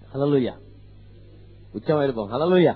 ஹலலுயா உச்சமா இருப்போம் ஹலலுயா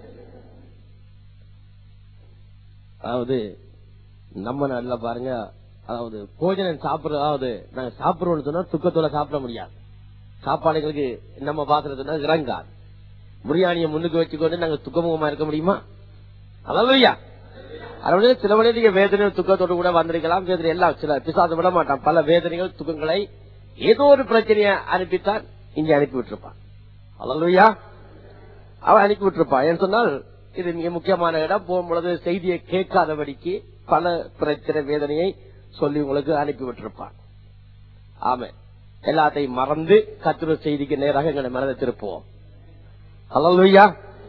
அதாவது நம்ம நாட்டுல பாருங்க அதாவது போஜனம் சாப்பிடுற அதாவது நாங்க சாப்பிடுறோம்னு சொன்னா துக்கத்தோட சாப்பிட முடியாது சாப்பாடுகளுக்கு நம்ம பாக்குறதுன்னா இறங்காது பிரியாணியை முன்னுக்கு வச்சுக்கொண்டு நாங்க துக்கமுகமா இருக்க முடியுமா ஹலலுயா அதாவது சில வழியில் நீங்க வேதனை துக்கத்தோடு கூட வந்திருக்கலாம் வேதனை எல்லாம் சில பிசாசு விட மாட்டான் பல வேதனைகள் துக்கங்களை ஏதோ ஒரு பிரச்சனையை அனுப்பித்தான் இங்க அனுப்பி விட்டுருப்பான் அல்லையா அவன் அனுப்பி விட்டுருப்பான் ஏன்னு சொன்னால் இது மிக முக்கியமான இடம் போகும்பொழுது செய்தியை கேட்காதபடிக்கு பல பிரச்சனை வேதனையை சொல்லி உங்களுக்கு அனுப்பி விட்டிருப்பான் ஆமா எல்லாத்தையும் மறந்து கத்துற செய்திக்கு நேராக எங்களை மனதை திருப்புவோம் அல்லையா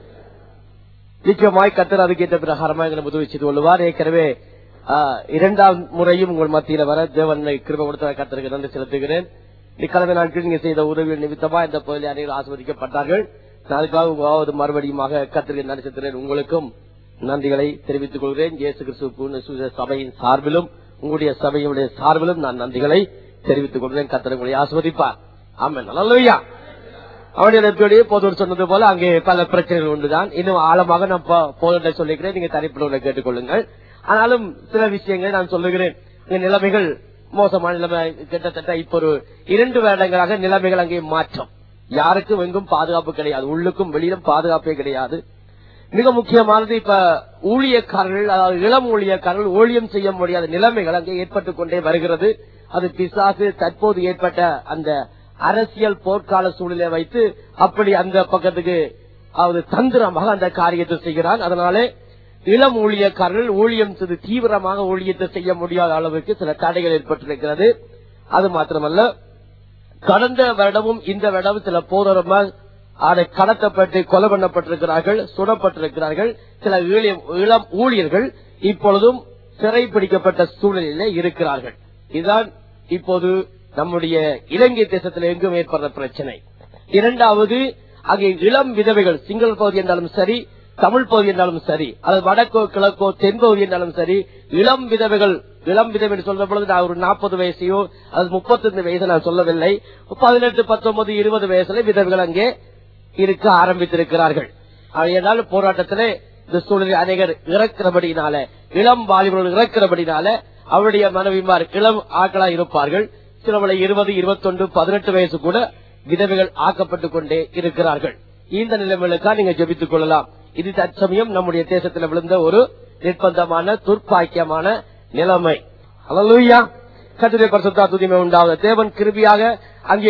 நிச்சயமாய் கத்தர் அதுக்கேற்ற பிரகாரமாக எங்களை உதவி செய்து கொள்வார் ஏற்கனவே ஆ, இரண்டாம் முறையும் உங்கள் மத்தியில வர தேவனை கிருப கொடுத்த கத்தருக்கு நன்றி செலுத்துகிறேன் இக்கிழமை நாட்கள் நீங்க செய்த உதவி நிமித்தமா இந்த பகுதியில் அனைவரும் ஆஸ்வதிக்கப்பட்டார்கள் நாளுக்காக உங்களாவது மறுபடியுமாக கத்தருக்கு நன்றி செலுத்துகிறேன் உங்களுக்கும் நன்றிகளை தெரிவித்துக் கொள்கிறேன் இயேசு கிறிஸ்து சபையின் சார்பிலும் உங்களுடைய சபையுடைய சார்பிலும் நான் நன்றிகளை தெரிவித்துக் கொள்கிறேன் கத்தர் உங்களை ஆஸ்வதிப்பார் ஆமென் நல்லையா அவனுடைய நட்புடைய போதோடு சொன்னது போல அங்கே பல பிரச்சனைகள் உண்டுதான் இன்னும் ஆழமாக நான் போதோட சொல்லிக்கிறேன் நீங்க தனிப்பட கேட்டுக்கொள்ளுங்கள் ஆனாலும் சில விஷயங்களை நான் சொல்லுகிறேன் இங்க நிலைமைகள் மோசமான நிலைமை கிட்டத்தட்ட இப்ப ஒரு இரண்டு வருடங்களாக நிலைமைகள் அங்கே மாற்றம் யாருக்கும் எங்கும் பாதுகாப்பு கிடையாது உள்ளுக்கும் வெளியிலும் பாதுகாப்பே கிடையாது மிக முக்கியமானது இப்ப ஊழியக்காரர்கள் அதாவது இளம் ஊழியக்காரர்கள் ஊழியம் செய்ய முடியாத நிலைமைகள் அங்கே ஏற்பட்டுக் கொண்டே வருகிறது அது பிசாசு தற்போது ஏற்பட்ட அந்த அரசியல் போர்க்கால சூழலை வைத்து அப்படி அந்த பக்கத்துக்கு அதாவது தந்திரமாக அந்த காரியத்தை செய்கிறான் அதனாலே இளம் ஊழியக்காரர்கள் ஊழியம் செய்து தீவிரமாக ஊழியத்தை செய்ய முடியாத அளவுக்கு சில தடைகள் ஏற்பட்டிருக்கிறது அது மாத்திரமல்ல கடந்த வருடமும் இந்த வருடமும் சில போதரமாக அதை கடத்தப்பட்டு கொலை பண்ணப்பட்டிருக்கிறார்கள் சுடப்பட்டிருக்கிறார்கள் சில இளைய- இளம் ஊழியர்கள் இப்பொழுதும் சிறை பிடிக்கப்பட்ட சூழலிலே இருக்கிறார்கள் இதுதான் இப்போது நம்முடைய இலங்கை தேசத்தில் எங்கும் ஏற்படுற பிரச்சனை இரண்டாவது அங்கே இளம் விதவைகள் சிங்கள பகுதி என்றாலும் சரி தமிழ் பகுதி என்றாலும் சரி அது வடக்கோ கிழக்கோ தென் பகுதி என்றாலும் சரி இளம் விதவைகள் இளம் விதவை என்று சொல்ற பொழுது நான் ஒரு நாற்பது வயசையோ அது முப்பத்தஞ்சு வயசு நான் சொல்லவில்லை பதினெட்டு பத்தொன்பது இருபது வயசுல விதவைகள் அங்கே இருக்க ஆரம்பித்திருக்கிறார்கள் அதனால் போராட்டத்திலே இந்த சூழலில் அநேகர் இறக்கிறபடினால இளம் வாலிபர்கள் இறக்கிறபடினால அவருடைய மனைவிமார் இளம் ஆட்களா இருப்பார்கள் சிலவளை இருபது இருபத்தொன்று பதினெட்டு வயசு கூட விதவைகள் ஆக்கப்பட்டுக் கொண்டே இருக்கிறார்கள் இந்த நிலைமைகளுக்காக நீங்க ஜெபித்துக் கொள்ளலாம் இது தற்சமயம் நம்முடைய தேசத்தில் விழுந்த ஒரு நிர்பந்தமான துர்ப்பாக்கியமான நிலைமை அலலுயா கத்திரை பரிசுத்தா துதிமை உண்டாவது தேவன் கிருபியாக அங்கே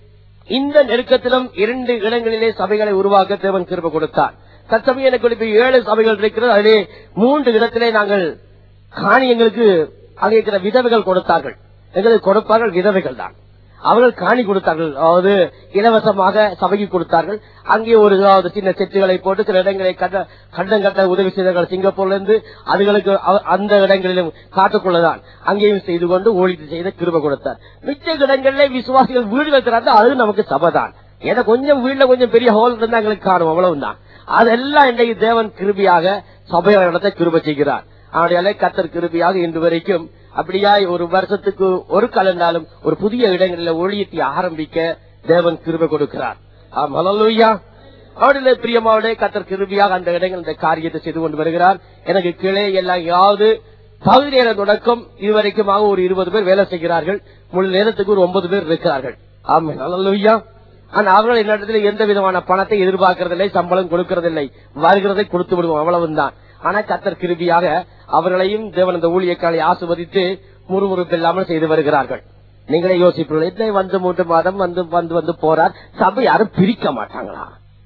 இந்த நெருக்கத்திலும் இரண்டு இடங்களிலே சபைகளை உருவாக்க தேவன் கிருப கொடுத்தார் தற்சமயம் எனக்கு இப்ப ஏழு சபைகள் இருக்கிறது அதிலே மூன்று இடத்திலே நாங்கள் காணி எங்களுக்கு அங்கே இருக்கிற விதவைகள் கொடுத்தார்கள் எங்களுக்கு கொடுப்பார்கள் விதவைகள் தான் அவர்கள் காணி கொடுத்தார்கள் அதாவது இலவசமாக சபைக்கு கொடுத்தார்கள் அங்கே ஒரு அதாவது சின்ன செட்டுகளை போட்டு சில இடங்களை கட்ட கண்டம் கட்ட உதவி செய்தார்கள் சிங்கப்பூர்ல இருந்து அதுகளுக்கு அவ- அந்த இடங்களிலும் காட்டுக்குள்ளதான் அங்கேயும் செய்து கொண்டு ஓடிட்டு செய்த கிருப கொடுத்தார் மிச்ச இடங்களிலே விசுவாசிகள் வீடுகள் திறந்தா அது நமக்கு சபைதான் ஏன்னா கொஞ்சம் வீட்டுல கொஞ்சம் பெரிய ஹோல் இருந்தா எங்களுக்கு காணும் அவ்வளவுதான் அதெல்லாம் இன்றைக்கு தேவன் கிருபியாக சபையை நடத்த கிருப செய்கிறார் அவருடைய கத்தர் கிருபியாக இன்று வரைக்கும் அப்படியாய் ஒரு வருஷத்துக்கு ஒரு கலந்தாலும் ஒரு புதிய இடங்களில் ஒளியத்தை ஆரம்பிக்க தேவன் கிருபை கொடுக்கிறார் ஆம் ஹalleluya. அவருடைய பிரியமாவுடைய கத்தர் கிருபியாக அந்த இடங்கள் இந்த காரியத்தை செய்து கொண்டு வருகிறார் எனக்கு கீழே எல்லாம் யாவது பகுதி நேர தொடக்கம் இதுவரைக்குமாக ஒரு இருபது பேர் வேலை செய்கிறார்கள் முழு நேரத்துக்கு ஒரு ஒன்பது பேர் இருக்கிறார்கள் ஆமா ஹalleluya. ஆனா அவர்கள் என்னிடத்தில் எந்த விதமான பணத்தை எதிர்பார்க்கறதில்லை சம்பளம் கொடுக்கறதில்லை வருகிறதை கொடுத்து விடுவோம் அவ்வளவுதான் ஆனா கத்தர் கிருபியாக அவர்களையும் தேவன் அந்த ஊழியக்காலை ஆசுவதித்து முறுமுறுப்பு இல்லாமல் செய்து வருகிறார்கள் நீங்களே யோசிப்பீர்கள் என்ன வந்து மூன்று மாதம் வந்து வந்து வந்து போறார் சபை யாரும் பிரிக்க மாட்டாங்களா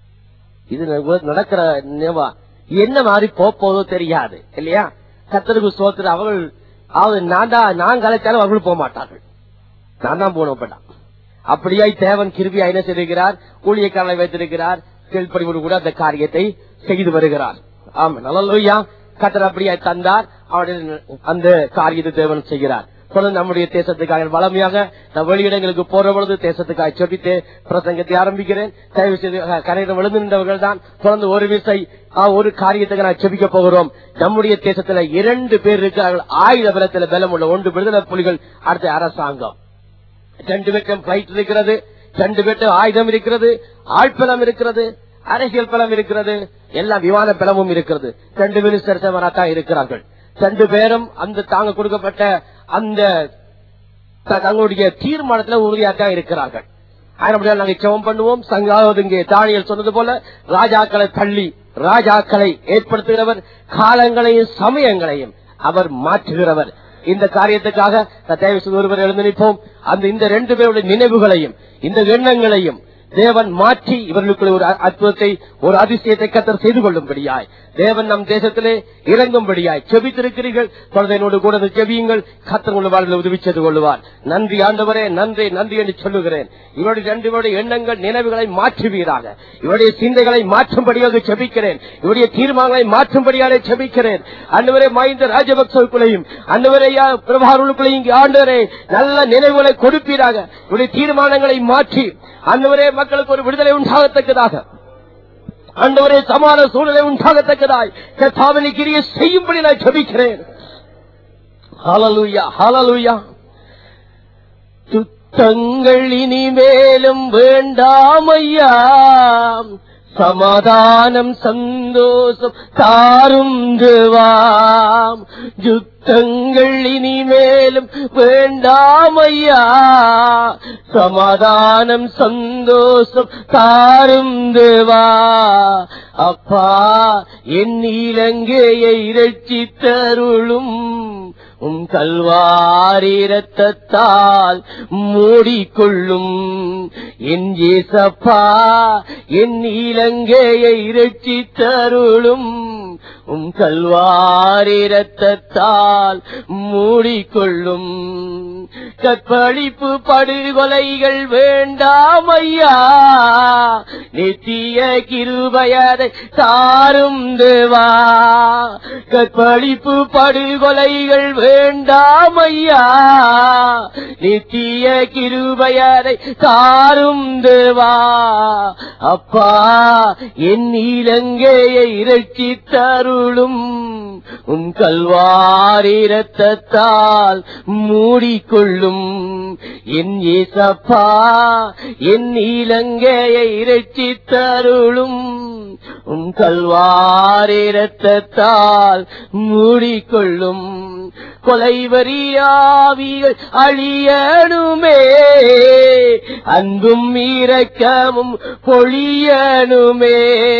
இது ந- நடக்கிற நினைவா என்ன மாதிரி போப் போதோ தெரியாது இல்லையா கத்தருக்கு சோத்துற அவர்கள் அதாவது நான் தான் நான் கலைச்சாலும் அவர்கள் போக மாட்டார்கள் நான் தான் போனப்பட்டான் அப்படியாய் தேவன் கிருபியா என்ன செய்திருக்கிறார் ஊழியக்காரனை வைத்திருக்கிறார் கீழ்ப்படிவோடு கூட அந்த காரியத்தை செய்து வருகிறார் ஆமா நல்லையா கத்தர் அப்படியாய் தந்தார் அவருடைய அந்த காரியத்தை தேவன் செய்கிறார் தொடர்ந்து நம்முடைய தேசத்துக்காக வளமையாக நான் வெளியிடங்களுக்கு போற பொழுது தேசத்துக்காக சொல்லிட்டு பிரசங்கத்தை ஆரம்பிக்கிறேன் தயவு செய்து கரையிடம் விழுந்து நின்றவர்கள் தான் தொடர்ந்து ஒரு விசை ஆ, ஒரு காரியத்துக்கு நான் செபிக்க போகிறோம் நம்முடைய தேசத்துல இரண்டு பேர் இருக்கிறார்கள் ஆயுத பலத்துல பலம் உள்ள ஒன்று விடுதலை புலிகள் அடுத்த அரசாங்கம் ரெண்டு பக்கம் பிளைட் இருக்கிறது ரெண்டு பேர்ட்டு ஆயுதம் இருக்கிறது ஆழ்பலம் இருக்கிறது அரசியல் பலம் இருக்கிறது எல்லாம் விமான பலமும் இருக்கிறது ரெண்டு மினிஸ்டர் தான் இருக்கிறார்கள் ரெண்டு பேரும் அந்த தாங்க கொடுக்கப்பட்ட அந்த த- தங்களுடைய தீர்மானத்துல உறுதியாத்தான் இருக்கிறார்கள் அதனால நாங்கள் ஜெபம் பண்ணுவோம் சங்காவது இங்கே தானியல் சொன்னது போல ராஜாக்களை தள்ளி ராஜாக்களை ஏற்படுத்துகிறவர் காலங்களையும் சமயங்களையும் அவர் மாற்றுகிறவர் இந்த காரியத்துக்காக நான் தயவு செய்து ஒருவர் எழுந்து நிற்போம் அந்த இந்த ரெண்டு பேருடைய நினைவுகளையும் இந்த எண்ணங்களையும் தேவன் மாற்றி இவர்களுக்குள்ள ஒரு அ- அற்புதத்தை ஒரு அதிசயத்தை கத்தர் செய்து கொள்ளும்படியாய் தேவன் நம் தேசத்திலே இறங்கும்படியாய் செபித்திருக்கிறீர்கள் குழந்தையோடு கூட இருந்து ஜெபியுங்கள் கத்தர் உங்கள் வாழ்வில் உதவி செய்து கொள்வார் நன்றி ஆண்டவரே நன்றி நன்றி என்று சொல்லுகிறேன் இவருடைய ரெண்டு பேருடைய எண்ணங்கள் நினைவுகளை மாற்றுவீராக இவருடைய சிந்தைகளை மாற்றும்படியாக செபிக்கிறேன் இவருடைய தீர்மானங்களை மாற்றும்படியாக செபிக்கிறேன் அன்றுவரே மாய்ந்த ராஜபக்சவுக்குள்ளையும் அன்றுவரே பிரபாருக்குள்ளையும் ஆண்டவரே நல்ல நினைவுகளை கொடுப்பீராக இவருடைய தீர்மானங்களை மாற்றி அன்றுவரே மக்களுக்கு ஒரு விடுதலை உண்டாகத்தக்கதாக ஆண்டவரே சமான சூழ்நிலை உண்டாகத்தக்கதாய் கத்தாவினை கிரிய செய்யும்படி நான் ஜெபிக்கிறேன் ஹalleluya ஹalleluya துத்தங்கள் இனிமேலும் வேண்டாமையா சமாதானம் சந்தோஷம் தாரும் தேவாம் யுத்தங்கள் இனிமேலும் வேண்டாமையா சமாதானம் சந்தோஷம் தாரும் தேவா அப்பா என் இலங்கையை இரட்சித்தருளும் உன் கல்வாரி ரத்தத்தால் மூடிக்கொள்ளும் என் ஏசப்பா என் இலங்கையை இரட்சித்தருளும் உன் கல்வாரி ரத்தத்தால் மூடிக்கொள்ளும் கற்பழிப்பு படுகொலைகள் வேண்டாம் ஐயா நித்திய கிருபயதை தாரும் தேவா கற்பழிப்பு படுகொலைகள் வேண்டாம் ஐயா நித்திய கிருபயதை தாரும் தேவா அப்பா என் இலங்கையை இரட்சித்தருளும் உன் கல்வாரி ரத்தத்தால் மூடிக்கொள்ளும் என் ஏசப்பா என் இலங்கையை இரட்சித்தருளும் உன் கல்வாரி ரத்தத்தால் மூடிக்கொள்ளும் கொலைவரியாவிகள் அழியணுமே அன்பும் இரக்கமும் பொழியணுமே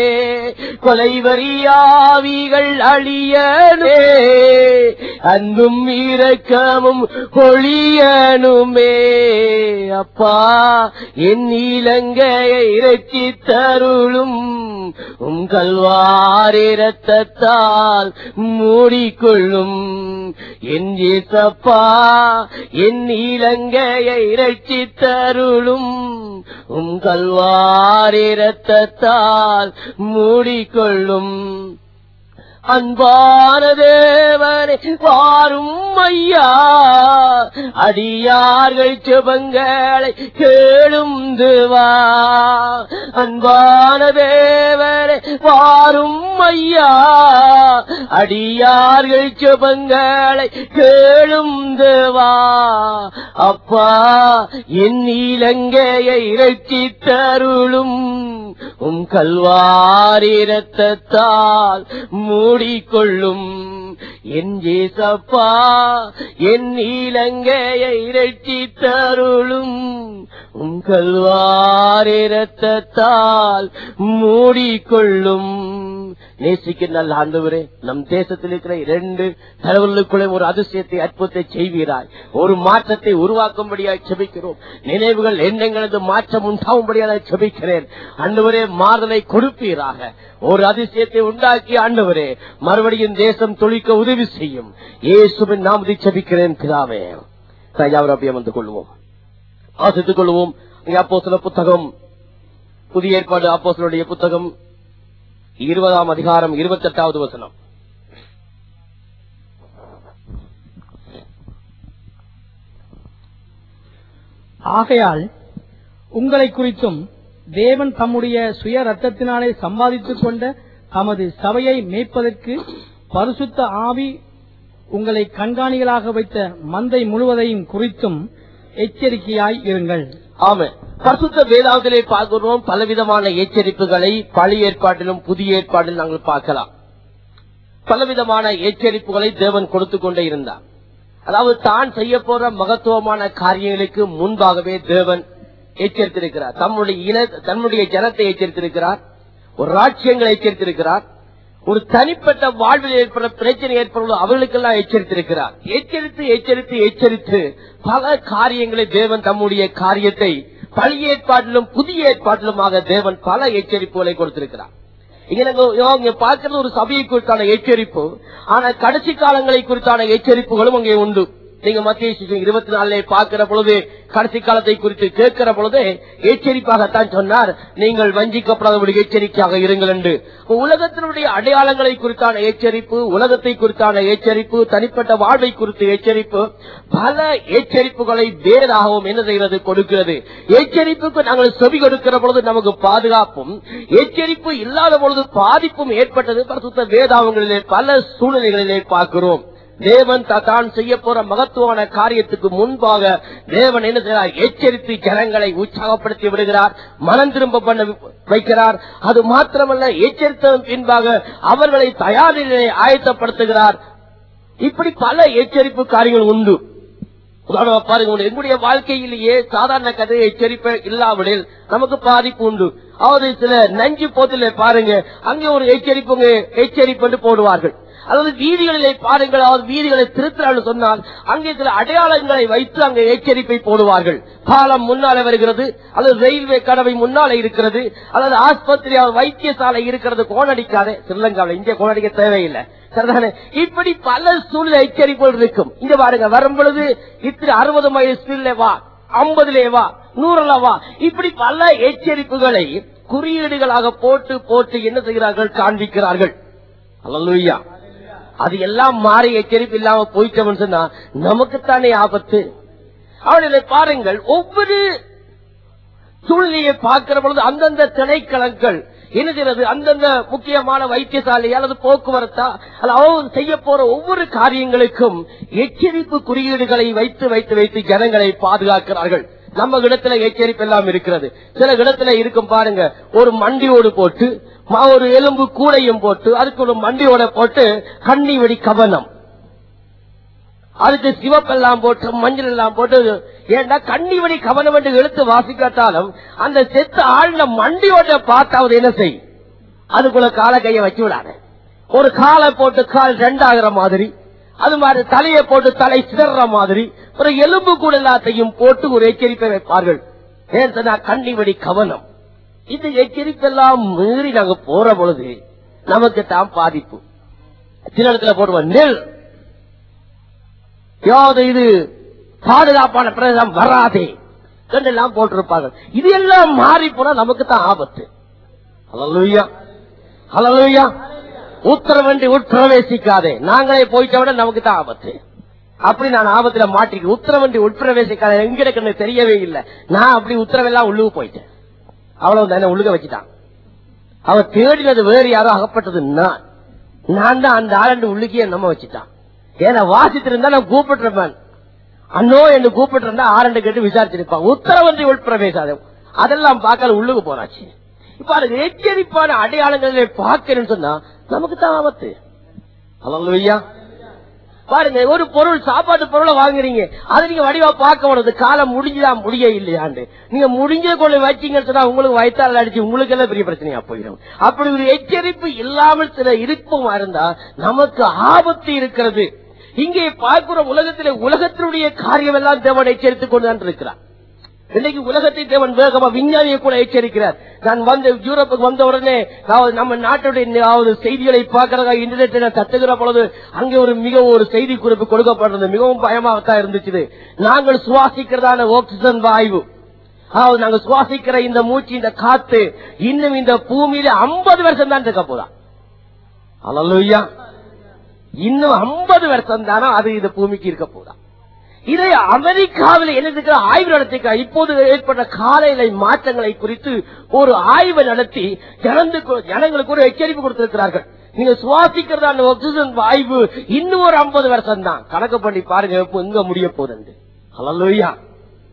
கொலைவரியாவிகள் அழியனே அன்பும் இரக்கமும் பொழியணுமே அப்பா என் இலங்கையை இறக்கி தருளும் உங்கள் வாரி ரத்தத்தால் மூடிக்கொள்ளும் என் ஏசப்பா என் இலங்கையை இறக்கி தருளும் உங்கள் வாரி ரத்தத்தால் மூடிக்கொள்ளும் அன்பான தேவனே வாரும் ஐயா அடியார்கள் செபங்களை கேளும் தேவா அன்பான தேவனே வாரும் ஐயா அடியார்கள் செபங்களை கேளும் தேவா அப்பா என் இலங்கையை இறக்கி தருளும் உம் கல்வாரி ரத்தத்தால் மூடிக்கொள்ளும் என் ஏசப்பா என் இலங்கையை இறக்கி தருளும் உம் கல்வாரி ரத்தத்தால் மூடிக்கொள்ளும் நேசிக்க நல்ல ஆண்டவரே நம் தேசத்தில் இருக்கிற இரண்டு தலைவர்களுக்குள்ளே ஒரு அதிசயத்தை அற்புதத்தை செய்வீராய் ஒரு மாற்றத்தை உருவாக்கும்படியாய் செபிக்கிறோம் நினைவுகள் எண்ணங்களது மாற்றம் உண்டாகும்படியாக செபிக்கிறேன் ஆண்டவரே மாறுதலை கொடுப்பீராக ஒரு அதிசயத்தை உண்டாக்கி ஆண்டவரே மறுபடியும் தேசம் தொழிக்க உதவி செய்யும் இயேசுவின் நாமத்தை செபிக்கிறேன் பிதாவே தயாவரப்பியம் வந்து கொள்வோம் ஆசித்துக் கொள்வோம் இங்கே அப்போ சில புத்தகம் புதிய ஏற்பாடு அப்போஸ்தலருடைய புத்தகம் இருபதாம் அதிகாரம் இருபத்தி எட்டாவது வசனம் ஆகையால் உங்களை குறித்தும் தேவன் தம்முடைய சுய ரத்தத்தினாலே சம்பாதித்துக் கொண்ட தமது சபையை மேய்ப்பதற்கு பரிசுத்த ஆவி உங்களை கண்காணிகளாக வைத்த மந்தை முழுவதையும் குறித்தும் எச்சரிக்கையாய் இருங்கள் ஆமா பரிசுத்த வேதாவத்திலே பார்க்கிறோம் பலவிதமான எச்சரிப்புகளை பழைய ஏற்பாட்டிலும் புதிய ஏற்பாட்டிலும் நாங்கள் பார்க்கலாம் பலவிதமான எச்சரிப்புகளை தேவன் கொடுத்து கொண்டே இருந்தார் அதாவது தான் செய்ய போற மகத்துவமான காரியங்களுக்கு முன்பாகவே தேவன் எச்சரித்திருக்கிறார் தம்முடைய இன தன்னுடைய ஜனத்தை எச்சரித்திருக்கிறார் ஒரு ராட்சியங்களை எச்சரித்திருக்கிறார் ஒரு தனிப்பட்ட வாழ்வில் ஏற்பட பிரச்சனை ஏற்படுவது அவர்களுக்கெல்லாம் எச்சரித்திருக்கிறார் எச்சரித்து எச்சரித்து எச்சரித்து பல காரியங்களை தேவன் தம்முடைய காரியத்தை பழைய ஏற்பாட்டிலும் புதிய ஏற்பாட்டிலுமாக தேவன் பல எச்சரிப்புகளை கொடுத்திருக்கிறார் இங்க நாங்க யோ, இங்க பார்க்கிறது ஒரு சபையை குறித்தான எச்சரிப்பு ஆனா கடைசி காலங்களை குறித்தான எச்சரிப்புகளும் அங்கே உண்டு நீங்க மத்திய இருபத்தி நாலுல பார்க்கிற பொழுது கடைசி காலத்தை குறித்து கேட்கிற பொழுது எச்சரிப்பாகத்தான் சொன்னார் நீங்கள் வஞ்சிக்கப்படாதபடி எச்சரிக்கையாக இருங்கள் என்று உலகத்தினுடைய அடையாளங்களை குறித்தான எச்சரிப்பு உலகத்தை குறித்தான எச்சரிப்பு தனிப்பட்ட வாழ்வை குறித்து எச்சரிப்பு பல எச்சரிப்புகளை வேறாகவும் என்ன செய்கிறது கொடுக்கிறது எச்சரிப்புக்கு நாங்கள் செவி கொடுக்கிற பொழுது நமக்கு பாதுகாப்பும் எச்சரிப்பு இல்லாத பொழுது பாதிப்பும் ஏற்பட்டது பரிசுத்த வேதாவங்களிலே பல சூழ்நிலைகளிலே பார்க்கிறோம் தேவன் த- தான் செய்ய போற மகத்துவமான காரியத்துக்கு முன்பாக தேவன் என்ன செய்கிறார் எச்சரித்து ஜனங்களை உற்சாகப்படுத்தி விடுகிறார் மனம் திரும்ப பண்ண வைக்கிறார் அது மாத்திரமல்ல எச்சரித்ததன் பின்பாக அவர்களை தயாரிலே ஆயத்தப்படுத்துகிறார் இப்படி பல எச்சரிப்பு காரியங்கள் உண்டு உதாரணமா பாருங்க உங்க- எங்களுடைய வாழ்க்கையிலேயே சாதாரண கதை எச்சரிப்பு இல்லாவிடில் நமக்கு பாதிப்பு உண்டு அதாவது சில நஞ்சு போத்தில பாருங்க அங்கே ஒரு எச்சரிப்புங்க எச்சரிப்பு என்று போடுவார்கள் அதாவது வீதிகளிலே பாருங்கள் அதாவது வீதிகளை திருத்தலான்னு சொன்னால் அங்கே சில அடையாளங்களை வைத்து அங்கே எச்சரிப்பை போடுவார்கள் பாலம் முன்னாலே வருகிறது அல்லது ரயில்வே கடவை முன்னாலே இருக்கிறது அல்லது ஆஸ்பத்திரி அல்லது வைத்தியசாலை இருக்கிறது கோணடிக்காதே ஸ்ரீலங்காவில் இங்கே கோணடிக்க தேவையில்லை சரிதானே இப்படி பல சூழ்நிலை எச்சரிப்புகள் இருக்கும் இங்க பாருங்க வரும் பொழுது இத்தனை அறுபது மைல் ஸ்பீட்ல வா ஐம்பதுலே வா நூறுல வா இப்படி பல எச்சரிப்புகளை குறியீடுகளாக போட்டு போட்டு என்ன செய்கிறார்கள் காண்பிக்கிறார்கள் அல்லேலூயா அது எல்லாம் மாறி எச்சரிப்பு இல்லாம போயிட்டவன் சொன்னா நமக்குத்தானே ஆபத்து அவர்களை பாருங்கள் ஒவ்வொரு சூழ்நிலையை பார்க்கிற பொழுது அந்தந்த திணைக்களங்கள் என்ன செய்யறது அந்தந்த முக்கியமான வைத்தியசாலை அல்லது போக்குவரத்தா அல்லது அவங்க செய்ய போற ஒவ்வொரு காரியங்களுக்கும் எச்சரிப்பு குறியீடுகளை வைத்து வைத்து வைத்து ஜனங்களை பாதுகாக்கிறார்கள் நம்ம இடத்துல எச்சரிப்பு எல்லாம் இருக்கிறது சில இடத்துல இருக்கும் பாருங்க ஒரு மண்டியோடு போட்டு ம- ஒரு எலும்பு கூடையும் போட்டு அதுக்கு ஒரு மண்டியோட போட்டு கண்ணி வெடி கவனம் அதுக்கு சிவப்பெல்லாம் போட்டு மஞ்சள் எல்லாம் போட்டு ஏண்டா கண்ணி வடி கவனம் என்று எழுத்து வாசிக்காட்டாலும் அந்த செத்த ஆழ்ந்த மண்டியோட பார்த்தாவது என்ன செய் அதுக்குள்ள கால கைய வச்சு விடாத ஒரு காலை போட்டு கால் ரெண்டாகிற மாதிரி அது மாதிரி தலையை போட்டு தலை சிதற மாதிரி ஒரு எலும்பு கூட எல்லாத்தையும் போட்டு ஒரு எச்சரிப்பை வைப்பார்கள் ஏன் சொன்னா கண்ணி வடி கவனம் இது எச்சரிப்பெல்லாம் மீறி நாங்க போற பொழுது நமக்கு தான் பாதிப்பு சில இடத்துல போடுவோம் நெல் யாவது இது பாதுகாப்பான பிரதேசம் வராதே என்றெல்லாம் போட்டிருப்பார்கள் இது எல்லாம் மாறி போனா நமக்கு தான் ஆபத்து ஹalleluya ஹalleluya உத்தரவண்டி உட்பிரவேசிக்காதே நாங்களே போயிட்ட விட நமக்கு தான் ஆபத்து அப்படி நான் ஆபத்துல மாட்டிக்க உத்தரவண்டி உட்பிரவேசிக்காதே எங்க எனக்கு தெரியவே இல்லை நான் அப்படி உத்தரவெல்லாம் உள்ளுக்கு போயிட்டேன் அவ்வளவு தானே உள்ளுக வச்சுட்டான் அவன் தேடினது வேறு யாரோ அகப்பட்டது நான் நான் தான் அந்த ஆளண்டு உள்ளுக்கே நம்ம வச்சுட்டான் ஏன்னா வாசித்திருந்தா நான் கூப்பிட்டுருப்பேன் அண்ணோ என்று கூப்பிட்டு இருந்தா ஆரண்டு கேட்டு விசாரிச்சிருப்பான் உத்தரவன்றி உட்பிரவேசாதம் அதெல்லாம் பார்க்கல உள்ளுக்கு போனாச்சு இப்ப அதுக்கு எச்சரிப்பான அடையாளங்களை பார்க்கணும்னு சொன்னா நமக்கு தான் ஆபத்து அல்லையா பாருங்க ஒரு பொருள் சாப்பாட்டு பொருளை வாங்குறீங்க அது நீங்க வடிவா பார்க்க முடியாது காலம் முடிஞ்சுதான் முடிய இல்லையாண்டு நீங்க முடிஞ்ச கொள்ள வச்சீங்கன்னு சொன்னா உங்களுக்கு வயிற்றால் அடிச்சு உங்களுக்கு எல்லாம் பெரிய பிரச்சனையா போயிடும் அப்படி ஒரு எச்சரிப்பு இல்லாமல் சில இருப்பமா இருந்தா நமக்கு ஆபத்து இருக்கிறது இங்கே பார்க்கிற உலகத்திலே உலகத்தினுடைய காரியம் எல்லாம் தேவன் எச்சரித்துக் கொண்டுதான் இருக்கிறார் இன்னைக்கு உலகத்தை தேவன் வேகமா விஞ்ஞானியை கூட எச்சரிக்கிறார் நான் வந்து யூரோப்புக்கு வந்த உடனே நான் நம்ம நாட்டுடைய அதாவது செய்திகளை பார்க்கறதா இன்டர்நெட் தத்துகிற பொழுது அங்கே ஒரு மிக ஒரு செய்தி குறிப்பு கொடுக்கப்படுறது மிகவும் பயமாகத்தான் இருந்துச்சு நாங்கள் சுவாசிக்கிறதான ஆக்சிஜன் வாயு அதாவது நாங்க சுவாசிக்கிற இந்த மூச்சு இந்த காத்து இன்னும் இந்த பூமியில ஐம்பது வருஷம் தான் இருக்க போதா அல்லையா இன்னும் ஐம்பது வருஷம் தானே அது இந்த பூமிக்கு இருக்க போதா இதை அமெரிக்காவில் என்ன இருக்கிற ஆய்வு நடத்தி இப்போது ஏற்பட்ட காலநிலை மாற்றங்களை குறித்து ஒரு ஆய்வு நடத்தி ஜனங்களுக்கு ஜனங்களுக்கு ஒரு எச்சரிப்பு கொடுத்திருக்கிறார்கள் நீங்க சுவாசிக்கிறதா அந்த ஆக்சிஜன் வாய்வு இன்னும் ஒரு ஐம்பது வருஷம் தான் கணக்கு பண்ணி பாருங்க எப்ப எங்க முடிய போகுது ஹலோயா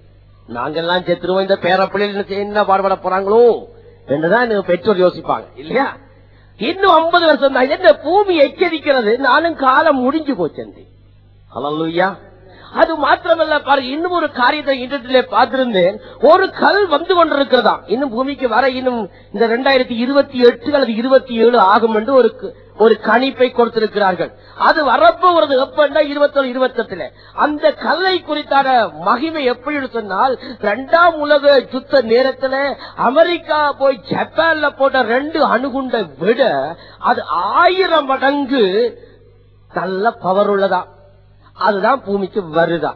நாங்கெல்லாம் செத்துருவோம் இந்த பேர பிள்ளைகள் என்ன பாடுபட போறாங்களோ என்றுதான் இந்த பெற்றோர் யோசிப்பாங்க இல்லையா இன்னும் ஐம்பது வருஷம் தான் என்ன பூமி எச்சரிக்கிறது நானும் காலம் முடிஞ்சு போச்சந்தி ஹalleluya அது மாத்திரமல்ல பாரு இன்னும் ஒரு காரியத்தை இன்டர்நெட்ல பார்த்திருந்தேன் ஒரு கல் வந்து கொண்டிருக்கிறதா இன்னும் பூமிக்கு வர இன்னும் இந்த ரெண்டாயிரத்தி இருபத்தி எட்டு அல்லது இருபத்தி ஏழு ஆகும் என்று ஒரு க- ஒரு கணிப்பை கொடுத்திருக்கிறார்கள் அது வரப்போகிறது எப்பன்னா இருபத்தொரு இருபத்தெட்டுல அந்த கல்லை குறித்தான மகிமை எப்படி சொன்னால் இரண்டாம் உலக யுத்த நேரத்துல அமெரிக்கா போய் ஜப்பான்ல போட்ட ரெண்டு அணுகுண்டை விட அது ஆயிரம் மடங்கு நல்ல பவர் உள்ளதா அதுதான் பூமிக்கு வருதா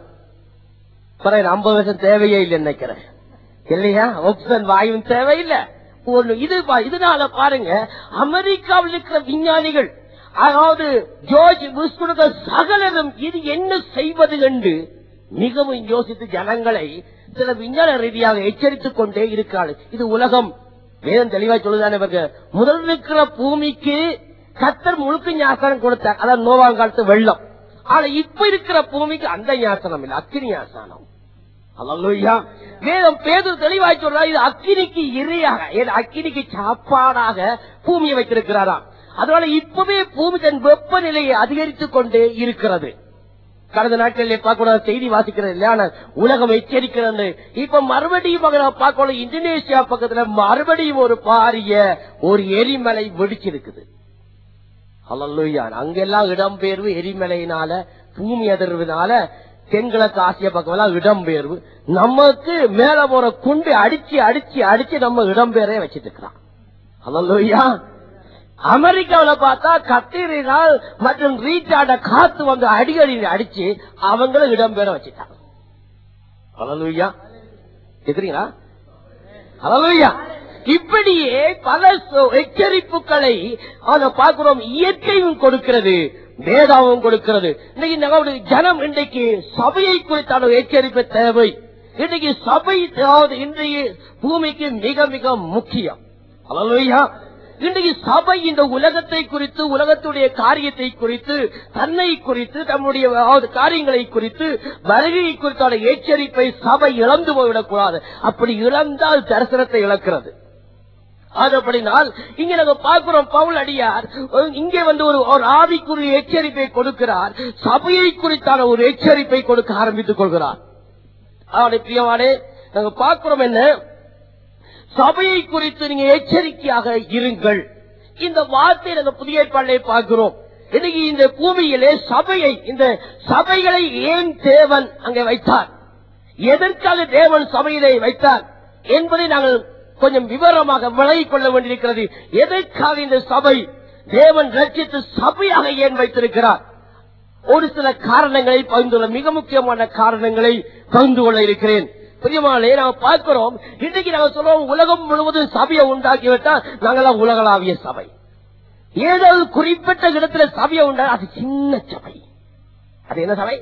பிறகு ஐம்பது வருஷம் தேவையே இல்லை நினைக்கிறேன் இல்லையா ஆக்சிஜன் வாயுவும் தேவையில்லை ஒண்ணு இது பா- இதனால பாருங்க அமெரிக்காவில் இருக்கிற விஞ்ஞானிகள் அதாவது ஜோர்ஜ் புஷ் கொடுத்த சகலரும் இது என்ன செய்வது என்று மிகவும் யோசித்து ஜனங்களை சில விஞ்ஞான ரீதியாக எச்சரித்துக் கொண்டே இருக்கிறார்கள் இது உலகம் வேதம் தெளிவா சொல்லுதானே பாருங்க முதல் இருக்கிற பூமிக்கு கத்தர் முழுக்க ஞாசனம் கொடுத்தார் அதான் நோவாங்காலத்து வெள்ளம் ஆனா இப்ப இருக்கிற பூமிக்கு அந்த ஞாசனம் இல்லை அக்கினி ஞாசனம் அல்லேலூயா வேதம் பேதர் தெளிவாய் சொல்றா இது அக்கினிக்கு இரையாக இது அக்கினிக்கு சாப்பாடாக பூமியை வைத்திருக்கிறாராம் அதனால இப்பவே பூமி தன் வெப்பநிலையை அதிகரித்துக் கொண்டே இருக்கிறது கடந்த நாட்களிலே பார்க்க செய்தி வாசிக்கிறது இல்லையா ஆனா உலகம் எச்சரிக்கிறது இப்ப மறுபடியும் மகன பார்க்கணும் இந்தோனேஷியா பக்கத்துல மறுபடியும் ஒரு பாரிய ஒரு எரிமலை வெடிச்சிருக்குது அல்லல்லுயா அங்கெல்லாம் இடம்பெயர்வு எரிமலையினால பூமி அதிர்வுனால தென்கிழக்கு ஆசிய பக்கம் எல்லாம் இடம்பெயர்வு நமக்கு மேல போற குண்டு அடிச்சு அடிச்சு அடிச்சு நம்ம இடம்பெயரே வச்சிட்டு இருக்கிறான் அல்லல்லுயா அமெரிக்காவுல பார்த்தா கத்தீரினால் மற்றும் ரீச்சார்ட காத்து வந்து அடிக்கடி அடிச்சு அவங்களும் இடம்பெற வச்சுட்டாங்க அல்லல்லுயா கேக்குறீங்களா அல்லல்லுயா இப்படியே பல சொ- எச்சரிப்புகளை அதை பார்க்கிறோம் இயற்கையும் கொடுக்கிறது வேதாவும் கொடுக்கிறது இன்னைக்கு நம்முடைய ஜனம் இன்றைக்கு சபையை குறித்தான ஒரு எச்சரிப்பு தேவை இன்றைக்கு சபை அதாவது இன்றைய பூமிக்கு மிக மிக முக்கியம் அல்லையா இன்றைக்கு சபை இந்த உலகத்தை குறித்து உலகத்துடைய காரியத்தை குறித்து தன்னை குறித்து தம்முடைய அதாவது காரியங்களை குறித்து வருகையை குறித்தான எச்சரிப்பை சபை இழந்து போய்விடக் கூடாது அப்படி இழந்தால் தரிசனத்தை இழக்கிறது அது அப்படினால் இங்க நாங்க பார்க்கிறோம் பவுல் அடியார் இங்கே வந்து ஒரு ஒரு ஆவிக்குரிய எச்சரிப்பை கொடுக்கிறார் சபையை குறித்தான ஒரு எச்சரிப்பை கொடுக்க ஆரம்பித்துக் கொள்கிறார் அவனை பிரியவானே நாங்க பார்க்கிறோம் என்ன சபையை குறித்து நீங்க எச்சரிக்கையாக இருங்கள் இந்த வார்த்தையை நாங்க புதிய ஏற்பாட்டிலே பார்க்கிறோம் இன்னைக்கு இந்த பூமியிலே சபையை இந்த சபைகளை ஏன் தேவன் அங்கே வைத்தார் எதற்காக தேவன் சபையிலே வைத்தார் என்பதை நாங்கள் கொஞ்சம் விவரமாக விலகிக் கொள்ள வேண்டியிருக்கிறது எதற்காக இந்த சபை தேவன் ரட்சித்து சபையாக ஏன் வைத்திருக்கிறார் ஒரு சில காரணங்களை பகிர்ந்து கொள்ள மிக முக்கியமான காரணங்களை பகிர்ந்து கொள்ள இருக்கிறேன் பிரியமானே நாம் பார்க்கிறோம் இன்றைக்கு நாங்க சொல்றோம் உலகம் முழுவதும் சபையை உண்டாக்கிவிட்டால் நாங்கெல்லாம் உலகளாவிய சபை ஏதாவது குறிப்பிட்ட இடத்துல சபையை உண்டா அது சின்ன சபை அது என்ன சபை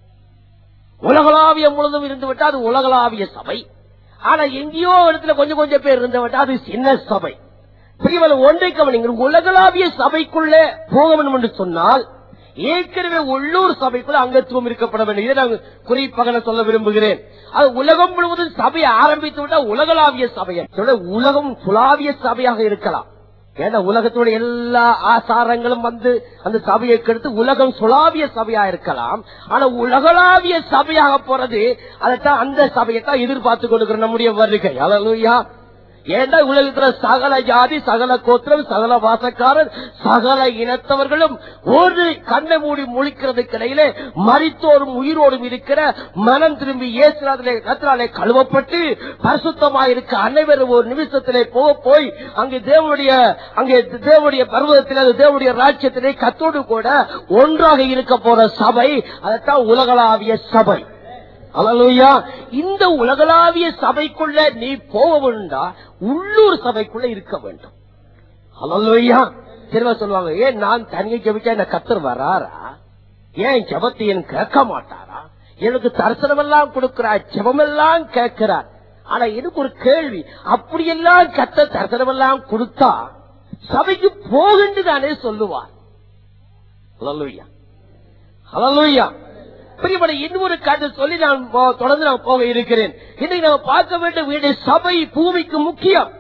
உலகளாவிய முழுதும் இருந்து விட்டா அது உலகளாவிய சபை ஆனா எங்கேயோ இடத்துல கொஞ்சம் கொஞ்சம் பேர் இருந்து விட்டா அது சின்ன சபை பிரியமான ஒன்றை கவனிங்க உலகளாவிய சபைக்குள்ள போக வேண்டும் என்று சொன்னால் ஏற்கனவே உள்ளூர் சபைக்குள்ள அங்கத்துவம் இருக்கப்பட வேண்டும் இதை நான் குறிப்பாக நான் சொல்ல விரும்புகிறேன் அது உலகம் முழுவதும் சபையை ஆரம்பித்து விட்டால் உலகளாவிய சபையை சொல்ல உலகம் சுலாவிய சபையாக இருக்கலாம் ஏன்னா உலகத்துடைய எல்லா ஆசாரங்களும் வந்து அந்த சபையை கெடுத்து உலகம் சுலாவிய சபையா இருக்கலாம் ஆனா உலகளாவிய சபையாக போறது அதைத்தான் அந்த சபையை தான் எதிர்பார்த்து கொடுக்கிற நம்முடைய வருகை அலலுயா ஏண்டா உலகத்துல சகல ஜாதி சகல கோத்திரம் சகல வாசக்காரர் சகல இனத்தவர்களும் ஒரு கண்ணை மூடி முழிக்கிறதுக்கு இடையிலே மரித்தோரும் உயிரோடும் இருக்கிற மனம் திரும்பி இயேசுநாதனை கத்திராலே கழுவப்பட்டு பரிசுத்தமாயிருக்க அனைவரும் ஒரு நிமிஷத்திலே போக போய் அங்கே தேவனுடைய அங்கே தேவனுடைய பர்வதத்திலே அது தேவனுடைய ராஜ்யத்திலே கத்தோடு கூட ஒன்றாக இருக்க போற சபை அதைத்தான் உலகளாவிய சபை அலலுயா இந்த உலகளாவிய சபைக்குள்ள நீ போக வேண்டா உள்ளூர் சபைக்குள்ள இருக்க வேண்டும் அலலுயா திரும்ப சொல்லுவாங்க ஏன் நான் தனியை ஜபிச்சா என்ன கத்தர் வராரா ஏன் ஜபத்தை என் கேட்க மாட்டாரா எனக்கு தரிசனம் எல்லாம் கொடுக்கிறார் ஜபமெல்லாம் கேட்கிறார் ஆனா எனக்கு ஒரு கேள்வி அப்படியெல்லாம் கத்த தரிசனம் எல்லாம் கொடுத்தா சபைக்கு போகின்று தானே சொல்லுவார் அலலுயா அலலுயா பிரியமான இன்னொரு காட்டு சொல்லி நான் போ- தொடர்ந்து நான் போக இருக்கிறேன் இன்னைக்கு நம்ம பார்க்க வேண்டும் இந்த சபை பூமிக்கு முக்கியம்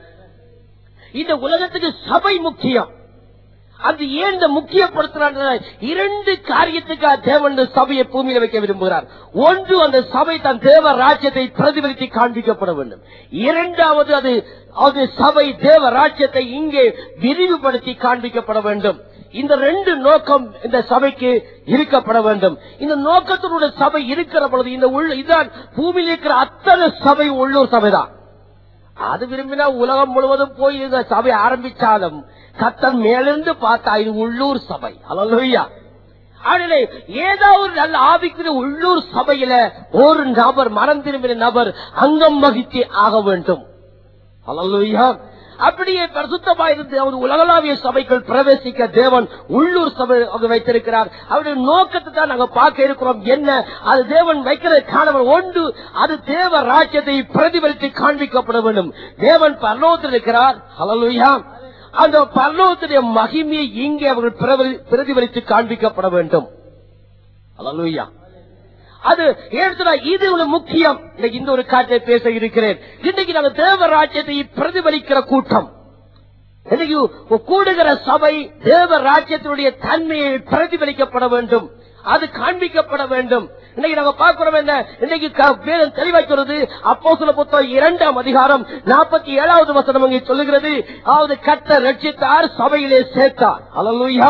இந்த உலகத்துக்கு சபை முக்கியம் அது ஏன் இந்த முக்கியப்படுத்துறாங்க இரண்டு காரியத்துக்காக தேவன் இந்த சபையை பூமியில வைக்க விரும்புகிறார் ஒன்று அந்த சபை தன் தேவ ராஜ்யத்தை பிரதிபலித்து காண்பிக்கப்பட வேண்டும் இரண்டாவது அது அது சபை தேவ ராஜ்யத்தை இங்கே விரிவுபடுத்தி காண்பிக்கப்பட வேண்டும் இந்த ரெண்டு நோக்கம் இந்த சபைக்கு இருக்கப்பட வேண்டும் இந்த நோக்கத்தினுடைய சபை இருக்கிற பொழுது இந்த உள்ள இதுதான் பூமியில் இருக்கிற அத்தனை சபை உள்ளூர் சபைதான் அது விரும்பினா உலகம் முழுவதும் போய் இந்த சபை ஆரம்பிச்சாலும் கத்தன் மேலிருந்து பார்த்தா இது உள்ளூர் சபை அல்லையா அதிலே ஏதோ ஒரு நல்ல ஆவிக்குரிய உள்ளூர் சபையில ஒரு நபர் மனம் திரும்பின நபர் அங்கம் வகித்தே ஆக வேண்டும் அல்லையா அப்படியே பரிசுத்தமா இருந்து அவர் உலகளாவிய சபைக்குள் பிரவேசிக்க தேவன் உள்ளூர் சபை அங்கு வைத்திருக்கிறார் அவருடைய நோக்கத்தை தான் நாங்க பார்க்க இருக்கிறோம் என்ன அது தேவன் வைக்கிற காரணம் ஒன்று அது தேவ ராஜ்யத்தை பிரதிபலித்து காண்பிக்கப்பட வேண்டும் தேவன் பரலோகத்தில் இருக்கிறார் ஹalleluya அந்த பரலோகத்துடைய மகிமையை இங்கே அவர்கள் பிரபலி- பிரதிபலித்து காண்பிக்கப்பட வேண்டும் ஹalleluya அது ஏற்றுனா இது ஒரு முக்கியம் இன்னைக்கு இந்த ஒரு காற்றை பேச இருக்கிறேன் இன்னைக்கு நாங்க தேவ ராஜ்யத்தை பிரதிபலிக்கிற கூட்டம் இன்னைக்கு கூடுகிற சபை தேவ ராஜ்யத்தினுடைய தன்மையை பிரதிபலிக்கப்பட வேண்டும் அது காண்பிக்கப்பட வேண்டும் இன்னைக்கு நாங்க பார்க்கிறோம் என்ன இன்னைக்கு க- வேதம் தெளிவாக சொல்றது அப்போ சில புத்தகம் இரண்டாம் அதிகாரம் நாற்பத்தி ஏழாவது வசனம் அங்கே சொல்லுகிறது அதாவது கத்த ரட்சித்தார் சபையிலே சேர்த்தார் அல்லா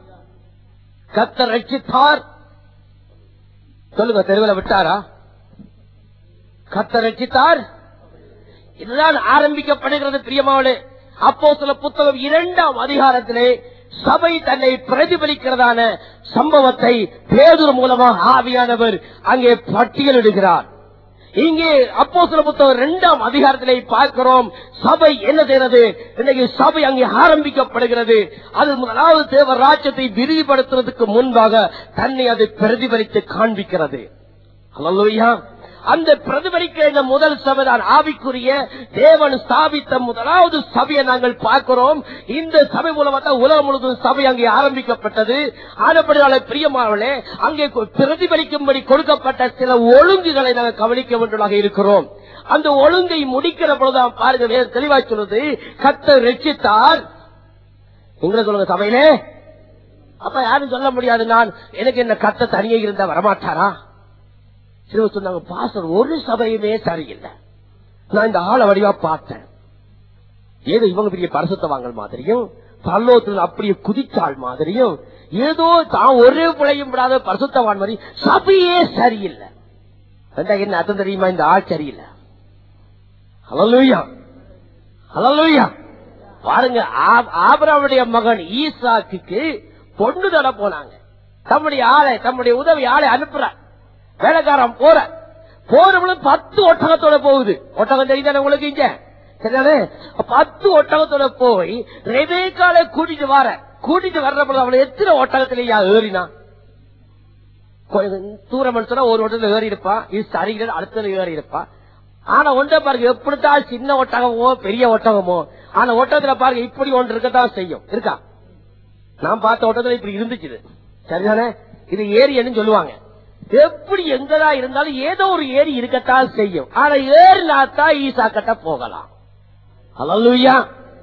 கத்த ரட்சித்தார் சொல்லுங்க தெருவில் விட்டாரா கத்த ரட்சித்தார் இதுதான் ஆரம்பிக்கப்படுகிறது பிரியமாவளே அப்போ சில புத்தகம் இரண்டாம் அதிகாரத்திலே சபை தன்னை பிரதிபலிக்கிறதான சம்பவத்தை பேதுரு மூலமாக ஆவியானவர் அங்கே பட்டியலிடுகிறார் இங்கே அப்போ சில புத்தகம் இரண்டாம் அதிகாரத்திலே பார்க்கிறோம் சபை என்ன செய்யறது இன்னைக்கு சபை அங்கே ஆரம்பிக்கப்படுகிறது அது முதலாவது தேவ ராஜ்யத்தை விரிவுபடுத்துறதுக்கு முன்பாக தன்னை அது பிரதிபலித்து காண்பிக்கிறது அல்லா அந்த பிரதிபலிக்கிற இந்த முதல் சபைதான் ஆவிக்குரிய தேவன் ஸ்தாபித்த முதலாவது சபையை நாங்கள் பார்க்கிறோம் இந்த சபை மூலமா தான் உலகம் முழுவதும் சபை அங்கே ஆரம்பிக்கப்பட்டது ஆனப்படியால பிரியமானவர்களே அங்கே கொ- பிரதிபலிக்கும்படி கொடுக்கப்பட்ட சில ஒழுங்குகளை நாங்கள் கவனிக்க வேண்டுமாக இருக்கிறோம் அந்த ஒழுங்கை முடிக்கிற பொழுதுதான் பாருங்க வேறு தெளிவாய் சொல்றது கத்த ரட்சித்தார் உங்களை சொல்லுங்க சபையிலே அப்ப யாரும் சொல்ல முடியாது நான் எனக்கு என்ன கத்த தனியே இருந்தா வரமாட்டாரா சிறுவ சொன்னாங்க பாஸ்டர் ஒரு சபையுமே சரியில்லை நான் இந்த ஆள வடிவா பார்த்தேன் ஏதோ இவங்க பெரிய பரிசுத்தவாங்கள் மாதிரியும் பல்லோத்தில் அப்படியே குதிச்சாள் மாதிரியும் ஏதோ தான் ஒரே பிழையும் விடாத பரிசுத்தவான் மாதிரி சபையே சரியில்லை ரெண்டா என்ன அர்த்தம் தெரியுமா இந்த ஆள் சரியில்லை ஹலலூயா ஹலலூயா பாருங்க ஆ- ஆபிரகாமுடைய மகன் ஈசாக்குக்கு பொண்ணு தர போனாங்க தம்முடைய ஆளை தம்முடைய உதவி ஆளை அனுப்புறார் வேலைக்காரன் போற போறவளு பத்து ஒட்டகத்தோட போகுது ஒட்டகம் தெரியுதானே உங்களுக்கு இங்க சரிதானே பத்து ஒட்டகத்தோட போய் ரெபேக்கால கூட்டிட்டு வர கூட்டிட்டு வர்ற பொழுது அவளை எத்தனை ஒட்டகத்திலேயா ஏறினா கொஞ்சம் தூரம் சொன்னா ஒரு ஒட்டத்துல ஏறி இருப்பான் இது சரியில்லை அடுத்தது ஏறி இருப்பான் ஆனா ஒன்றை பாருங்க எப்படித்தான் சின்ன ஒட்டகமோ பெரிய ஒட்டகமோ ஆனா ஒட்டகத்துல பாருங்க இப்படி ஒன்று இருக்கத்தான் செய்யும் இருக்கா நான் பார்த்த ஒட்டத்துல இப்படி இருந்துச்சு இது. சரிதானே இது ஏரியன்னு சொல்லுவாங்க எப்படி எங்கதான் இருந்தாலும் ஏதோ ஒரு ஏரி இருக்கத்தான் செய்யும் ஆனா ஏறினாத்தான் ஈசா கட்ட போகலாம் அல்லா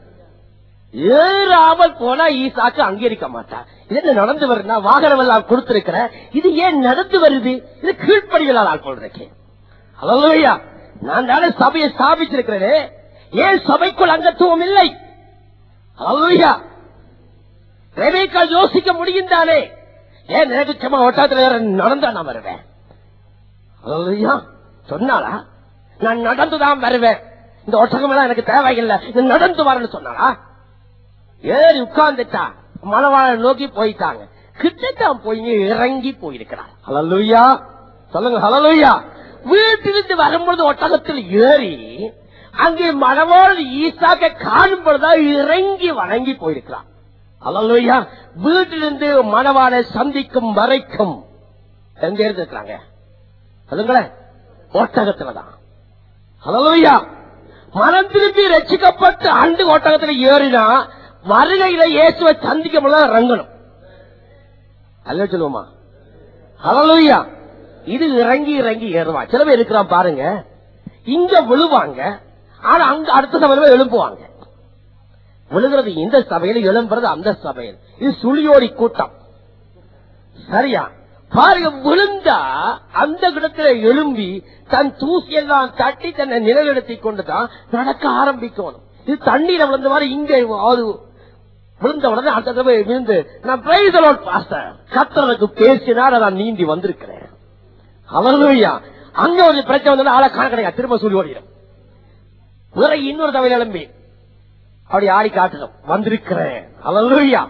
ஏறாமல் போனா ஈசாக்கு அங்க இருக்க மாட்டா இது என்ன நடந்து வருதுன்னா வாகனம் எல்லாம் கொடுத்திருக்கிற இது ஏன் நடந்து வருது இது கீழ்ப்படிகளால் ஆள் போடுறேன் அல்லையா நான் தானே சபையை ஸ்தாபிச்சிருக்கிறேனே ஏன் சபைக்குள் அங்கத்துவம் இல்லை அல்லையா ரெபேக்கா யோசிக்க முடியும் தானே ஏன் எனக்கு சும்மா ஒட்டாத்துல வேற நடந்தா நான் வருவேன் அல்லையா சொன்னாளா நான் நடந்துதான் வருவேன் இந்த ஒட்டகம் எல்லாம் எனக்கு தேவையில்லை இது நடந்து வரேன்னு சொன்னாளா ஏறி உட்கார்ந்துட்டா மணவாள நோக்கி போயிட்டாங்க கிட்டத்தான் போய் இறங்கி போயிருக்கிறார் ஹலலுயா சொல்லுங்க ஹலலுயா வீட்டிலிருந்து வரும்பொழுது ஒட்டகத்தில் ஏறி அங்கே மணவாள் ஈசாக்க காணும் பொழுதுதான் இறங்கி வணங்கி போயிருக்கிறார் ஹலலுயா வீட்டிலிருந்து மணவாளை சந்திக்கும் வரைக்கும் எங்க இருந்திருக்கிறாங்க சொல்லுங்களேன் ஒட்டகத்துலதான் ஹலலுயா மனம் திரும்பி ரசிக்கப்பட்டு அண்டு ஒட்டகத்துல ஏறினா வருகையில இயேசுவை சந்திக்க முடியாது ரங்கணும் அல்ல சொல்லுவோமா ஹலலுயா இது இறங்கி இறங்கி ஏறுவான் சில பேர் இருக்கிறான் பாருங்க இங்க விழுவாங்க ஆனா அங்க அடுத்த சபையில எழும்புவாங்க விழுகிறது இந்த சபையில எழும்புறது அந்த சபையில் இது சுழியோடி கூட்டம் சரியா பாருங்க விழுந்தா அந்த இடத்துல எழும்பி தன் தூசியெல்லாம் தட்டி தன்னை நிலைநிறுத்திக் கொண்டுதான் நடக்க ஆரம்பிக்கணும் இது தண்ணீரை விழுந்த மாதிரி இங்க அது விழுந்த உடனே அந்த தடவை விழுந்து நான் praise the Lord, pastor. கர்த்தருக்கு பேசினார் நான் நீந்தி வந்திருக்கிறேன் அவர்களுயா அங்க ஒரு பிரச்சனை வந்தா ஆளை காண கிடையாது திரும்ப சொல்லி ஓடிடும் வேற இன்னொரு தவையில் எழும்பி அப்படி ஆடி காட்டணும் வந்திருக்கிறேன் அவர்களுயா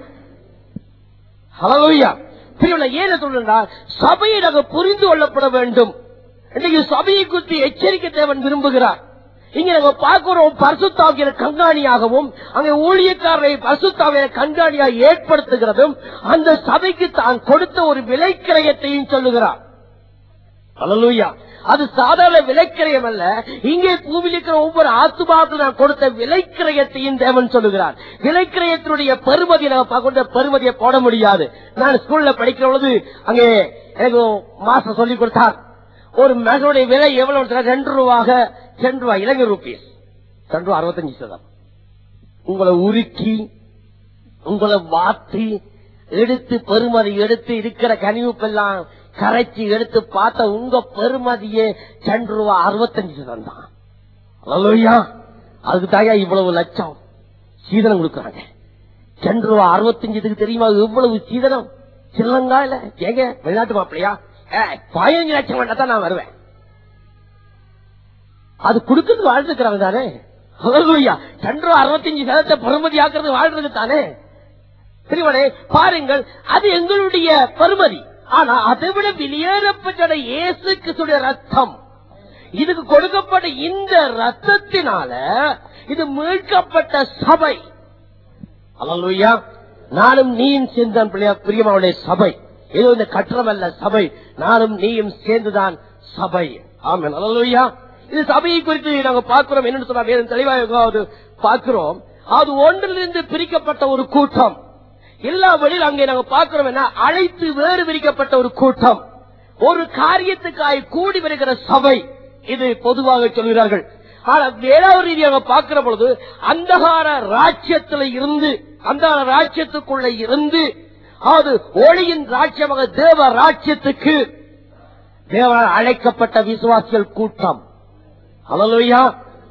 ஹலோயா பிரியவளை ஏன் சொல்றா சபையை நாங்கள் புரிந்து கொள்ளப்பட வேண்டும் இன்னைக்கு சபையை குறித்து எச்சரிக்கை தேவன் விரும்புகிறார் இங்க நாங்க பார்க்கிறோம் பரிசுத்தாவியர் கண்காணியாகவும் அங்கே ஊழியக்காரரை பரிசுத்தாவியர் கண்காணியாக ஏற்படுத்துகிறதும் அந்த சபைக்கு தான் கொடுத்த ஒரு விலைக்கிரயத்தையும் சொல்லுகிறார் அல்லேலூயா அது சாதாரண விலைக்கிரயம் அல்ல இங்கே பூமியில் இருக்கிற ஒவ்வொரு ஆத்துமாவுக்கு நான் கொடுத்த விலைக்கிரயத்தையும் தேவன் சொல்லுகிறார் விலைக்கிரயத்தினுடைய பெருமதியை நம்ம பார்க்கின்ற பெருமதியை போட முடியாது நான் ஸ்கூல்ல படிக்கிற பொழுது அங்கே எனக்கு மாசம் சொல்லி கொடுத்தார் ஒரு மகனுடைய விலை எவ்வளவு தெரியுமா? ரெண்டு ரூபாக ரெண்டு ரூபாய் இலங்கை ரூபீஸ் ரெண்டு ரூபா அறுபத்தஞ்சு சதம் உங்களை உருக்கி உங்களை வாத்தி எடுத்து பெருமதி எடுத்து இருக்கிற கனிவுப்பெல்லாம் கரைச்சி எடுத்து பார்த்த உங்க பெருமதியே ரெண்டு ரூபா அறுபத்தஞ்சு சதம் தான் அல்லையா அதுக்கு தாயா இவ்வளவு லட்சம் சீதனம் கொடுக்கறாங்க ரெண்டு ரூபா அறுபத்தஞ்சு இதுக்கு தெரியுமா எவ்வளவு சீதனம் சில்லங்கா இல்ல ஏங்க வெளிநாட்டு மாப்பிளையா ஏய், பதினஞ்சு லட்சம் வேண்டா தான் நான் வருவேன் அது கொடுக்கறது வாழ்ந்துக்கிறாங்க தானே ஹalleluya. ரெண்டு ரூபா அறுபத்தஞ்சு சதத்தை பெருமதி ஆக்குறது வாழ்றது தானே பிரிவனே பாருங்கள் அது எங்களுடைய பெருமதி ஆனா அதை விட வெளியேறப்பட்ட இயேசு கிறிஸ்துடைய ரத்தம் இதுக்கு கொடுக்கப்பட்ட இந்த ரத்தத்தினால இது மீட்கப்பட்ட சபை அல்லா நானும் நீயும் சேர்ந்தான் பிரியமாவுடைய சபை ஏதோ இந்த கட்டணம் அல்ல சபை நானும் நீயும் சேர்ந்துதான் சபை ஆமென் அல்லா இது சபையை குறித்து நாங்க பார்க்கிறோம் என்னன்னு சொன்னா வேறு தெளிவாக பார்க்கிறோம் அது ஒன்றிலிருந்து பிரிக்கப்பட்ட ஒரு கூட்டம் எல்லா வழியில் அங்கே நாங்க பார்க்கிறோம் என்ன அழைத்து வேறு பிரிக்கப்பட்ட ஒரு கூட்டம் ஒரு காரியத்துக்காய் கூடி வருகிற சபை இது பொதுவாக சொல்கிறார்கள் ஆனா வேறாவது ரீதியாக பார்க்கிற பொழுது அந்தகார ராஜ்யத்துல இருந்து அந்த ராஜ்யத்துக்குள்ள இருந்து அது ஒளியின் ராஜ்யமாக தேவ ராஜ்யத்துக்கு தேவனால் அழைக்கப்பட்ட விசுவாசிகள் கூட்டம் ஹalleluya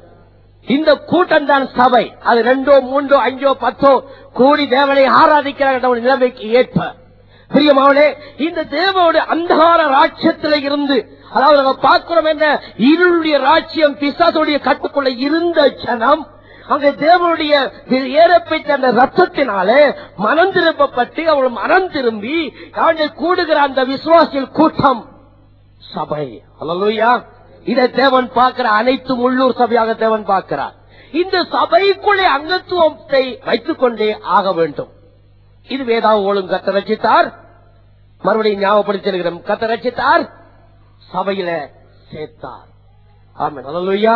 இந்த கூட்டம் தான் சபை அது ரெண்டோ மூன்றோ அஞ்சோ பத்தோ கூடி தேவனை ஆராதிக்கிற ஒரு நிலைமைக்கு ஏற்ப பிரியமாவனே இந்த தேவனுடைய அந்தகார ராஜ்யத்தில் இருந்து அதாவது நம்ம பார்க்கிறோம் என்ன இருளுடைய ராஜ்யம் பிசாசுடைய கட்டுக்குள்ள இருந்த ஜனம் அங்க தேவனுடைய ஏறப்பட்ட அந்த ரத்தத்தினாலே மனம் திரும்பப்பட்டு அவள் மனம் திரும்பி அங்கே கூடுகிற அந்த விசுவாசிகள் கூட்டம் சபை அல்லா இதை தேவன் பார்க்கிற அனைத்தும் உள்ளூர் சபையாக தேவன் பார்க்கிறார் இந்த சபைக்குள்ளே அங்கத்துவத்தை வைத்துக் கொண்டே ஆக வேண்டும் இது வேதாவோளும் கத்த ரச்சித்தார் மறுபடியும் ஞாபகப்படுத்தி செல்கிறோம் கத்த ரச்சித்தார் சபையில சேர்த்தார் ஆமென் அலலுயா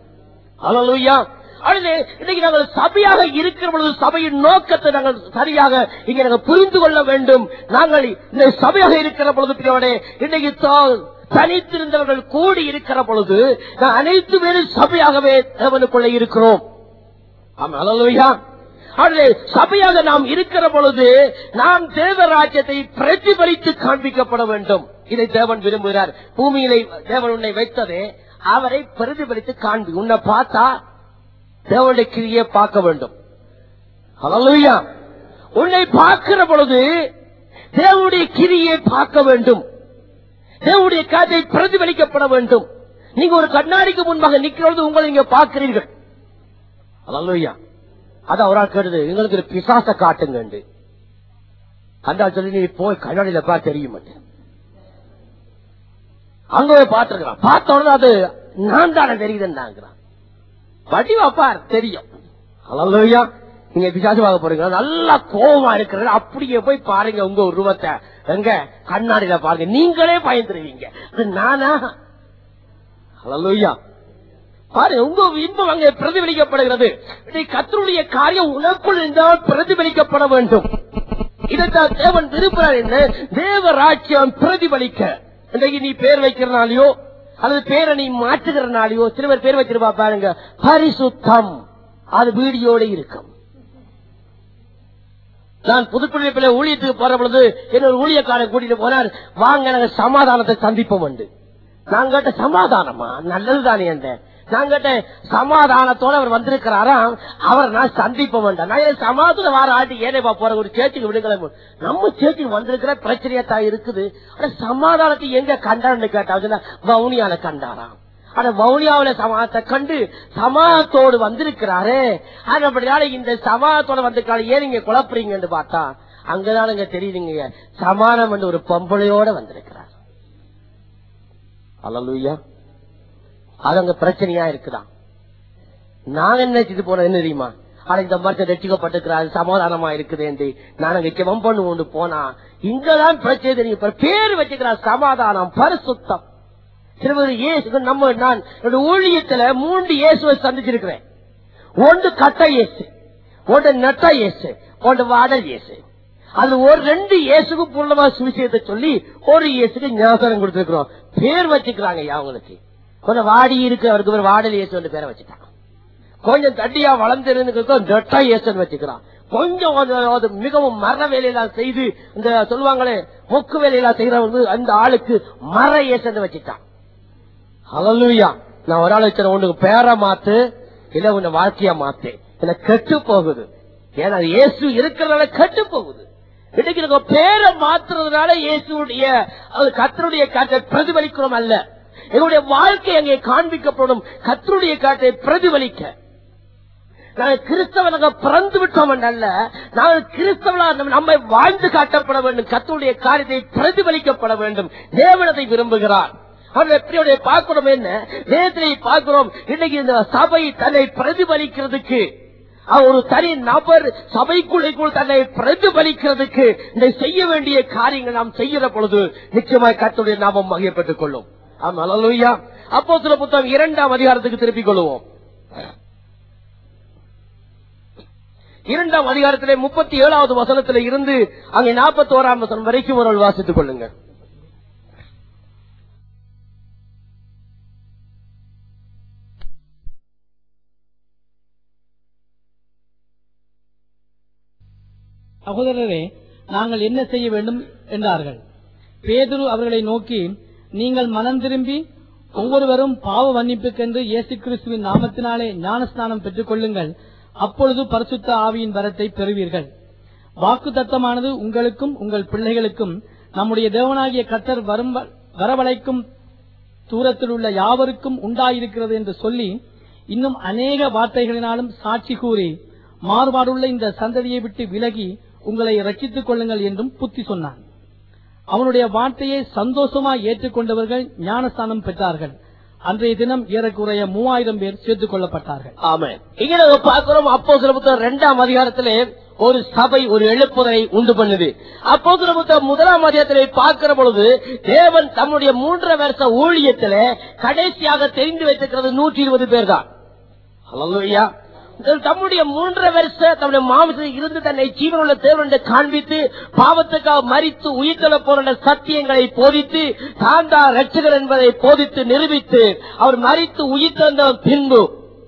அலலுயா அடுத்து இன்னைக்கு நாங்கள் சபையாக இருக்கிற பொழுது சபையின் நோக்கத்தை நாங்கள் சரியாக இங்கே நாங்கள் புரிந்து கொள்ள வேண்டும் நாங்கள் இந்த சபையாக இருக்கிற பொழுது பிரியோடே இன்னைக்கு தா- தனித்திருந்தவர்கள் கூடி இருக்கிற பொழுது நான் அனைத்து பேரும் சபையாகவே தேவனுக்குள்ள இருக்கிறோம் ஆமா அல்லா அதிலே சபையாக நாம் இருக்கிற பொழுது நாம் தேவராஜ்யத்தை பிரதிபலித்து காண்பிக்கப்பட வேண்டும் இதை தேவன் விரும்புகிறார் பூமியிலே தேவன் உன்னை வைத்ததே அவரை பிரதிபலித்து காண்பி உன்னை பார்த்தா தேவனுடைய கிரியை பார்க்க வேண்டும் ஹalleluya உன்னை பார்க்கிற பொழுது தேவனுடைய கிரியை பார்க்க வேண்டும் தேவனுடைய காதை பிரதிபலிக்கப்பட வேண்டும் நீங்க ஒரு கண்ணாடிக்கு முன்பாக நிற்கிறது உங்களை நீங்க பார்க்கிறீர்கள் ஹalleluya அத அவரா கேட்டது எங்களுக்கு ஒரு பிசாச காட்டுங்க அந்த ஆள் சொல்லி நீ போய் கண்ணாடியில பா தெரியும் அங்க போய் பார்த்திருக்கிறான் பார்த்த உடனே அது நான் தானே தெரியுதுன்னாங்கிறான் வடிவா பார் தெரியும் ஹalleluya நீங்க பிசாசு வாங்க போறீங்க நல்லா கோவமா இருக்கிறது அப்படியே போய் பாருங்க உங்க உருவத்தை எங்க கண்ணாடியில பாருங்க நீங்களே பயந்துருவீங்க அது நானா ஹalleluya பாருங்க உங்க இன்பம் அங்கே பிரதிபலிக்கப்படுகிறது இதை கத்தருடைய காரியம் உனக்குள் இருந்தால் பிரதிபலிக்கப்பட வேண்டும் இதைத்தான் தேவன் விரும்புகிறார் என்ன தேவ ராஜ்யம் பிரதிபலிக்க இன்றைக்கு நீ பேர் வைக்கிறனாலயோ அல்லது பேரை நீ மாற்றுகிறனாலயோ சில பேர் பேர் வச்சிருப்பா பாருங்க பரிசுத்தம் அது வீடியோட இருக்கும் நான் புதுக்குடியிருப்பில் ஊழியத்துக்கு போற பொழுது என்னோட ஊழியக்காரன் கூட்டிட்டு போனார் வாங்க நாங்க சமாதானத்தை சந்திப்போம் உண்டு நான் கேட்ட சமாதானமா நல்லதுதானே அந்த நான் கேட்ட சமாதானத்தோட அவர் வந்திருக்கிறாராம் அவர் நான் சந்திப்போம் வேண்டாம் நான் ஏன் சமாதானம் வார ஆட்டி ஏனேப்பா போற ஒரு சேர்ச்சுக்கு விடுங்களேன் நம்ம சேர்ச்சுக்கு வந்திருக்கிற பிரச்சனையா தான் இருக்குது ஆனா சமாதானத்தை எங்க கண்டான்னு கேட்டா வவுனியால கண்டாராம் ஆனா வவுனியாவில சமாதத்தை கண்டு சமாதத்தோடு வந்திருக்கிறாரே அப்படினால இந்த சமாதத்தோட வந்திருக்காரு ஏன் நீங்க குழப்புறீங்கன்னு பார்த்தா அங்கதான் இங்க தெரியுதுங்க சமானம் என்று ஒரு பொம்பளையோட வந்திருக்கிறார் அல்லலுயா அது அங்க பிரச்சனையா இருக்குதான் நான் என்ன செய்து போனது என்ன தெரியுமா ஆனா இந்த மரத்தை ரட்சிக்கப்பட்டிருக்கிறாரு சமாதானமா இருக்குது என்று நான் அங்க ஜெபம் பண்ணுவோம் போனா இங்கதான் பிரச்சனை தெரியும் இப்ப பேர் வச்சுக்கிறார் சமாதானம் பரிசுத்தம் சிறுவர் இயேசு நம்ம நான் என்னோட ஊழியத்துல மூன்று இயேசுவை சந்திச்சிருக்கிறேன் ஒன்று கட்ட இயேசு ஒன்று நட்ட இயேசு ஒன்று வாடல் இயேசு அது ஒரு ரெண்டு இயேசுக்கு பூர்ணமா சுவிசேஷத்தை சொல்லி ஒரு இயேசுக்கு ஞாபகம் கொடுத்திருக்கிறோம் பேர் வச்சுக்கிறாங்க ஐயா அவங்களுக்கு கொஞ்சம் வாடி இருக்கு அவருக்கு ஒரு வாடல் இயேசு பேரை வச்சுட்டாங்க கொஞ்சம் தட்டியா வளர்ந்து நெட்டா இயேசுன்னு வச்சுக்கிறான் கொஞ்சம் அது- அது மிகவும் மர வேலையெல்லாம் செய்து இந்த சொல்லுவாங்களே மொக்கு வேலையெல்லாம் செய்யறவங்க அந்த ஆளுக்கு மர இயேசுன்னு வச்சுட்டான் ஹalleluya நான் ஒரு ஆள் வச்ச உனக்கு பேரை மாத்து இல்ல உன்னை வாழ்க்கையா மாத்து இல்ல கெட்டு போகுது ஏன்னா இயேசு இருக்கிறதுனால கெட்டு போகுது இன்னைக்கு நம்ம பேரை மாத்துறதுனால இயேசுடைய அது கத்தருடைய காற்றை பிரதிபலிக்கிறோம் அல்ல எங்களுடைய வாழ்க்கை அங்கே காண்பிக்கப்படும் கத்தருடைய காற்றை பிரதிபலிக்க நாங்கள் கிறிஸ்தவனாக பிறந்து விட்டோம் அல்ல நாங்கள் கிறிஸ்தவனாக நம்ம- நம்மை வாழ்ந்து காட்டப்பட வேண்டும் கத்தருடைய காரியத்தை பிரதிபலிக்கப்பட வேண்டும் தேவனத்தை விரும்புகிறார் அவருடைய பிரியோடைய பார்க்கிறோம் என்ன வேதத்திலே பார்க்கிறோம் இன்னைக்கு இந்த சபை தன்னை பிரதிபலிக்கிறதுக்கு அவர் ஒரு தனி நபர் சபைக்குள்ளைக்குள் தன்னை பிரதிபலிக்கிறதுக்கு இந்த செய்ய வேண்டிய காரியங்கள் நாம் செய்கிற பொழுது நிச்சயமாய் கர்த்தருடைய நாமம் மகிழப்பட்டுக் கொள்ளும் ஆமா அல்லேலூயா அப்போ சில புத்தகம் இரண்டாம் அதிகாரத்துக்கு திருப்பிக் கொள்வோம் இரண்டாம் அதிகாரத்திலே முப்பத்தி ஏழாவது வசனத்திலே இருந்து அங்கே நாற்பத்தி ஓராம் வசனம் வரைக்கும் ஒரு வாசித்துக் கொள்ளுங்கள் சகோதரரே நாங்கள் என்ன செய்ய வேண்டும் என்றார்கள் பேதுரு அவர்களை நோக்கி நீங்கள் மனம் திரும்பி ஒவ்வொருவரும் பாவ மன்னிப்புக்கென்று இயேசு கிறிஸ்துவின் நாமத்தினாலே ஞானஸ்நானம் பெற்றுக் கொள்ளுங்கள் அப்பொழுது பரிசுத்த ஆவியின் வரத்தை பெறுவீர்கள் வாக்கு தத்தமானது உங்களுக்கும் உங்கள் பிள்ளைகளுக்கும் நம்முடைய தேவனாகிய கர்த்தர் வரும் வரவழைக்கும் தூரத்தில் உள்ள யாவருக்கும் உண்டாயிருக்கிறது என்று சொல்லி இன்னும் அநேக வார்த்தைகளினாலும் சாட்சி கூறி மாறுபாடுள்ள இந்த சந்ததியை விட்டு விலகி உங்களை ரட்சித்துக் கொள்ளுங்கள் என்றும் புத்தி சொன்னான் அவனுடைய வார்த்தையை சந்தோஷமாய் ஏற்றுக்கொண்டவர்கள் ஞானஸ்தானம் பெற்றார்கள் அன்றைய தினம் ஏறக்குறைய மூவாயிரம் பேர் சேர்த்துக் கொள்ளப்பட்டார்கள் ஆமென் இங்க நம்ம பார்க்கிறோம் அப்போ புத்தகம் இரண்டாம் அதிகாரத்திலே ஒரு சபை ஒரு எழுப்புதலை உண்டு பண்ணுது அப்போ புத்தகம் முதலாம் அதிகாரத்திலே பார்க்கிற பொழுது தேவன் தம்முடைய மூன்றரை வருஷ ஊழியத்திலே கடைசியாக தெரிந்து வைத்திருக்கிறது நூற்றி இருபது பேர் தான் ஹalleluya. தம்முடைய மூன்றரை வருஷ தம்முடைய மாமிசத்தில் இருந்து தன்னை ஜீவனுள்ள தேவன் காண்பித்து பாவத்துக்காக மறித்து உயிர்த்தல போன்ற சத்தியங்களை போதித்து தாந்தா ரட்சகர் என்பதை போதித்து நிரூபித்து அவர் மறித்து உயிர்த்தெழுந்த பின்பு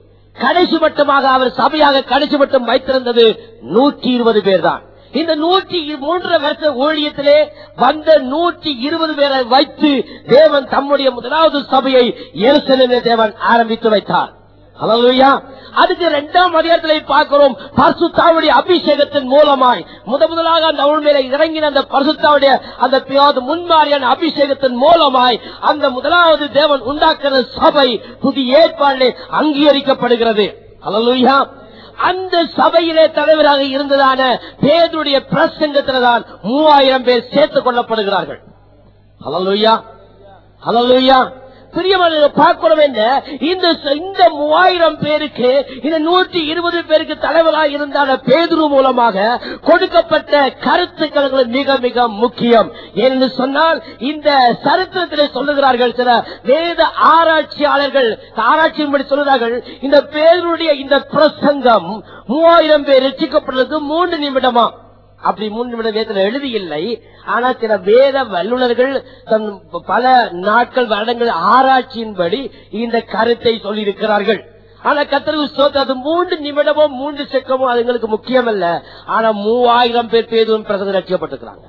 கடைசி மட்டமாக அவர் சபையாக கடைசி மட்டம் வைத்திருந்தது நூற்றி இருபது பேர் தான் இந்த நூற்றி மூன்றரை வருஷ ஊழியத்திலே வந்த நூற்றி இருபது பேரை வைத்து தேவன் தம்முடைய முதலாவது சபையை எருசலேமே தேவன் ஆரம்பித்து வைத்தார் ஹalleluya அதுக்கு இரண்டாம் அதிகாரத்திலே பார்க்கிறோம் பரிசுத்தாவுடைய அபிஷேகத்தின் மூலமாய் முத முதலாக அந்த அவள் மேல இறங்கின அந்த பரிசுத்தாவுடைய அந்த பியாவது முன்மாரியான அபிஷேகத்தின் மூலமாய் அந்த முதலாவது தேவன் உண்டாக்குற சபை புதிய ஏற்பாடு அங்கீகரிக்கப்படுகிறது ஹalleluya அந்த சபையிலே தலைவராக இருந்ததான பேதுடைய பிரசங்கத்தில்தான் மூவாயிரம் பேர் சேர்த்துக் கொள்ளப்படுகிறார்கள் ஹalleluya ஹalleluya பிரியமான பார்க்கிறோம் என்ன இந்த இந்த மூவாயிரம் பேருக்கு இந்த நூற்றி இருபது பேருக்கு தலைவராக இருந்தான பேதுரு மூலமாக கொடுக்கப்பட்ட கருத்துக்கள் மிக மிக முக்கியம் என்று சொன்னால் இந்த சரித்திரத்திலே சொல்லுகிறார்கள் சில வேத ஆராய்ச்சியாளர்கள் ஆராய்ச்சியின்படி சொல்லுகிறார்கள் இந்த பேருடைய இந்த பிரசங்கம் மூவாயிரம் பேர் ரசிக்கப்பட்டதுக்கு மூன்று நிமிடமா அப்படி மூன்று நிமிட வேதத்தில் எழுதி இல்லை ஆனா சில வேத வல்லுநர்கள் தன் பல நாட்கள் வருடங்கள் ஆராய்ச்சியின்படி இந்த கருத்தை சொல்லியிருக்கிறார்கள் ஆனா கத்தருக்கு ஸ்தோத்திரம் அது மூன்று நிமிடமோ மூன்று செக்கமோ அது எங்களுக்கு முக்கியம் அல்ல ஆனா மூவாயிரம் பேர் பேரும் பிரசங்க ரட்சிக்கப்பட்டிருக்கிறாங்க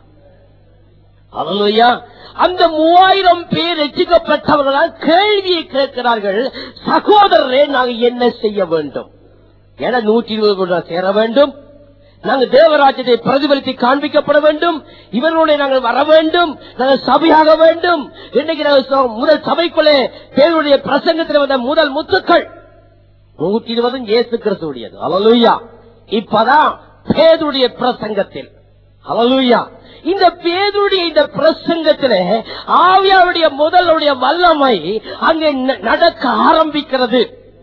அல்லையா அந்த மூவாயிரம் பேர் ரட்சிக்கப்பட்டவர்களால் கேள்வியை கேட்கிறார்கள் சகோதரரே நாங்கள் என்ன செய்ய வேண்டும் என நூற்றி இருபது கோடி ரூபாய் சேர வேண்டும் நாங்கள் தேவராஜ்யத்தை பிரதிபலித்து காண்பிக்கப்பட வேண்டும் இவர்களுடைய நாங்கள் வர வேண்டும் நாங்கள் சபையாக வேண்டும் இன்னைக்கு நாங்கள் ச- முதல் சபைக்குள்ளே தேவனுடைய பிரசங்கத்தில் வந்த முதல் முத்துக்கள் நூற்றி இருபது இயேசு கிறிஸ்துடையது அலலுயா இப்பதான் பேதுடைய பிரசங்கத்தில் அலலுயா இந்த பேதுடைய இந்த பிரசங்கத்திலே ஆவியாவுடைய முதலுடைய வல்லமை அங்கே ந- நடக்க ஆரம்பிக்கிறது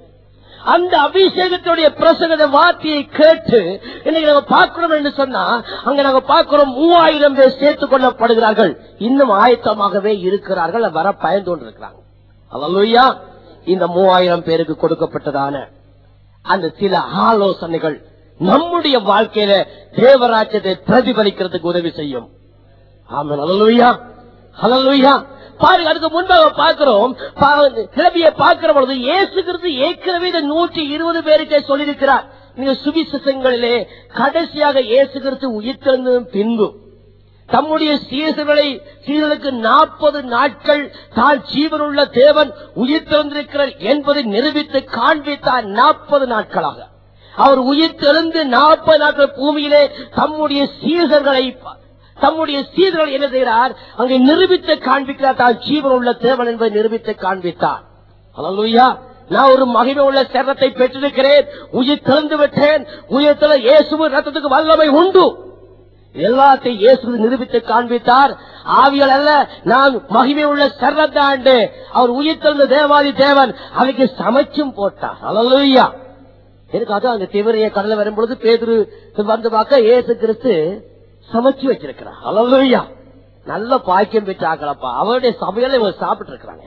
அந்த அபிஷேகத்துடைய பிரசங்கத வார்த்தையை கேட்டு இன்னைக்கு நாங்க பார்க்கிறோம் என்று சொன்னா அங்க நாங்க பார்க்கிறோம் மூவாயிரம் பேர் சேர்த்துக் கொள்ளப்படுகிறார்கள் இன்னும் ஆயத்தமாகவே இருக்கிறார்கள் வர பயந்து கொண்டிருக்கிறாங்க அல்லா இந்த மூவாயிரம் பேருக்கு கொடுக்கப்பட்டதான அந்த சில ஆலோசனைகள் நம்முடைய வாழ்க்கையில தேவராஜ்யத்தை பிரதிபலிக்கிறதுக்கு உதவி செய்யும் ஆமாம் அல்லா ஹalleluya பாருங்க அதுக்கு முன்பாக பார்க்கிறோம் கிளவியை பார்க்கிற பொழுது இயேசுகிறது ஏற்கனவே இந்த நூற்றி இருபது பேருக்கே சொல்லியிருக்கிறார் நீங்க சுவிசேஷங்களிலே கடைசியாக இயேசுகிறது உயிர்த்தெழுந்ததும் பின்பு தம்முடைய சீசர்களை சீசர்களுக்கு நாற்பது நாட்கள் தான் ஜீவனுள்ள தேவன் உயிர்த்தெழுந்திருக்கிறார் என்பதை நிரூபித்து காண்பித்தார் நாற்பது நாட்களாக அவர் உயிர்த்தெழுந்து நாற்பது நாட்கள் பூமியிலே தம்முடைய சீசர்களை தம்முடைய சீதர்கள் என்ன செய்கிறார் அங்கே நிரூபித்து காண்பிக்கிறார் தான் ஜீவன் உள்ள தேவன் என்பதை நிரூபித்து காண்பித்தார் அல்லா நான் ஒரு மகிமை உள்ள சரத்தை பெற்றிருக்கிறேன் உயிர் திறந்து விட்டேன் உயிர் திற இயேசுவின் ரத்தத்துக்கு வல்லமை உண்டு எல்லாத்தையும் இயேசு நிரூபித்து காண்பித்தார் ஆவியல் அல்ல நான் மகிமை உள்ள சர்வத்தாண்டு அவர் உயிர் திறந்த தேவாதி தேவன் அவைக்கு சமைச்சும் போட்டார் அல்லா எனக்கு அதான் அந்த திவரைய கடல வரும்பொழுது பேதுரு வந்து பார்க்க இயேசு கிறிஸ்து சமைச்சு வச்சிருக்கிறார் அலலுயா நல்ல பாக்கியம் பெற்ற ஆக்கலப்பா அவருடைய சமையல இவங்க சாப்பிட்டு இருக்கிறாங்க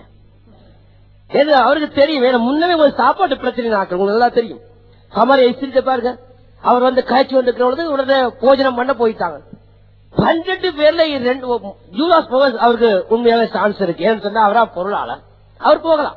ஏது அவருக்கு தெரியும் ஏன்னா முன்னமே ஒரு சாப்பாட்டு பிரச்சனை ஆக்கள் உங்களுக்கு நல்லா தெரியும் சமரை எசிரிட்ட பாருங்க அவர் வந்து காய்ச்சி வந்துருக்கிற பொழுது உடனே போஜனம் பண்ண போயிட்டாங்க பன்னெண்டு பேர்ல ரெண்டு யூலாஸ் போக அவருக்கு உண்மையாவே சான்ஸ் இருக்கு ஏன்னு சொன்னா அவரா பொருளாளர் அவர் போகலாம்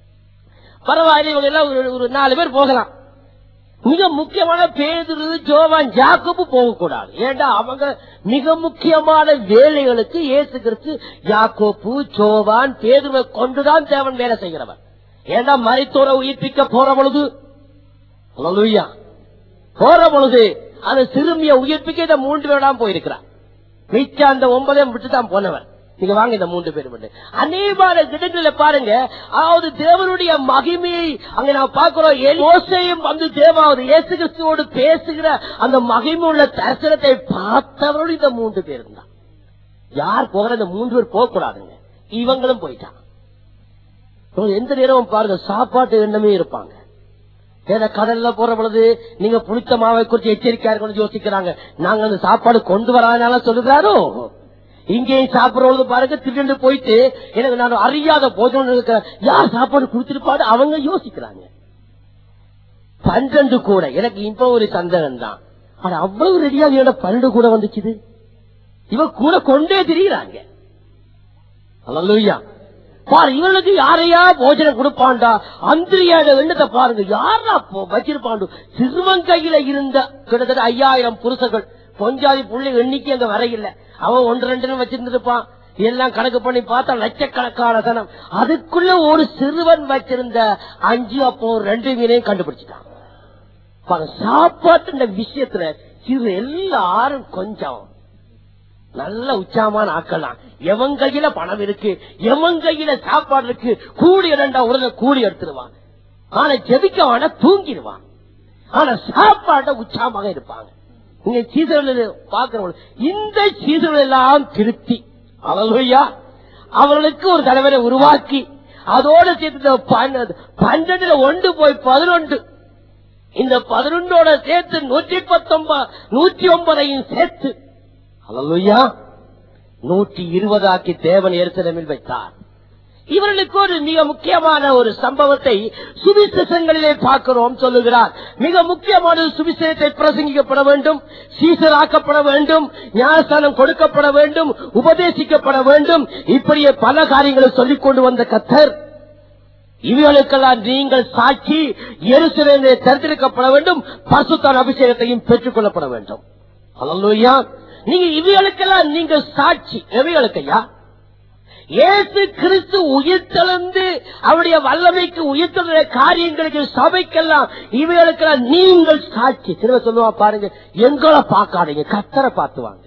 பரவாயில்லை இவங்க எல்லாம் ஒரு- ஒரு நாலு பேர் போகலாம் மிக முக்கியமான பேதுரு ஜோவான் ஜாக்கோபு போகக்கூடாது ஏண்டா அவங்க மிக முக்கியமான வேலைகளுக்கு இயேசு கிறிஸ்து யாக்கோப்பு ஜோவான் பேதுருவை கொண்டுதான் தேவன் வேலை செய்கிறவன் ஏண்டா மரித்தோரை உயிர்ப்பிக்க போற பொழுது அல்லேலூயா. போற பொழுது அந்த சிறுமியை உயிர்ப்பிக்க இந்த மூன்று பேராம் போயிருக்கிறார் மிச்சம் அந்த ஒன்பதையும் விட்டு தான் போனவன் நீங்க வாங்க இந்த மூன்று பேர் மட்டும் அநேகமான திடங்களை பாருங்க அதாவது தேவனுடைய மகிமையை அங்க நான் பார்க்கிறோம் மோசையும் வந்து தேவாவது இயேசு கிறிஸ்துவோடு பேசுகிற அந்த மகிமை உள்ள தரிசனத்தை பார்த்தவரோடு இந்த மூன்று பேர் இருந்தான் யார் போகிற இந்த மூன்று பேர் போக கூடாதுங்க இவங்களும் போயிட்டாங்க இவங்க எந்த நேரமும் பாருங்க சாப்பாட்டு எண்ணமே இருப்பாங்க ஏன்னா கடல்ல போற பொழுது நீங்க புளித்த மாவை குறித்து எச்சரிக்கையா இருக்கணும்னு யோசிக்கிறாங்க நாங்க அந்த சாப்பாடு கொண்டு வராதனால சொல்லுகிறாரோ இங்கேயும் சாப்பிடுற பொழுது பாருங்க திடீர்னு போயிட்டு எனக்கு நான் அறியாத போஜனம் இருக்கிற யார் சாப்பாடு கொடுத்திருப்பாடு அவங்க யோசிக்கிறாங்க பன்னெண்டு கூட எனக்கு இப்ப ஒரு சந்தேகம் தான் ஆனா அவ்வளவு ரெடியா என்னோட பன்னெண்டு கூட வந்துச்சுது இவ கூட கொண்டே திரிகிறாங்க அல்லா பாரு இவனுக்கு யாரையா போஜனம் கொடுப்பான்டா அந்திரியோட எண்ணத்தை பாருங்க யாரா போ- வச்சிருப்பாண்டு சிறுவன் கையில இருந்த கிட்டத்தட்ட ஐயாயிரம் புருஷர்கள் பொஞ்சாதி புள்ளி எண்ணிக்கை அங்க வரையில்ல அவன் ஒன்று ரெண்டு வச்சிருந்திருப்பான் எல்லாம் கணக்கு பண்ணி பார்த்தா லட்சக்கணக்கான தனம் அதுக்குள்ள ஒரு சிறுவன் வச்சிருந்த அஞ்சு அப்போ ரெண்டு மீனையும் கண்டுபிடிச்சிட்டான் பாருங்க, சாப்பாட்டு விஷயத்துல சிறு எல்லாரும் கொஞ்சம் நல்ல உச்சாமான ஆக்கலாம் எவன் கையில பணம் இருக்கு எவன் கையில சாப்பாடு இருக்கு கூடி இரண்டா உடனே கூடி எடுத்துருவான் ஆனா ஜெபிக்கவான தூங்கிடுவான் ஆனா சாப்பாட்ட உற்சாகமாக இருப்பாங்க நீங்க சீசர்கள் பாக்குறவங்க இந்த சீசர்கள் எல்லாம் திருத்தி அழகையா அவர்களுக்கு ஒரு தலைவரை உருவாக்கி அதோட சேர்த்து இந்த பன்ன- பன்னெண்டுல ஒன்று போய் பதினொன்று இந்த பதினொன்றோட சேர்த்து நூற்றி பத்தொன்பது நூற்றி ஒன்பதையும் சேர்த்து அல்லா நூற்றி இருபதாக்கி தேவன் எருசலேமில் வைத்தார் இவர்களுக்கு ஒரு மிக முக்கியமான ஒரு சம்பவத்தை சுவிசேஷங்களிலே பார்க்கிறோம் சொல்லுகிறார் மிக முக்கியமான ஒரு சுவிசேஷத்தை பிரசங்கிக்கப்பட வேண்டும் சீசராக்கப்பட வேண்டும் ஞானஸ்தானம் கொடுக்கப்பட வேண்டும் உபதேசிக்கப்பட வேண்டும் இப்படியே பல காரியங்களை சொல்லிக் கொண்டு வந்த கத்தர் இவைகளுக்கெல்லாம் நீங்கள் சாட்சி எருசலேமிலே தெரிந்திருக்கப்பட வேண்டும் பசுத்தான் அபிஷேகத்தையும் பெற்றுக் கொள்ளப்பட வேண்டும் அல்லா நீங்க இவைகளுக்கெல்லாம் நீங்கள் சாட்சி எவைகளுக்கையா இயேசு கிறிஸ்து உயிர்த்தெழுந்து அவருடைய வல்லமைக்கு உயிர்த்தெழுந்த காரியங்களுக்கு சபைக்கெல்லாம் இவைகளுக்கெல்லாம் நீங்கள் சாட்சி திரும்ப சொல்லுவா பாருங்க எங்களை பார்க்காதீங்க கத்தரை பார்த்து வாங்க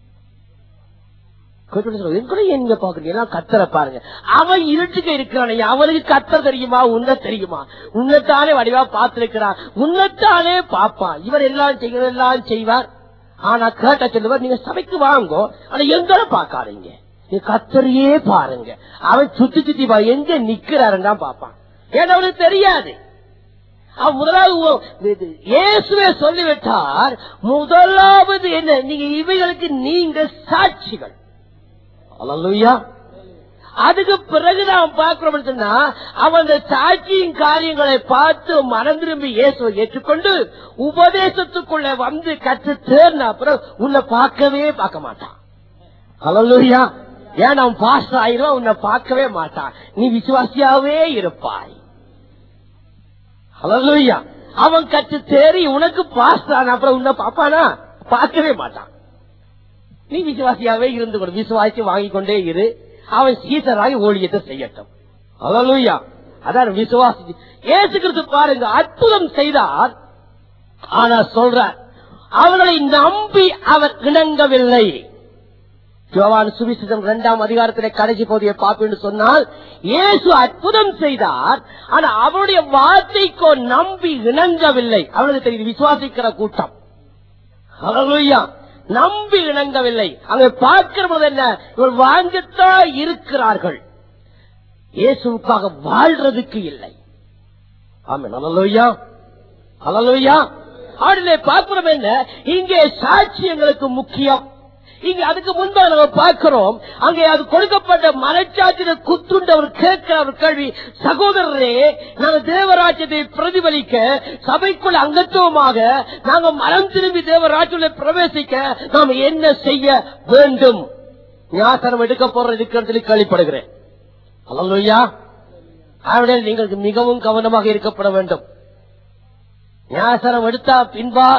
எங்களை எங்க பாக்குறீங்க எல்லாம் கத்தரை பாருங்க அவன் இருட்டுக்கு இருக்கிறான் அவனுக்கு கத்தர் தெரியுமா உன்ன தெரியுமா உன்னத்தானே வடிவா பார்த்திருக்கிறான் உன்னத்தானே பாப்பான் இவர் எல்லாம் செய்கிறதெல்லாம் செய்வார் ஆனா கேட்ட சொல்லுவார் நீங்க சபைக்கு வாங்கோ ஆனா எங்களை பார்க்காதீங்க நீ கத்தரையே பாருங்க அவன் சுத்தி சுத்தி பா எங்க நிக்கிறாருன்னு பாப்பான் ஏன்னா அவனுக்கு தெரியாது அவன் முதலாவது இயேசுவே சொல்லிவிட்டார் முதலாவது என்ன நீங்க இவைகளுக்கு நீங்க சாட்சிகள் அல்லா அதுக்கு பிறகு நாம் பார்க்கிறோம் சொன்னா அவன் அந்த சாட்சியின் காரியங்களை பார்த்து மனம் திரும்பி இயேசுவை ஏற்றுக்கொண்டு உபதேசத்துக்குள்ள வந்து கற்று தேர்ன அப்புறம் உன்னை பார்க்கவே பார்க்க மாட்டான் அலலுயா ஏன் அவன் பாஸ் ஆயிரும் உன்னை பார்க்கவே மாட்டான் நீ விசுவாசியாவே இருப்பாய் அலலுயா அவன் கற்று தேறி உனக்கு பாஸ் ஆன அப்புறம் உன்னை பார்ப்பானா பார்க்கவே மாட்டான் நீ விசுவாசியாவே இருந்து கொடு விசுவாசி வாங்கி கொண்டே இரு அவன் சீசராகி ஊழியத்தை செய்யட்டும் அலலுயா அதான் விசுவாசி ஏசு கிறிஸ்து பாருங்க அற்புதம் செய்தார் ஆனா சொல்றார் அவர்களை நம்பி அவர் இணங்கவில்லை யோவான் சுவிசேஷம் இரண்டாம் அதிகாரத்திலே கடைசி பகுதியை பார்ப்பேன்னு சொன்னால் இயேசு அற்புதம் செய்தார் ஆனா அவருடைய வார்த்தைக்கோ நம்பி இணங்கவில்லை அவனுக்கு தெரியுது விசுவாசிக்கிற கூட்டம் ஹalleluya நம்பி இணங்கவில்லை அங்க பார்க்கிற போது என்ன இவர் வாங்கத்தான் இருக்கிறார்கள் இயேசுவுக்காக வாழ்றதுக்கு இல்லை ஆமாம் ஹalleluya ஹalleluya ஆடிலே பார்க்கிறோம் என்ன இங்கே சாட்சி எங்களுக்கு முக்கியம் இங்க அதுக்கு முன்பா நம்ம பார்க்கிறோம் அங்கே அது கொடுக்கப்பட்ட மனச்சாட்சியில குத்துண்டு அவர் கேட்கிற ஒரு கேள்வி சகோதரரே நாங்க தேவராஜ்யத்தை பிரதிபலிக்க சபைக்குள் அங்கத்துவமாக நாங்க மனம் திரும்பி தேவராஜ்யத்தை பிரவேசிக்க நாம் என்ன செய்ய வேண்டும் ஞாசனம் எடுக்க போற இருக்கிறதுல கேள்விப்படுகிறேன் அல்லையா ஆவிடல் நீங்கள் மிகவும் கவனமாக இருக்கப்பட வேண்டும் ஞாசனம் எடுத்தா பின்பா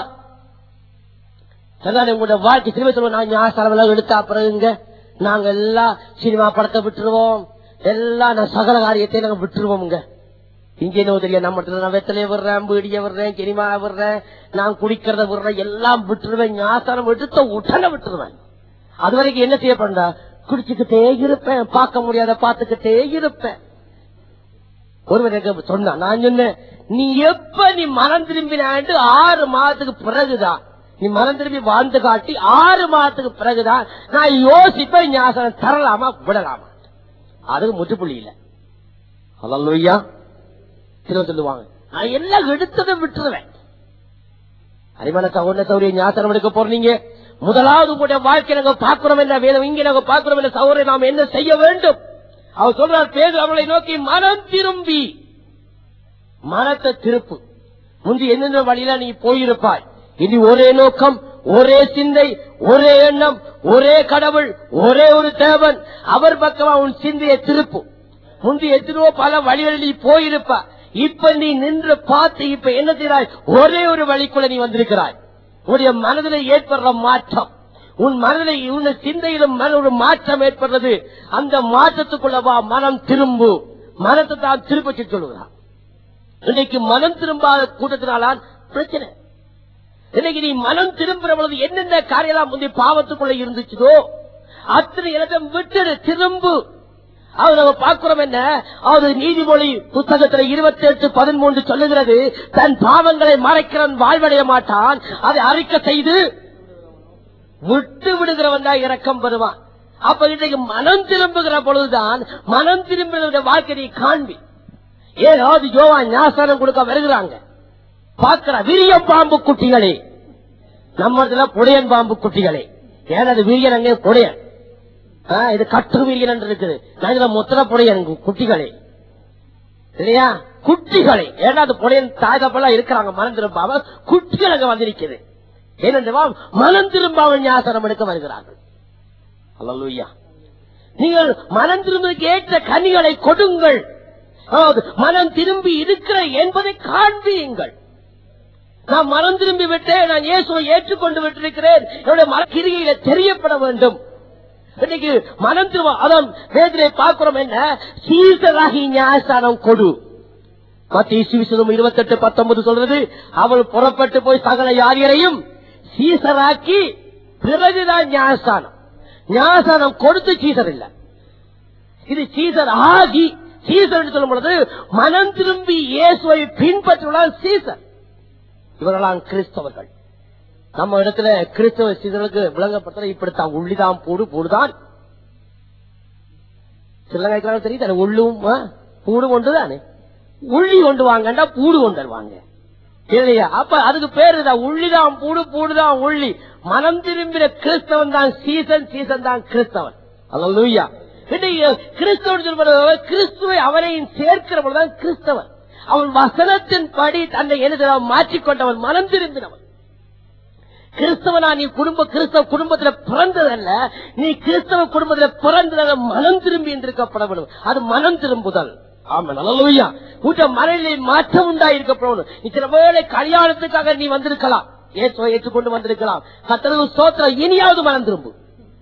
சொன்னாரு உங்களோட வாழ்க்கை திரும்ப சொல்லுவோம் நான் ஞாபகம் எல்லாம் எடுத்தா பிறகுங்க நாங்க எல்லாம் சினிமா படத்தை விட்டுருவோம் எல்லாம் நான் சகல காரியத்தை நாங்க விட்டுருவோம்ங்க இங்க என்ன தெரியும் நம்ம இடத்துல நான் வெத்தலைய விடுறேன் பீடிய விடுறேன் சினிமா விடுறேன் நான் குடிக்கிறத விடுறேன் எல்லாம் விட்டுருவேன் ஞாபகம் எடுத்த உடனே விட்டுருவேன் அது வரைக்கும் என்ன செய்ய பண்ணா குடிச்சுக்கிட்டே இருப்பேன் பார்க்க முடியாத பார்த்துக்கிட்டே இருப்பேன் ஒருவர் எனக்கு சொன்னா நான் சொன்னேன் நீ எப்ப நீ மனம் திரும்பினாண்டு ஆறு மாதத்துக்கு பிறகுதான் நீ மனம் திரும்பி வாழ்ந்து காட்டி ஆறு மாதத்துக்கு பிறகுதான் நான் யோசிப்பேன் ஞாசனம் தரலாமா விடலாமா அதுக்கு முற்றுப்புள்ளி இல்ல அல்லையா திரும்ப சொல்லுவாங்க நான் எல்லாம் எடுத்ததை விட்டுருவேன் அறிமான சகோதர சௌரிய ஞாசனம் எடுக்க போறீங்க முதலாவது உங்களுடைய வாழ்க்கை நாங்க பார்க்கிறோம் என்ன வேணும் இங்க நாங்க பார்க்கிறோம் என்ன சௌரிய நாம் என்ன செய்ய வேண்டும் அவர் சொல்றார் பேரு அவளை நோக்கி மனம் திரும்பி மனத்தை திருப்பு முந்தி என்னென்ன வழியில நீ போயிருப்பாய் இனி ஒரே நோக்கம் ஒரே சிந்தை ஒரே எண்ணம் ஒரே கடவுள் ஒரே ஒரு தேவன் அவர் பக்கமா உன் சிந்தையை திருப்பு முந்தி எத்தனையோ பல வழிகளில் நீ போயிருப்ப இப்ப நீ நின்று பார்த்து இப்ப என்ன செய்றாய் ஒரே ஒரு வழிக்குள்ள நீ வந்திருக்கிறாய் உன்னுடைய மனதில் ஏற்படுற மாற்றம் உன் மனதில் உன் சிந்தையிலும் மன ஒரு மாற்றம் ஏற்படுறது அந்த மாற்றத்துக்குள்ள வா மனம் திரும்பு மனத்தை தான் திருப்பி சொல்லுகிறான் இன்னைக்கு மனம் திரும்பாத கூட்டத்தினாலான் பிரச்சனை இன்னைக்கு நீ மனம் திரும்புற பொழுது என்னென்ன காரியெல்லாம் முந்தைய பாவத்துக்குள்ள இருந்துச்சதோ அத்தனை இடத்தை விட்டுடு திரும்பு அது நம்ம பார்க்கிறோம் என்ன அது நீதிமொழி புத்தகத்துல இருபத்தி எட்டு பதிமூன்று சொல்லுகிறது தன் பாவங்களை மறைக்கிறவன் வாழ்வடைய மாட்டான் அதை அறிக்கை செய்து விட்டு விடுகிறவன் தான் இரக்கம் பெறுவான் அப்ப இன்றைக்கு மனம் திரும்புகிற பொழுதுதான் மனம் திரும்புகிற வாழ்க்கை நீ காண்பி ஏதாவது யோவா ஞாசனம் கொடுக்க வருகிறாங்க பார்க்கிற விரிய பாம்பு குட்டிகளே நம்ம இடத்துல புடையன் பாம்பு குட்டிகளே ஏன் அது விரியன் அங்கே புடையன் ஆ, இது கட்டுவீரியல் என்று இருக்குது நான் இதுல முத்திர புடையன் குட்டிகளே இல்லையா குட்டிகளை ஏழாவது புடையன் தாய் தப்பெல்லாம் இருக்கிறாங்க மனம் திரும்பாம குட்டிகள் அங்க வந்திருக்குது ஏனென்றா மனம் திரும்பாமல் ஞாசனம் எடுக்க வருகிறார்கள் அல்லேலூயா நீங்கள் மனம் திரும்புவதற்கு ஏற்ற கனிகளை கொடுங்கள் அதாவது மனம் திரும்பி இருக்கிற என்பதை காண்பியுங்கள் நான் மனம் திரும்பி விட்டேன் நான் இயேசுவை ஏற்றுக்கொண்டு விட்டிருக்கிறேன் என்னுடைய மரக்கிரியில தெரியப்பட வேண்டும் இன்னைக்கு மனம் திரும்ப அதான் வேதனை பார்க்கிறோம் என்ன சீசராகி ஞானஸ்தானம் கொடு மத்திய சுவிசேஷம் இருபத்தெட்டு பத்தொன்பது சொல்றது அவள் புறப்பட்டு போய் சகல யாரியரையும் சீசராக்கி பிறகுதான் ஞானஸ்தானம் ஞானஸ்தானம் கொடுத்து சீசர் இல்ல இது சீசர் ஆகி சீசர் என்று சொல்லும் பொழுது மனம் திரும்பி இயேசுவை பின்பற்றுவதால் சீசர் இவர்களாம் கிறிஸ்தவர்கள் நம்ம இடத்துல கிறிஸ்தவ சீசர்களுக்கு விளங்கப்பட்ட இப்படித்தான் உள்ளிதான் பூடு பூடுதான் சிலங்காய்க்கான தெரியுது அது உள்ளும் ஆ, பூடும் ஒன்றுதானே உள்ளி கொண்டு வாங்கண்டா பூடு கொண்டு வாங்க இல்லையா அப்ப அதுக்கு பேரு தான் உள்ளிதான் பூடு பூடுதான் உள்ளி மனம் திரும்பின கிறிஸ்தவன் தான் சீசன் சீசன் தான் கிறிஸ்தவன் அல்லூயா இன்னைக்கு கிறிஸ்தவன் சொல்வது கிறிஸ்துவை அவனையும் சேர்க்கிற பொழுதுதான் கிறிஸ்தவன் அவன் வசனத்தின் படி தன்னை எழுத மாற்றிக்கொண்டவன் மனம் திரும்பினவன் கிறிஸ்தவனா நீ குடும்ப கிறிஸ்தவ குடும்பத்துல பிறந்ததல்ல நீ கிறிஸ்தவ குடும்பத்துல பிறந்ததால மனம் திரும்பி என்றிருக்கப்பட வேண்டும் அது மனம் திரும்புதல் ஆமா நல்ல கூட்ட மனநிலை மாற்றம் உண்டாயிருக்கப்படும் நீ சில வேளை கல்யாணத்துக்காக நீ வந்திருக்கலாம் ஏற்றுவ ஏற்றுக்கொண்டு வந்திருக்கலாம் கத்தரவு சோத்திரம் இனியாவது மனம் திரும்பு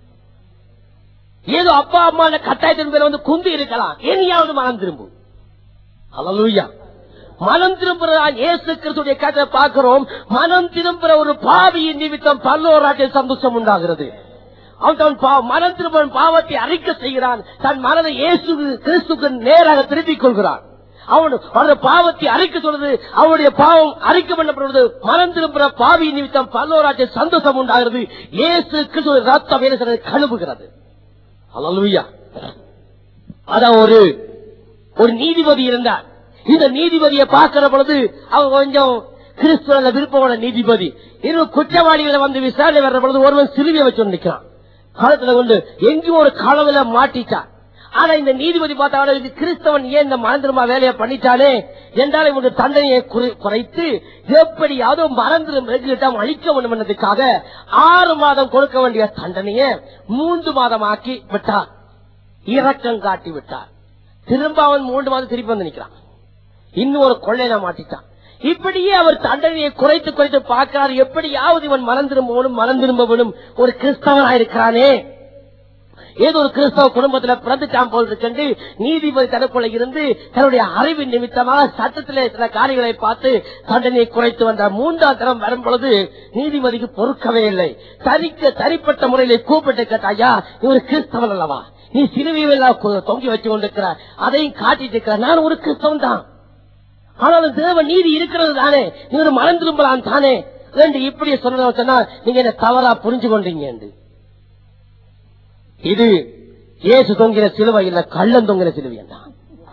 ஏதோ அப்பா அம்மா கட்டாயத்தின் பேர் வந்து குந்தி இருக்கலாம் இனியாவது மனம் திரும்பு அல்லூயா மனம் திரும்புறதான் இயேசு கிறிஸ்துடைய கதை பார்க்கிறோம் மனம் திரும்புற ஒரு பாவியின் நிமித்தம் பல்லோராட்டில் சந்தோஷம் உண்டாகிறது அவன் தன் பா- மனம் திரும்ப பாவத்தை அறிக்கை செய்கிறான் தன் மனதை இயேசு கிறிஸ்துக்கு நேராக திருப்பிக் கொள்கிறான் அவன் அவனது பாவத்தை அறிக்கை சொல்றது அவனுடைய பாவம் அறிக்கை பண்ணப்படுவது மனம் திரும்புற பாவி நிமித்தம் பல்லோராட்டில் சந்தோஷம் உண்டாகிறது இயேசு கிறிஸ்துவ ரத்தம் என்ன செய்றது? கழுவுகிறது அல்லேலூயா அதான் ஒரு ஒரு நீதிபதி இருந்தார் இந்த நீதிபதியை பார்க்கிற பொழுது அவன் கொஞ்சம் கிறிஸ்துவ விருப்பமான நீதிபதி இரு குற்றவாளிகளை வந்து விசாரணை வர்ற பொழுது ஒருவன் சிறுவியை வச்சு நிற்கிறான் காலத்துல கொண்டு எங்கேயும் ஒரு களவுல மாட்டிட்டான் ஆனா இந்த நீதிபதி பார்த்தா இது கிறிஸ்தவன் ஏன் இந்த மறந்துருமா வேலையை பண்ணிட்டானே என்றால் இவனுடைய தண்டனையை குறை- குறைத்து எப்படியாவது மறந்துரும் அழிக்க வேண்டும் என்பதற்காக ஆறு மாதம் கொடுக்க வேண்டிய தண்டனையை மூன்று மாதம் ஆக்கி விட்டார் இரக்கம் காட்டி விட்டார் திரும்ப அவன் மூன்று மாதம் திருப்பி வந்து நிற்கிறான் இன்னும் ஒரு கொள்ளையில மாட்டிட்டான் இப்படியே அவர் தண்டனையை குறைத்து குறைத்து பார்க்கிறார் எப்படியாவது இவன் மனம் திரும்பவனும் மனம் திரும்பவனும் ஒரு கிறிஸ்தவனா இருக்கிறானே ஏதோ ஒரு கிறிஸ்தவ குடும்பத்துல பிறந்துட்டான் போல் இருக்கு நீதிபதி தனக்குள்ள இருந்து தன்னுடைய அறிவின் நிமித்தமாக சட்டத்திலே சில காரியங்களை பார்த்து தண்டனையை குறைத்து வந்தார் மூன்றாம் தரம் வரும் பொழுது நீதிபதிக்கு பொறுக்கவே இல்லை தனிக்க தனிப்பட்ட முறையிலே கூப்பிட்டு கேட்டாயா இவர் கிறிஸ்தவன் அல்லவா நீ சிலுவையில் தொங்கி வச்சு கொண்டிருக்கிறார் அதையும் காட்டிட்டு இருக்கிறார் நான் ஒரு கிறிஸ்தவன் தான் ஆனாலும் தேவ நீதி இருக்கிறது தானே நீ ஒரு மனம் திரும்பலாம் தானே என்று இப்படி சொன்னதை சொன்னா நீங்க என்ன தவறா புரிஞ்சு கொண்டீங்க என்று இது இயேசு தொங்கிற சிலுவை இல்ல கள்ளம் தொங்கிற சிலுவை தான்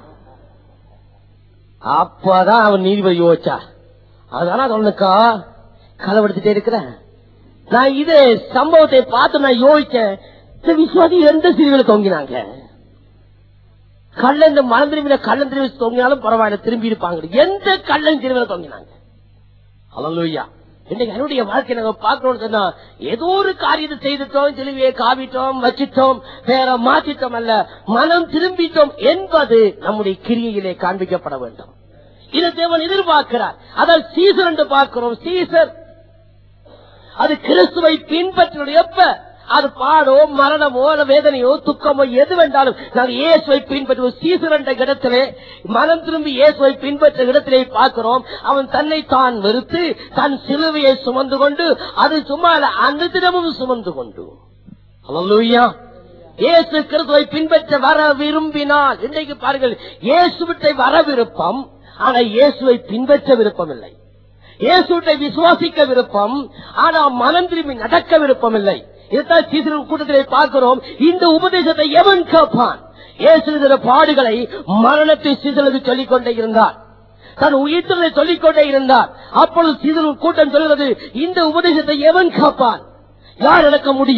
அப்பதான் அவன் நீதிபதி யோசிச்சா அதனால அவனுக்கா களவெடுத்துட்டே இருக்கிற நான் இது சம்பவத்தை பார்த்து நான் யோசிச்சேன் இந்த விசுவாசி எந்த சிலுவையில தொங்கினாங்க கள்ளன் இந்த மனம் திரும்பின கள்ளன் திரும்பி தொங்கினாலும் பரவாயில்ல திரும்பி இருப்பாங்க எந்த கள்ளன் திருவிழா தொங்கினாங்க அலலுயா இன்னைக்கு என்னுடைய வாழ்க்கை நாங்க பார்க்கணும்னு சொன்னா ஏதோ ஒரு காரியத்தை செய்துட்டோம் சிலுவையை காவிட்டோம் வச்சிட்டோம் வேற மாத்திட்டோம் அல்ல மனம் திரும்பிட்டோம் என்பது நம்முடைய கிரியையிலே காண்பிக்கப்பட வேண்டும் இதை தேவன் எதிர்பார்க்கிறார் அதான் சீசர் என்று பார்க்கிறோம் சீசர் அது கிறிஸ்துவை பின்பற்றினுடைய எப்ப அது பாடோ மரணமோ அல்ல வேதனையோ துக்கமோ எது வேண்டாலும் நாங்கள் இயேசுவை பின்பற்றுவோம் சீசர் என்ற இடத்திலே மனம் திரும்பி இயேசுவை பின்பற்ற இடத்திலே பார்க்கிறோம் அவன் தன்னை தான் வெறுத்து தன் சிலுவையை சுமந்து கொண்டு அது சும்மா அல்ல, அந்த தினமும் சுமந்து கொண்டு அல்லேலூயா இயேசு கிறிஸ்துவை பின்பற்ற வர விரும்பினால் இன்றைக்கு பாருங்கள் இயேசுவிட்டை வர விருப்பம் ஆனா இயேசுவை பின்பற்ற விருப்பம் இல்லை இயேசுட்டை விசுவாசிக்க விருப்பம் ஆனா மனம் திரும்பி நடக்க விருப்பம் இல்லை இதுதான் சீசர்கள் கூட்டத்திலே பார்க்கிறோம் இந்த உபதேசத்தை எவன் கேட்பான் இயேசு இருக்கிற பாடுகளை மரணத்தை சீசலுக்கு சொல்லிக் கொண்டே இருந்தார் தன் உயிர்த்தலை சொல்லிக் கொண்டே இருந்தார் அப்பொழுது சீசர்கள் கூட்டம் சொல்கிறது இந்த உபதேசத்தை எவன் காப்பான் யார் நடக்க முடியும்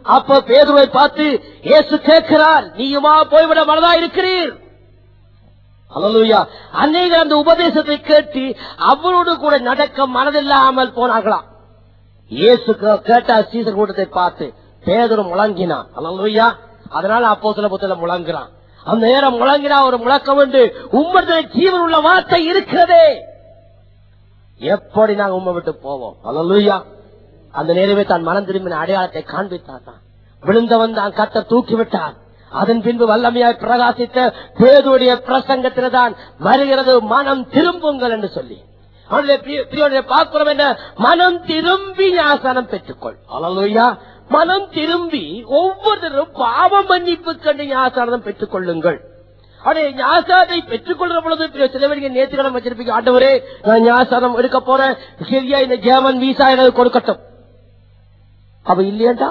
அப்ப பேதுவை பார்த்து இயேசு கேட்கிறார் நீயுமா போய்விட மனதா இருக்கிறீர் அல்லேலூயா அநேகர் அந்த உபதேசத்தை கேட்டு அவரோடு கூட நடக்க மனதில்லாமல் போனார்களாம் இயேசு கே- கேட்ட சீசர் கூட்டத்தை பார்த்து பேதரும் முழங்கினான் அல்லேலூயா அதனால அப்போ சில புத்தல முழங்குறான் அந்த நேரம் முழங்கினா ஒரு முழக்கம் உண்டு உம்மத்தில் ஜீவன் உள்ள வார்த்தை இருக்கிறதே எப்படி நாங்க உண்மை விட்டு போவோம் அல்லேலூயா அந்த நேரமே தான் மனம் திரும்பின அடையாளத்தை காண்பித்தார் தான் விழுந்தவன் தான் கத்த தூக்கி விட்டான் அதன் பின்பு வல்லமையாய் பிரகாசித்த பேதுடைய பிரசங்கத்தில் தான் வருகிறது மனம் திரும்புங்கள் என்று சொல்லி அவனுடைய பிரிய- பிரியனுடைய பார்க்கிறோம் என்ன மனம் திரும்பி ஞாசனம் பெற்றுக்கொள் அல்லேலூயா மனம் திரும்பி ஒவ்வொருத்தரும் பாவ மன்னிப்பு கண்டு ஞாசனம் பெற்றுக் கொள்ளுங்கள் அவருடைய ஞாசாதை பெற்றுக் கொள்ற பொழுது பிற சில பேருக்கு நேற்றுக்கிழமை வச்சிருப்பீங்க ஆண்டவரே நான் ஞாசானம் எடுக்க போறேன் சரியா இந்த ஜேமன் வீசா எனக்கு கொடுக்கட்டும் அப்ப இல்லையண்டா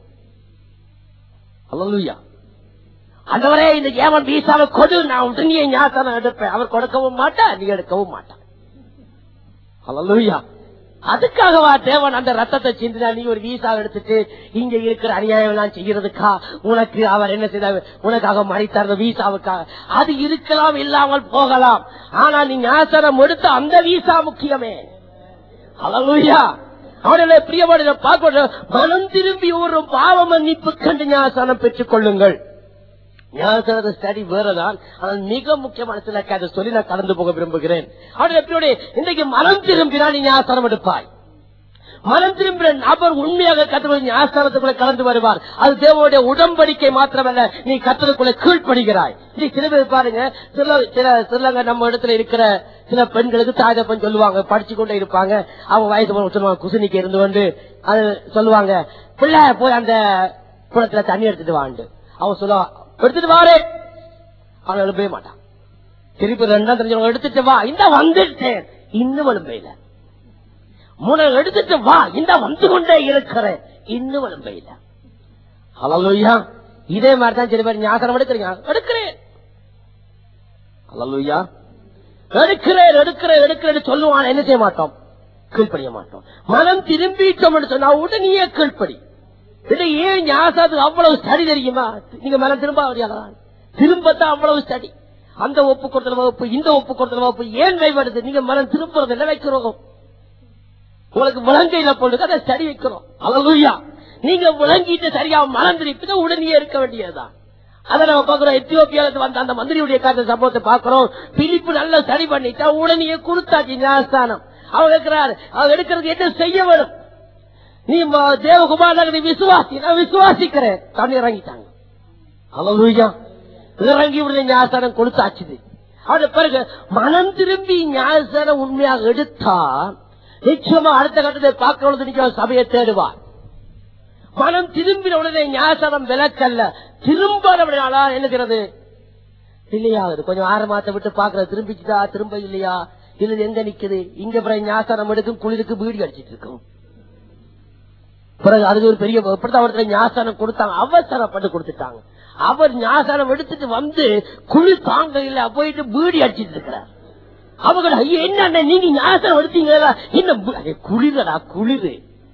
அல்லேலூயா ஆண்டவரே இந்த ஜேமன் வீசாவை கொடு நான் உடனே ஞாசானம் எடுப்பேன் அவர் கொடுக்கவும் மாட்டான் நீ எடுக்கவும் மாட்டான் அல்லேலூயா அதுக்காகவா தேவன் அந்த ரத்தத்தை சிந்தினா நீ ஒரு வீசா எடுத்துட்டு இங்க இருக்கிற அநியாயம் எல்லாம் செய்யறதுக்கா உனக்கு அவர் என்ன செய்தார் உனக்காக மறைத்தார் அந்த வீசாவுக்காக அது இருக்கலாம் இல்லாமல் போகலாம் ஆனா நீ ஞாசனம் எடுத்த அந்த வீசா முக்கியமே அல்லேலூயா அவர்களை பிரியமான பார்க்க மனம் திரும்பி ஒரு பாவ மன்னிப்பு கண்டு ஞாசனம் பெற்றுக் கொள்ளுங்கள் ஞானசனத ஸ்டடி வேறதான் ஆனால் மிக முக்கியமான சில அதை சொல்லி நான் கடந்து போக விரும்புகிறேன் அவருடைய எப்படி இன்றைக்கு மனம் திரும்பினா நீ ஞாசனம் எடுப்பாய் மனம் திரும்பின நபர் உண்மையாக கத்தருடைய ஞாசனத்துக்குள்ள கலந்து வருவார் அது தேவனுடைய உடன்படிக்கை மாத்திரமல்ல நீ கத்தருக்குள்ள கீழ்ப்படுகிறாய் நீ சில பேர் பாருங்க சில சில சிலங்க நம்ம இடத்துல இருக்கிற சில பெண்களுக்கு தாயதப்பன் சொல்லுவாங்க படிச்சு கொண்டே இருப்பாங்க அவங்க வயசு போன சொல்லுவாங்க குசினிக்கு இருந்து வந்து அது சொல்லுவாங்க பிள்ளை போய் அந்த குளத்துல தண்ணி எடுத்துட்டு வாண்டு அவன் சொல்லுவான் எடுத்துட்டு வாரு அவன் எழுப்பவே மாட்டான் திருப்பி ரெண்டாம் தெரிஞ்சவங்க எடுத்துட்டு வா இந்த வந்துட்டேன் இன்னும் எழும்பையில மூணு எடுத்துட்டு வா இந்த வந்து கொண்டே இருக்கிறேன் இன்னும் எழும்பையில அலலுயா இதே மாதிரி தான் சில பேர் ஞாபகம் எடுக்கிறீங்க எடுக்கிறேன் அலலுயா எடுக்கிறேன் எடுக்கிறேன் எடுக்கிறேன் சொல்லுவான் என்ன செய்ய மாட்டோம் கீழ்ப்படிய மாட்டோம் மனம் திரும்பிட்டோம் சொன்னா உடனே கீழ்ப்படி இல்லை ஏன் ஞாசாத்துக்கு அவ்வளவு ஸ்டடி தெரியுமா நீங்க மேல திரும்ப வரியாளா திரும்பத்தான் அவ்வளவு ஸ்டடி அந்த ஒப்பு கொடுத்தல் வகுப்பு இந்த ஒப்பு கொடுத்தல் வகுப்பு ஏன் கைப்படுது நீங்க மனம் திரும்புறது என்ன வைக்கிறோம் உங்களுக்கு விளங்கையில போட்டு அதை ஸ்டடி வைக்கிறோம் அழகுயா நீங்க விளங்கிட்டு சரியா மனம் திருப்பிட்டு உடனே இருக்க வேண்டியதுதான் அதை நம்ம பாக்குறோம் எத்தியோப்பியாவுக்கு வந்த அந்த மந்திரியுடைய காத்த சம்பவத்தை பாக்குறோம் பிலிப்பு நல்லா ஸ்டடி பண்ணிட்டா உடனே கொடுத்தாச்சு ஞானஸ்தானம் அவங்க இருக்கிறார் அவங்க எடுக்கிறதுக்கு என்ன செய்ய வேணும் நீ ம- தேவகுமார் நீ விசுவாசி நான் விசுவாசிக்கிறேன் தண்ணி இறங்கிட்டாங்க அலலூயா இறங்கி விடுத ஞாசனம் கொடுத்தாச்சுது அவருடைய பிறகு மனம் திரும்பி ஞாசனம் உண்மையாக எடுத்தா நிச்சயமா அடுத்த கட்டத்தை பார்க்கறது நீங்க சபையை தேடுவார் மனம் திரும்பின உடனே ஞாசனம் விளக்கல்ல திரும்பினாலா என்னங்கிறது இல்லையா அது கொஞ்சம் ஆறு மாசத்தை விட்டு பாக்குறது திரும்பிச்சுதா திரும்ப இல்லையா இது எங்க நிக்குது இங்க பிறகு ஞாசனம் எடுக்கும் குளிருக்கு வீடு அடிச்சிட்டு இருக்கும் பிறகு அதுக்கு ஒரு பெரிய இப்படிதான் ஒருத்தர் ஞாசனம் கொடுத்தாங்க அவசரப்பட்டு கொடுத்துட்டாங்க அவர் ஞாசனம் எடுத்துட்டு வந்து குழி தாங்க இல்ல போயிட்டு பீடி அடிச்சிட்டு இருக்கிறார் அவங்க ஐயோ என்ன நீங்க ஞாசனம் எடுத்தீங்களா என்ன பு- அடே, குளிரடா குளிரு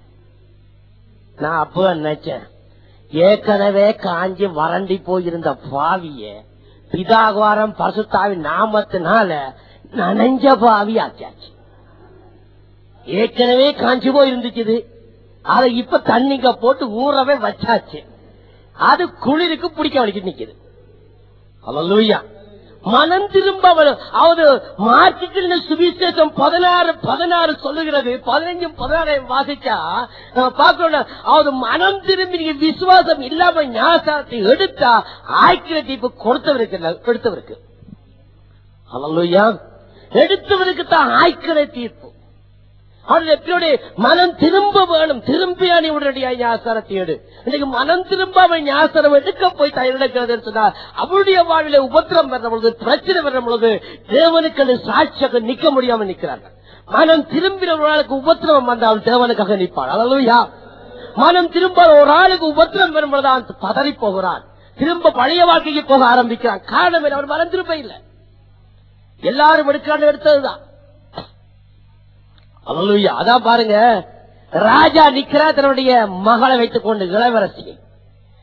நான் அப்ப நினைச்சேன் ஏற்கனவே காஞ்சி வறண்டி போயிருந்த பாவிய பிதாகுவாரம் பசுத்தாவின் நாமத்தினால நனைஞ்ச பாவி ஆச்சாச்சு ஏற்கனவே காஞ்சி போய் இருந்துச்சு அதை இப்ப தண்ணிங்க போட்டு ஊறவே வச்சாச்சு அது குளிருக்கு பிடிக்க வலிக்கு நிக்குது அல்லூயா மனம் திரும்ப வரும். அதாவது மார்க்கெட்டில் சுவிசேஷம் பதினாறு பதினாறு சொல்லுகிறது பதினஞ்சும் பதினாறையும் வாசிச்சா நம்ம பார்க்கணும் அதாவது மனம் திரும்பி நீங்க விசுவாசம் இல்லாம ஞாசனத்தை எடுத்தா ஆய்க்கிரத்தை இப்ப கொடுத்தவருக்கு இல்ல, எடுத்தவருக்கு அல்லூயா எடுத்தவருக்கு தான் ஆய்க்கிரை தீர்ப்பு அவருடைய எப்படியுடைய மனம் திரும்ப வேணும் திரும்பியா நீ உடனடியாக ஞாசனத்தை எடு இன்னைக்கு மனம் திரும்பாம ஞாசனம் எடுக்க போய் தயாரிக்கிறது சொன்னா அவருடைய வாழ்வில உபத்திரம் வர்ற பொழுது பிரச்சனை வர்ற பொழுது தேவனுக்கு அது சாட்சியாக நிக்க முடியாம நிக்கிறாங்க மனம் திரும்பின ஒரு ஆளுக்கு உபத்திரவம் வந்தால் தேவனுக்காக நிற்பாள் அல்லையா மனம் திரும்ப ஒரு ஆளுக்கு உபத்திரம் வரும் பொழுதுதான் பதறி போகிறான் திரும்ப பழைய வாழ்க்கைக்கு போக ஆரம்பிக்கிறான் காரணம் என்ன? அவன் மனம் திரும்ப இல்லை எல்லாரும் எடுக்காண்டு எடுத்ததுதான் அல்லேலூயா அதான் பாருங்க ராஜா நிக்கிறா தன்னுடைய மகளை வைத்துக் கொண்டு இளவரசியை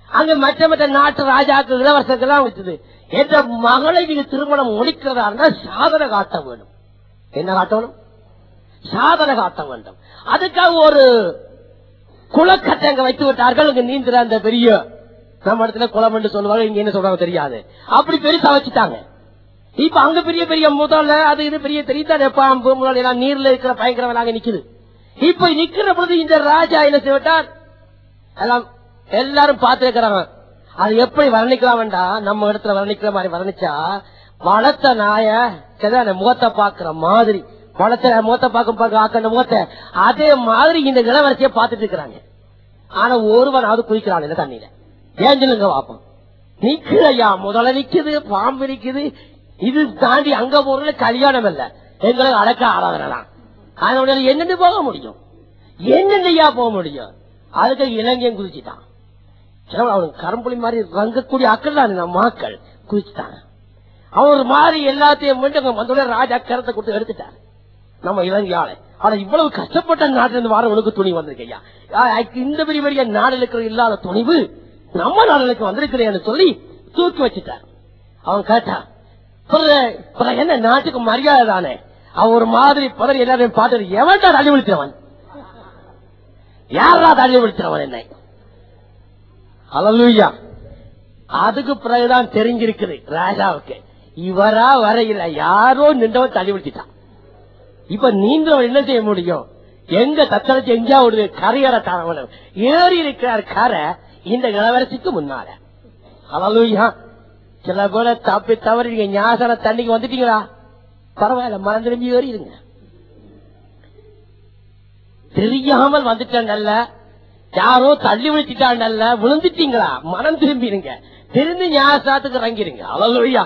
அங்க மற்ற மற்ற நாட்டு ராஜாக்கள் இளவரசர்கள்லாம் வச்சது என்ற மகளை நீங்க திருமணம் முடிக்கிறதா இருந்தா சாதனை காட்ட வேணும் என்ன காட்டணும் சாதனை காட்ட வேண்டும் அதுக்காக ஒரு குளக்கட்டை அங்க வைத்து விட்டார்கள் அங்க நீந்துற அந்த பெரிய நம்ம இடத்துல குளம் என்று சொல்லுவாங்க இங்க என்ன சொல்றாங்க தெரியாது அப்படி பெருசா வச்சுட்டாங்க இப்ப அங்க பெரிய பெரிய முதல்ல அது இது பெரிய தெரியுதா பாம்பு முதல்ல எல்லாம் நீர்ல இருக்கிற பயங்கரம் அங்க நிக்குது இப்ப நிக்கிற பொழுது இந்த ராஜா என்ன செய்விட்டார் எல்லாம் எல்லாரும் பார்த்து இருக்கிறாங்க அது எப்படி வர்ணிக்கலாம் வேண்டாம் நம்ம இடத்துல வர்ணிக்கிற மாதிரி வர்ணிச்சா வளர்த்த நாய சரிதானே முகத்தை பாக்குற மாதிரி வளர்த்த முகத்தை பார்க்கும் பார்க்க ஆக்கின முகத்தை அதே மாதிரி இந்த இளவரசியை பார்த்துட்டு இருக்கிறாங்க ஆனா ஒருவன் அது குதிக்கிறான் இந்த தண்ணியில ஏஞ்சலுங்க வாப்போம் நிக்கலையா முதல்ல நிக்குது பாம்பு நிக்குது இது தாண்டி அங்க போறது கல்யாணம் இல்ல எங்களை அடக்க ஆராதனா அதனுடைய என்னென்னு போக முடியும் என்னென்னையா போக முடியும் அதுக்கு இலங்கையும் குதிச்சுட்டான் சில அவனுக்கு கரும்புலி மாதிரி ரங்கக்கூடிய அக்கள் தான் நம்ம மக்கள் குதிச்சுட்டாங்க அவன் ஒரு மாதிரி எல்லாத்தையும் மீண்டும் வந்தோட ராஜா கரத்தை கொடுத்து எடுத்துட்டார் நம்ம இலங்கையால ஆனா இவ்வளவு கஷ்டப்பட்ட நாட்டுல இருந்து வாரவனுக்கு துணி வந்திருக்கையா இந்த பெரிய பெரிய நாடுகளுக்கு இல்லாத துணிவு நம்ம நாடுகளுக்கு வந்திருக்கிறேன்னு சொல்லி தூக்கி வச்சுட்டார் அவன் கேட்டான் பிறகு- பிறகு என்ன நாட்டுக்கு மரியாதை தானே அவன் ஒரு மாதிரி பதறி எல்லாரையும் பார்த்து எவன்டா தள்ளி விழித்தவன் யாரா தள்ளி விழித்தவன் என்னை அலலுயா அதுக்கு பிறகுதான் தெரிஞ்சிருக்குது ராஜாவுக்கு இவரா வரையில யாரோ நின்றவன் தள்ளி விட்டுட்டான் இப்ப நீந்தவன் என்ன செய்ய முடியும் எங்க தத்தளிச்சு எங்கேயாவது கரையற தானவன் ஏறி இருக்கிறார் கரை இந்த இளவரசிக்கு முன்னால அலலுயா சில கூட தப்பி தவறி நீங்க ஞாசன தண்ணிக்கு வந்துட்டீங்களா பரவாயில்ல மனம் திரும்பி ஏறிடுங்க தெரியாமல் வந்துட்டேன்ல யாரோ தள்ளி விழிச்சிட்டாண்டல்ல விழுந்துட்டீங்களா மனம் திரும்பிடுங்க திரும்பி ஞாபகத்துக்கு இறங்கிருங்க அவ்வளவுயா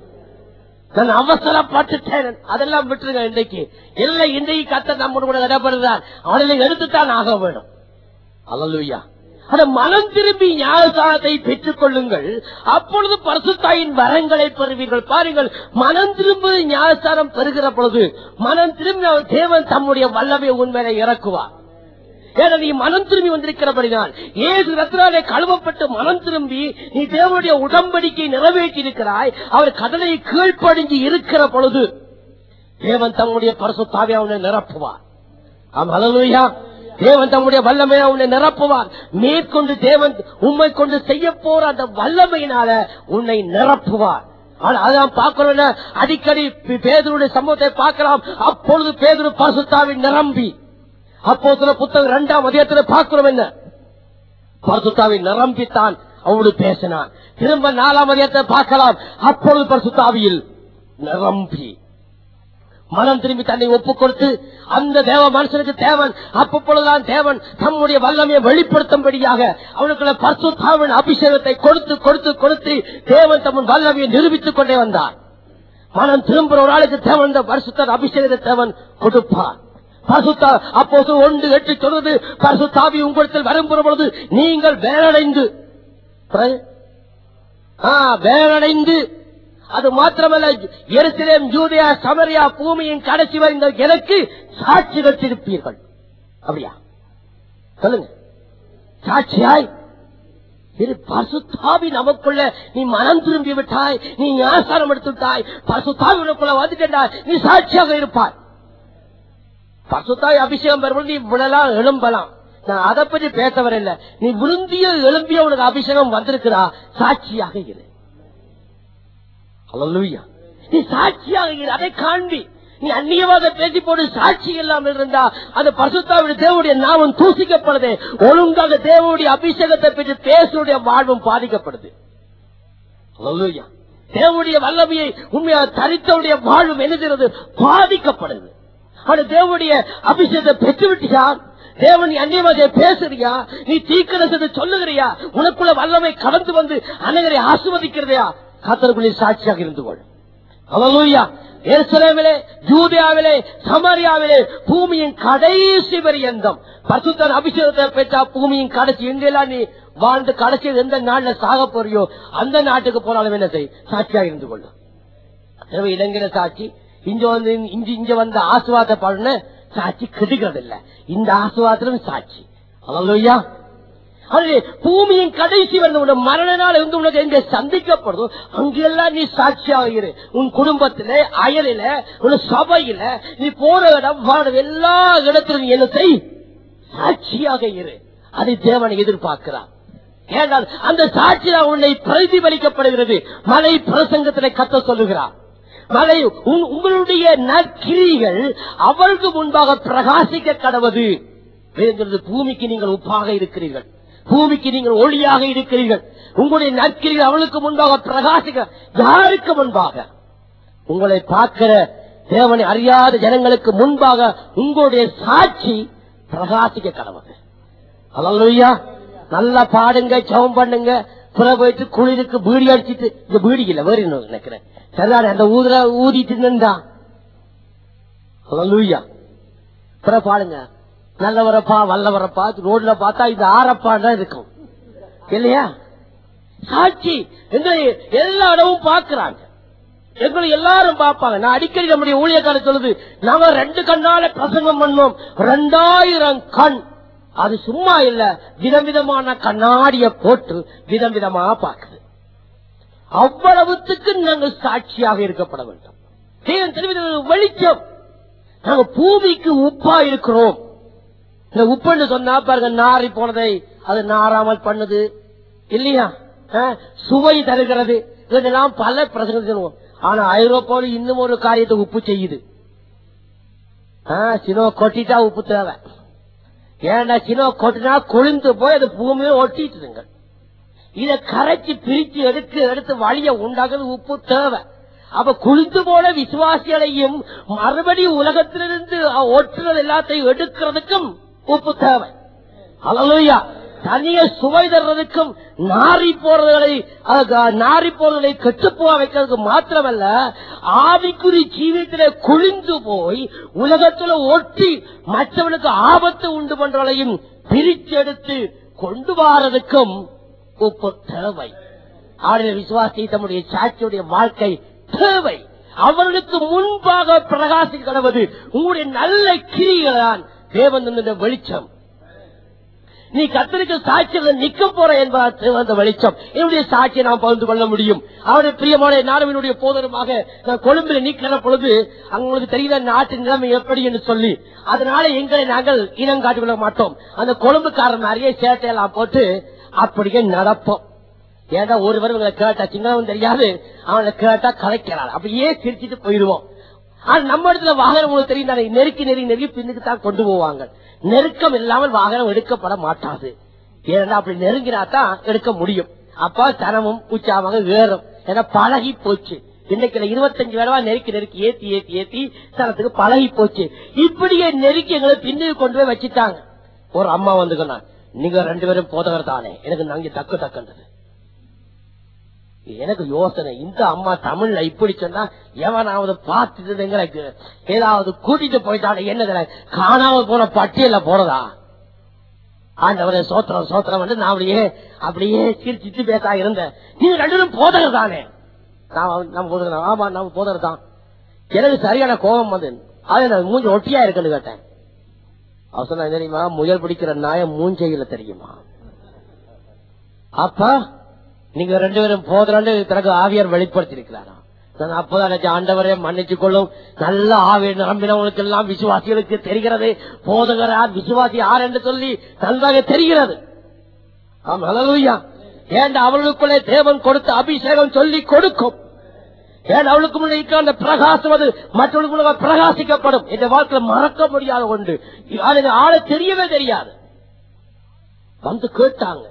நான் அவசரப்பட்டுட்டேன் அதெல்லாம் விட்டுருங்க இன்றைக்கு இல்லை இன்றைக்கு கத்த நம்ம கூட இடப்படுறார் அவனை எடுத்துத்தான் ஆக வேணும் அலலுயா அத மனம் திரும்பி ஞானசானத்தை பெற்றுக் கொள்ளுங்கள் அப்பொழுது பரிசுத்தாயின் வரங்களை பெறுவீர்கள் பாருங்கள் மனம் திரும்பி ஞானசானம் பெறுகிற பொழுது மனம் திரும்பி அவர் தேவன் தம்முடைய வல்லமை உண்மையை இறக்குவார் ஏன்னா நீ மனம் திரும்பி வந்திருக்கிறபடினால் ஏசு ரத்னாலே கழுவப்பட்டு மனம் திரும்பி நீ தேவனுடைய உடம்படிக்கை நிறைவேற்றி இருக்கிறாய் அவர் கடலை கீழ்ப்படிஞ்சு இருக்கிற பொழுது தேவன் தம்முடைய பரிசுத்தாவே அவனை நிரப்புவார் ஆம் ஹalleluya தேவன் தம்முடைய வல்லமையை உன்னை நிரப்புவார் மேற்கொண்டு தேவன் உண்மை கொண்டு செய்ய போற அந்த வல்லமையினால உன்னை நிரப்புவார் ஆனா அதான் பார்க்கிறோம் அடிக்கடி பே- பேதுருடைய சம்பவத்தை பார்க்கலாம் அப்பொழுது பேதுரு பரிசுத்தாவின் நிரம்பி அப்போ சில புத்தகம் இரண்டாம் அதிகத்துல பார்க்கிறோம் என்ன பரிசுத்தாவின் நிரம்பித்தான் அவனோடு பேசினான் திரும்ப நாலாம் அதிகத்தை பார்க்கலாம் அப்பொழுது பரிசுத்தாவியில் நிரம்பி மனம் திரும்பி தன்னை ஒப்புக் கொடுத்து அந்த தேவ மனுஷனுக்கு தேவன் அப்பொழுதுதான் தேவன் தம்முடைய வல்லமையை வெளிப்படுத்தும்படியாக அவனுக்குள்ள பரிசுத்தாவின் அபிஷேகத்தை கொடுத்து கொடுத்து கொடுத்து தேவன் தம்மன் வல்லமையை நிரூபித்துக் கொண்டே வந்தார் மனம் திரும்புற ஒரு ஆளுக்கு தேவன் இந்த பரிசுத்தர் அபிஷேகத்தை தேவன் கொடுப்பார் பரிசுத்தா அப்போ ஒன்று எட்டு சொல்வது பரிசுத்தாவி உங்களிடத்தில் வரும்புற பொழுது நீங்கள் வேலடைந்து பிறகு, ஆ, வேலடைந்து அது மாத்திரமல்ல எருசலேம் யூதயா சமரியா பூமியின் கடைசி வரை இந்த எனக்கு சாட்சிகள் திருப்பீர்கள் அப்படியா சொல்லுங்க சாட்சியாய் இது பசுத்தாவி நமக்குள்ள நீ மனம் திரும்பி விட்டாய் நீ ஞாசாரம் எடுத்து விட்டாய் பசுத்தாவி உனக்குள்ள வந்துட்டாய் நீ சாட்சியாக இருப்பாய் பசுத்தாய் அபிஷேகம் பெறும்போது நீ விழலாம் எழும்பலாம் நான் அதை பற்றி பேச வரல நீ விருந்திய எழும்பிய உனக்கு அபிஷேகம் வந்திருக்கிறா சாட்சியாக இரு அல்லேலூயா நீ சாட்சியாக இரு அதை காண்பி நீ அந்நியமாக பேசி போட்டு சாட்சி இல்லாமல் இருந்தா அந்த பசுத்தாவுடைய தேவனுடைய நாமம் தூசிக்கப்படுது ஒழுங்காக தேவனுடைய அபிஷேகத்தை பற்றி பேசுடைய வாழ்வும் பாதிக்கப்படுது அல்லேலூயா தேவனுடைய வல்லமையை உண்மையாக தரித்தவுடைய வாழ்வும் எழுதுகிறது பாதிக்கப்படுது ஆனா தேவனுடைய அபிஷேகத்தை பெற்று விட்டியா தேவன் நீ அந்நியமாக பேசுறியா நீ தீக்கிரசத்தை சொல்லுகிறியா உனக்குள்ள வல்லமை கடந்து வந்து அனைவரை ஆசிர்வதிக்கிறதையா காத்தருக்குள்ளே சாட்சியாக இருந்து கொள் அவலூயா எருசலேமிலே ஜூதியாவிலே சமரியாவிலே பூமியின் கடைசி பரியந்தம் பரிசுத்தன் அபிஷேகத்தை பெற்றா பூமியின் கடைசி எங்கெல்லாம் நீ வாழ்ந்து கடைசி எந்த நாள்ல சாக போறியோ அந்த நாட்டுக்கு போனாலும் என்ன செய் சாட்சியாக இருந்து கொள்ளும் எனவே இலங்கையில சாட்சி இங்க வந்து இங்க இங்க வந்த ஆசுவாத பாடுன சாட்சி கெடுக்கிறது இல்ல இந்த ஆசுவாத்திலும் சாட்சி அல்லையா அது பூமியின் கடைசி வந்து உன் மரண நாள் வந்து உனக்கு எங்க சந்திக்கப்படுதோ அங்கெல்லாம் நீ சாட்சியாக இரு உன் குடும்பத்தில அயலில உன் சபையில நீ போற இடம் வாழ எல்லா இடத்திலும் நீ என்ன செய் சாட்சியாக இரு அதை தேவனை எதிர்பார்க்கிறார் ஏனால் அந்த சாட்சியாக உன்னை பிரதிபலிக்கப்படுகிறது மலை பிரசங்கத்திலே கத்த சொல்லுகிறார் மலை உங்- உங்களுடைய நற்கிரிகள் அவருக்கு முன்பாக பிரகாசிக்க கடவது வேறுங்கிறது பூமிக்கு நீங்கள் உப்பாக இருக்கிறீர்கள் பூமிக்கு நீங்கள் ஒளியாக இருக்கிறீர்கள் உங்களுடைய நற்கிரிகள் அவளுக்கு முன்பாக பிரகாசிக்க யாருக்கு முன்பாக உங்களை பார்க்கிற தேவனை அறியாத ஜனங்களுக்கு முன்பாக உங்களுடைய சாட்சி பிரகாசிக்க கடவுது அல்லையா நல்லா பாடுங்க ஜெபம் பண்ணுங்க புற போயிட்டு குளிருக்கு பீடி அடிச்சிட்டு இந்த பீடி இல்ல வேற இன்னொரு நினைக்கிறேன் சரிதானே அந்த ஊதுற ஊதிட்டு நின்றா அல்லையா புற பாடுங்க நல்லவரப்பா வல்லவரப்பா ரோட்ல பார்த்தா இது ஆரப்பான் தான் இருக்கும் இல்லையா சாட்சி எங்களை எல்லா இடமும் பார்க்கிறாங்க எங்களை எல்லாரும் பார்ப்பாங்க நான் அடிக்கடி நம்முடைய ஊழியக்கார சொல்லுது நாம ரெண்டு கண்ணால பிரசங்கம் பண்ணோம் ரெண்டாயிரம் கண் அது சும்மா இல்ல விதம் விதமான கண்ணாடிய போட்டு விதம் விதமா பார்க்குது அவ்வளவுத்துக்கு நாங்கள் சாட்சியாக இருக்கப்பட வேண்டும் தேவன் தெரிவித்த வெளிச்சம் நாங்க பூமிக்கு உப்பா இருக்கிறோம் இந்த உப்புன்னு சொன்னா பாருங்க நாரி போனதை அது நாராமல் பண்ணுது இல்லையா அஹ், சுவை தருகிறது இதெல்லாம் பல பிரசங்கம் சொல்லுவோம் ஆனா ஐரோப்பாவில் இன்னும் ஒரு காரியத்தை உப்பு செய்யுது சினோ கொட்டிட்டா உப்பு தேவை ஏன்னா சினோ கொட்டினா கொழுந்து போய் அது பூமியில ஒட்டிட்டுதுங்க இத கரைச்சு பிரிச்சு எடுத்து எடுத்து வழிய உண்டாக்குறது உப்பு தேவை அப்ப குளிந்து போன விசுவாசிகளையும் மறுபடியும் உலகத்திலிருந்து ஒட்டுறது எல்லாத்தையும் எடுக்கிறதுக்கும் உப்பு தேவை அலலுயா தனிய சுவை தர்றதுக்கும் நாரி போறதுகளை அஹ், நாரி போறதை கெட்டுப்போக வைக்கிறதுக்கு மாத்திரமல்ல ஆவிக்குறி ஜீவியத்திலே குளிந்து போய் உலகத்துல ஒட்டி மற்றவனுக்கு ஆபத்து உண்டு பண்றதையும் பிரிச்செடுத்து கொண்டு வாரதுக்கும் உப்பு தேவை ஆடைய விசுவாசி தம்முடைய சாட்சியுடைய வாழ்க்கை தேவை அவர்களுக்கு முன்பாக பிரகாசிக்க கடவுது உங்களுடைய நல்ல கிரிகளான் தேவன் தந்த வெளிச்சம் நீ கத்தருக்கு சாட்சியில் நிக்க போற என்பதால் அந்த வெளிச்சம் என்னுடைய சாட்சியை நாம் பகிர்ந்து கொள்ள முடியும் அவருடைய பிரியமான நாடவினுடைய போதனமாக நான் கொழும்பில் நிற்கிற பொழுது அங்க உங்களுக்கு தெரியுத நாட்டு நிலைமை எப்படி என்று சொல்லி அதனால எங்களை நாங்கள் இனம் காட்டிக் கொள்ள மாட்டோம் அந்த கொழும்புக்காரன் நிறைய சேட்டையெல்லாம் போட்டு அப்படியே நடப்போம் ஏன்னா ஒருவர் இவங்களை கேட்டா சின்னவன் தெரியாது அவனை கேட்டா கலைக்கிறான் அப்படியே சிரிச்சிட்டு போயிடுவோம் ஆனா நம்ம இடத்துல வாகனம் உங்களுக்கு தெரியும் தானே, நெருக்கி நெருக்கி நெருக்கி பின்னுக்கு தான் கொண்டு போவாங்க நெருக்கம் இல்லாமல் வாகனம் எடுக்கப்பட மாட்டாது ஏன்னா அப்படி நெருங்கினா தான் எடுக்க முடியும் அப்ப தனமும் உச்சாமாக ஏறும் ஏன்னா பழகி போச்சு இன்னைக்கு இருபத்தஞ்சு வேளவா நெருக்கி நெருக்கி ஏத்தி ஏத்தி ஏத்தி தனத்துக்கு பழகி போச்சு இப்படியே நெருக்கி எங்களை பின்னுக்கு கொண்டு போய் வச்சுட்டாங்க ஒரு அம்மா வந்துக்கணும் நீங்க ரெண்டு பேரும் போதகர் தானே எனக்கு நாங்க தக்கு தக்குன்றது எனக்கு யோசனை இந்த அம்மா தமிழ்ல இப்படி சொன்னா எவனாவது பார்த்துட்டு எங்களுக்கு ஏதாவது கூட்டிட்டு போயிட்டாங்க என்னதுல காணாம போன பட்டியல போறதா ஆண்டவரே சோத்திரம் சோத்திரம் வந்து நான் அப்படியே அப்படியே சிரிச்சிட்டு பேசா இருந்தேன் நீங்க ரெண்டு பேரும் போதகர் தானே நான் நம்ம போதகர் ஆமா நம்ம போதகர் தான் எனக்கு சரியான கோபம் வந்து அது நான் மூஞ்சி ஒட்டியா இருக்குன்னு கேட்டேன் அவ சொன்னா தெரியுமா முயல் பிடிக்கிற நாய மூஞ்சையில தெரியுமா அப்பா நீங்க ரெண்டு பேரும் போதுறாண்டு தனக்கு ஆவியார் வெளிப்படுத்திருக்கிறாரா நான் அப்பதான் நினைச்சேன், ஆண்டவரே மன்னிச்சு கொள்ளும் நல்ல ஆவியர் நம்பினவங்களுக்கு எல்லாம் விசுவாசிகளுக்கு தெரிகிறது போதகர் யார் விசுவாசி யார் என்று சொல்லி நன்றாக தெரிகிறது ஆமா ஹalleluya. ஏன் அவர்களுக்குள்ளே தேவன் கொடுத்த அபிஷேகம் சொல்லி கொடுக்கும் ஏன் அவளுக்கு முன்னே இருக்கிற அந்த பிரகாசம் அது மற்றவர்களுக்கு பிரகாசிக்கப்படும் இந்த வாழ்க்கையில மறக்க முடியாத ஒன்று அது ஆளை தெரியவே தெரியாது வந்து கேட்டாங்க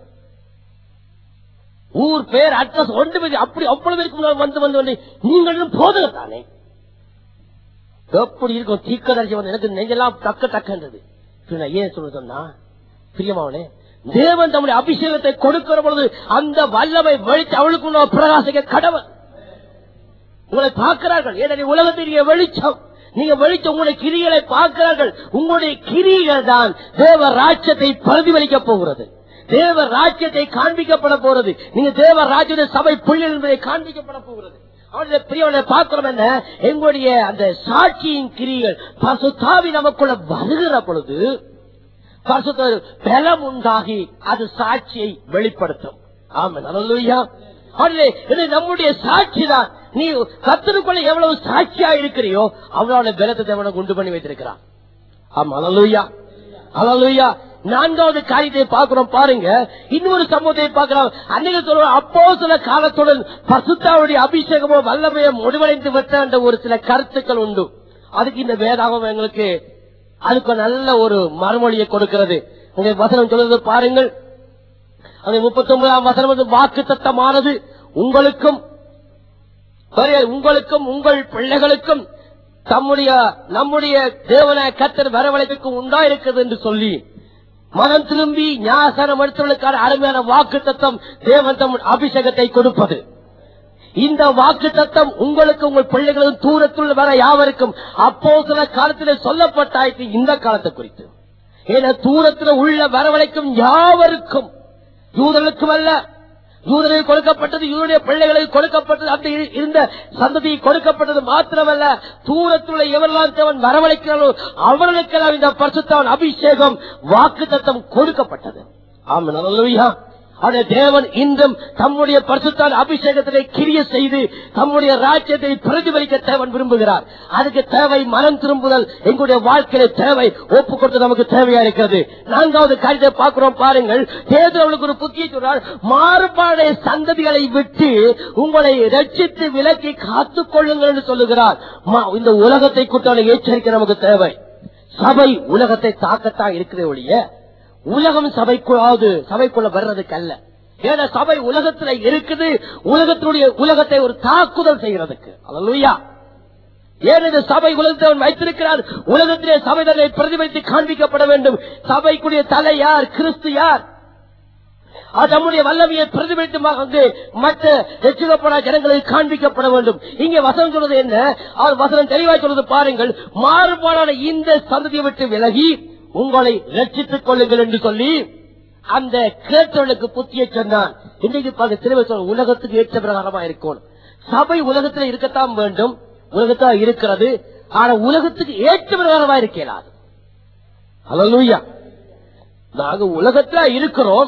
ஊர் பேர் அட்ரஸ் ஒன்று பேர் அப்படி அவ்வளவு பேருக்கு முன்னாடி வந்து வந்து வந்து நீங்களும் போதகர் தானே எப்படி இருக்கும் தீக்கதரிசி வந்து எனக்கு நெஞ்செல்லாம் டக்கு டக்குன்றது இப்ப நான் ஏன் சொல்ல சொன்னா பிரியமாவனே தேவன் தம்முடைய அபிஷேகத்தை கொடுக்கிற பொழுது அந்த வல்லமை வெளிச்சு அவளுக்கு முன்னால் பிரகாசிக்க கடவுள் உங்களை பார்க்கிறார்கள் ஏன்னா உலகத்திற்கு வெளிச்சம் நீங்க வெளிச்சம் உங்களுடைய கிரிகளை பார்க்கிறார்கள் உங்களுடைய கிரிகள் தான் தேவ ராஜ்யத்தை பிரதிபலிக்க போகிறது தேவ ராஜ்யத்தை காண்பிக்கப்பட போறது நீங்க தேவ ராஜ்ய சபை பிள்ளைகள் என்பதை காண்பிக்கப்பட போகிறது அவருடைய பிரியவனை பார்க்கிறோம் என்ன எங்களுடைய அந்த சாட்சியின் கிரிகள் பசுத்தாவி நமக்குள்ள வருகிற பொழுது பரிசுத்த பலம் உண்டாகி அது சாட்சியை வெளிப்படுத்தும் ஆமாம் அல்லா அதிலே இது நம்முடைய சாட்சி தான் நீ கத்தருக்குள்ள எவ்வளவு சாட்சியா இருக்கிறியோ அவ்வளவு பலத்தை தேவனுக்கு உண்டு பண்ணி வைத்திருக்கிறான் ஆமா அலலுயா அலலுயா நான்காவது காரியத்தை பார்க்கிறோம் பாருங்க இன்னொரு சம்பவத்தை பார்க்கிறோம் அன்னைக்கு சொல்ற அப்போ சில காலத்துடன் பசுத்தாவுடைய அபிஷேகமோ வல்லமையோ முடிவடைந்து விட்ட என்ற ஒரு சில கருத்துக்கள் உண்டு அதுக்கு இந்த வேதாகம் எங்களுக்கு அதுக்கு நல்ல ஒரு மறுமொழியை கொடுக்கிறது உங்க வசனம் சொல்றது பாருங்கள் அது முப்பத்தி ஒன்பதாம் வசனம் வந்து வாக்கு தத்தமானது உங்களுக்கும் சரி, உங்களுக்கும் உங்கள் பிள்ளைகளுக்கும் தம்முடைய நம்முடைய தேவன கத்தர் வரவழைப்புக்கு உண்டாயிருக்கிறது என்று சொல்லி மனம் திரும்பி ஞாசனம் எடுத்தவர்களுக்கான அருமையான வாக்கு தத்தம் தேவன் தம் அபிஷேகத்தை கொடுப்பது இந்த வாக்கு தத்தம் உங்களுக்கு உங்கள் பிள்ளைகளும் தூரத்துள்ள வர யாவருக்கும் அப்போ சில காலத்தில் சொல்லப்பட்டாயிற்று இந்த காலத்தை குறித்து ஏன்னா தூரத்தில் உள்ள வரவழைக்கும் யாவருக்கும் யூதர்களுக்கும் அல்ல யூதர்களுக்கு கொடுக்கப்பட்டது யூதருடைய பிள்ளைகளுக்கு கொடுக்கப்பட்டது அந்த இரு- இருந்த சந்ததி கொடுக்கப்பட்டது மாத்திரமல்ல தூரத்துள்ள எவரெல்லாம் தேவன் வரவழைக்கிறாரோ அவர்களுக்கெல்லாம் இந்த பரிசுத்தவன் அபிஷேகம் வாக்கு தத்தம் கொடுக்கப்பட்டது ஆமாம் அல்லேலூயா அந்த தேவன் இன்றும் தம்முடைய பரிசுத்தால் அபிஷேகத்திலே கிரிய செய்து தம்முடைய ராஜ்யத்தை பிரதிபலிக்க தேவன் விரும்புகிறார் அதுக்கு தேவை மனம் திரும்புதல் எங்களுடைய வாழ்க்கையில தேவை ஒப்பு கொடுத்து நமக்கு தேவையா இருக்கிறது நான்காவது காரியத்தை பார்க்கிறோம் பாருங்கள் தேர்தலுக்கு ஒரு புத்தியை சொல்றார் மாறுபாடைய சந்ததிகளை விட்டு உங்களை ரட்சித்து விலக்கி காத்துக் கொள்ளுங்கள் என்று சொல்லுகிறார் மா- இந்த உலகத்தை கூட்டாளி எச்சரிக்கை நமக்கு தேவை சபை உலகத்தை தாக்கத்தான் இருக்கிற ஒழிய உலகம் சபைக்குள்ளாவது சபைக்குள்ள வர்றதுக்கு அல்ல ஏன்னா சபை உலகத்துல இருக்குது உலகத்தினுடைய உலகத்தை ஒரு தாக்குதல் செய்யறதுக்கு அல்லா ஏன் இந்த சபை உலகத்தை அவன் வைத்திருக்கிறார் உலகத்திலே சபை தன்னை பிரதிபலித்து காண்பிக்கப்பட வேண்டும் சபைக்குரிய தலை யார் கிறிஸ்து யார் அது நம்முடைய வல்லமையை பிரதிபலித்து வந்து மற்ற ரசிக்கப்பட ஜனங்களுக்கு காண்பிக்கப்பட வேண்டும் இங்கே வசனம் சொல்றது என்ன அவர் வசனம் தெளிவாய் சொல்றது பாருங்கள் மாறுபாடான இந்த சந்ததியை விட்டு விலகி உங்களை ரட்சித்துக் கொள்ளுங்கள் என்று சொல்லி அந்த கேட்டவனுக்கு புத்தியை சொன்னான் இன்றைக்கு பார்க்க திரும்ப சொல்ல உலகத்துக்கு ஏற்ற பிரகாரமா இருக்கணும் சபை உலகத்துல இருக்கத்தான் வேண்டும் உலகத்தான் இருக்கிறது ஆனா உலகத்துக்கு ஏற்ற பிரகாரமா இருக்கலாது ஹalleluya நாங்க உலகத்துல இருக்கிறோம்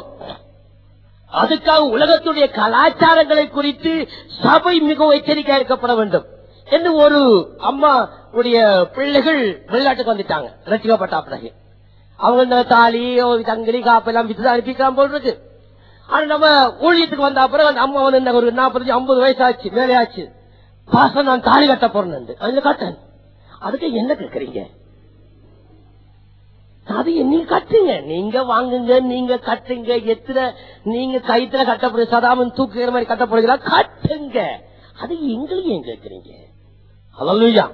அதுக்காக உலகத்துடைய கலாச்சாரங்களை குறித்து சபை மிகவும் எச்சரிக்கையா இருக்கப்பட வேண்டும் என்று ஒரு அம்மா உடைய பிள்ளைகள் வெளிநாட்டுக்கு வந்துட்டாங்க ரசிக்கப்பட்ட பிறகு அவங்க இந்த தாலி தங்கலி காப்பு எல்லாம் வித்து அனுப்பிக்கலாம் போல் இருக்கு ஆனா நம்ம ஊழியத்துக்கு வந்த பிறகு அந்த அம்மா வந்து இந்த ஒரு நாற்பத்தஞ்சு ஐம்பது வயசு ஆச்சு மேலே ஆச்சு பாசம் நான் தாலி கட்ட போறேன் அதுல கட்டேன் அதுக்கு என்ன கேக்குறீங்க அது நீங்க கட்டுங்க நீங்க வாங்குங்க நீங்க கட்டுங்க எத்தனை நீங்க கைத்துல கட்ட போறீங்க சதாமன் தூக்குகிற மாதிரி கட்ட போறீங்களா கட்டுங்க அது எங்களையும் ஏன் கேக்குறீங்க அல்லா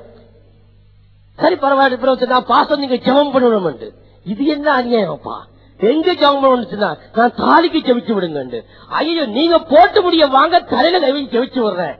சரி பரவாயில்ல பிறகு நான் பாசம் நீங்க ஜெபம் பண்ணணும் இது என்ன அநியாயம்ப்பா எங்க ஜெபம் பண்ணணும்னு சொன்னா, நான் தாலிக்கு ஜெபிச்சு விடுங்க ஐயோ நீங்க போட்டு முடிய வாங்க தலையில கவி ஜெபிச்சு விடுறேன்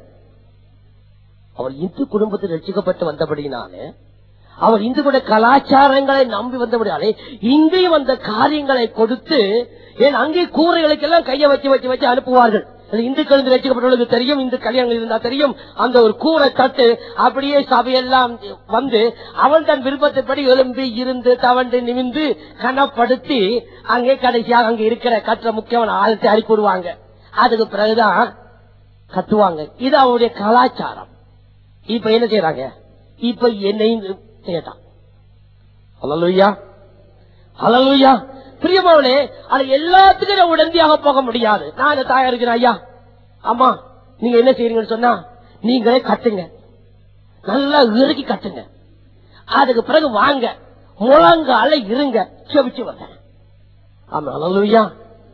அவர் இந்து குடும்பத்தில் ரசிக்கப்பட்டு வந்தபடினாலே அவர் இந்துடைய கலாச்சாரங்களை நம்பி வந்தபடியாலே இங்கேயும் அந்த காரியங்களை கொடுத்து ஏன் அங்கே கூரைகளுக்கு எல்லாம் கையை வச்சு வச்சு வச்சு அனுப்புவார்கள் அது இந்துக்கள் இருந்து ரசிக்கப்பட்டவர்களுக்கு தெரியும் இந்து கல்யாணங்கள் இருந்தா தெரியும் அந்த ஒரு கூரை தட்டு அப்படியே சபையெல்லாம் வந்து அவன் தன் விருப்பத்தின்படி எழும்பி இருந்து தவண்டு நிமிந்து கனப்படுத்தி அங்கே கடைசியாக அங்க இருக்கிற கற்ற முக்கியமான ஆழத்தை அனுப்பிவிடுவாங்க அதுக்கு பிறகுதான் கட்டுவாங்க இது அவருடைய கலாச்சாரம் இப்ப என்ன செய்யறாங்க இப்ப என்னையும் செய்யட்டான் அலலுயா அலலுயா பிரியமாவளே அது எல்லாத்துக்கும் நான் உடனடியாக போக முடியாது நான் இந்த தாயா இருக்கிறேன் ஐயா அம்மா நீங்க என்ன செய்றீங்கன்னு சொன்னா நீங்களே கட்டுங்க நல்லா இறுக்கி கட்டுங்க அதுக்கு பிறகு வாங்க முழங்கால இருங்க செவிச்சு வந்த ஆமா அலலுயா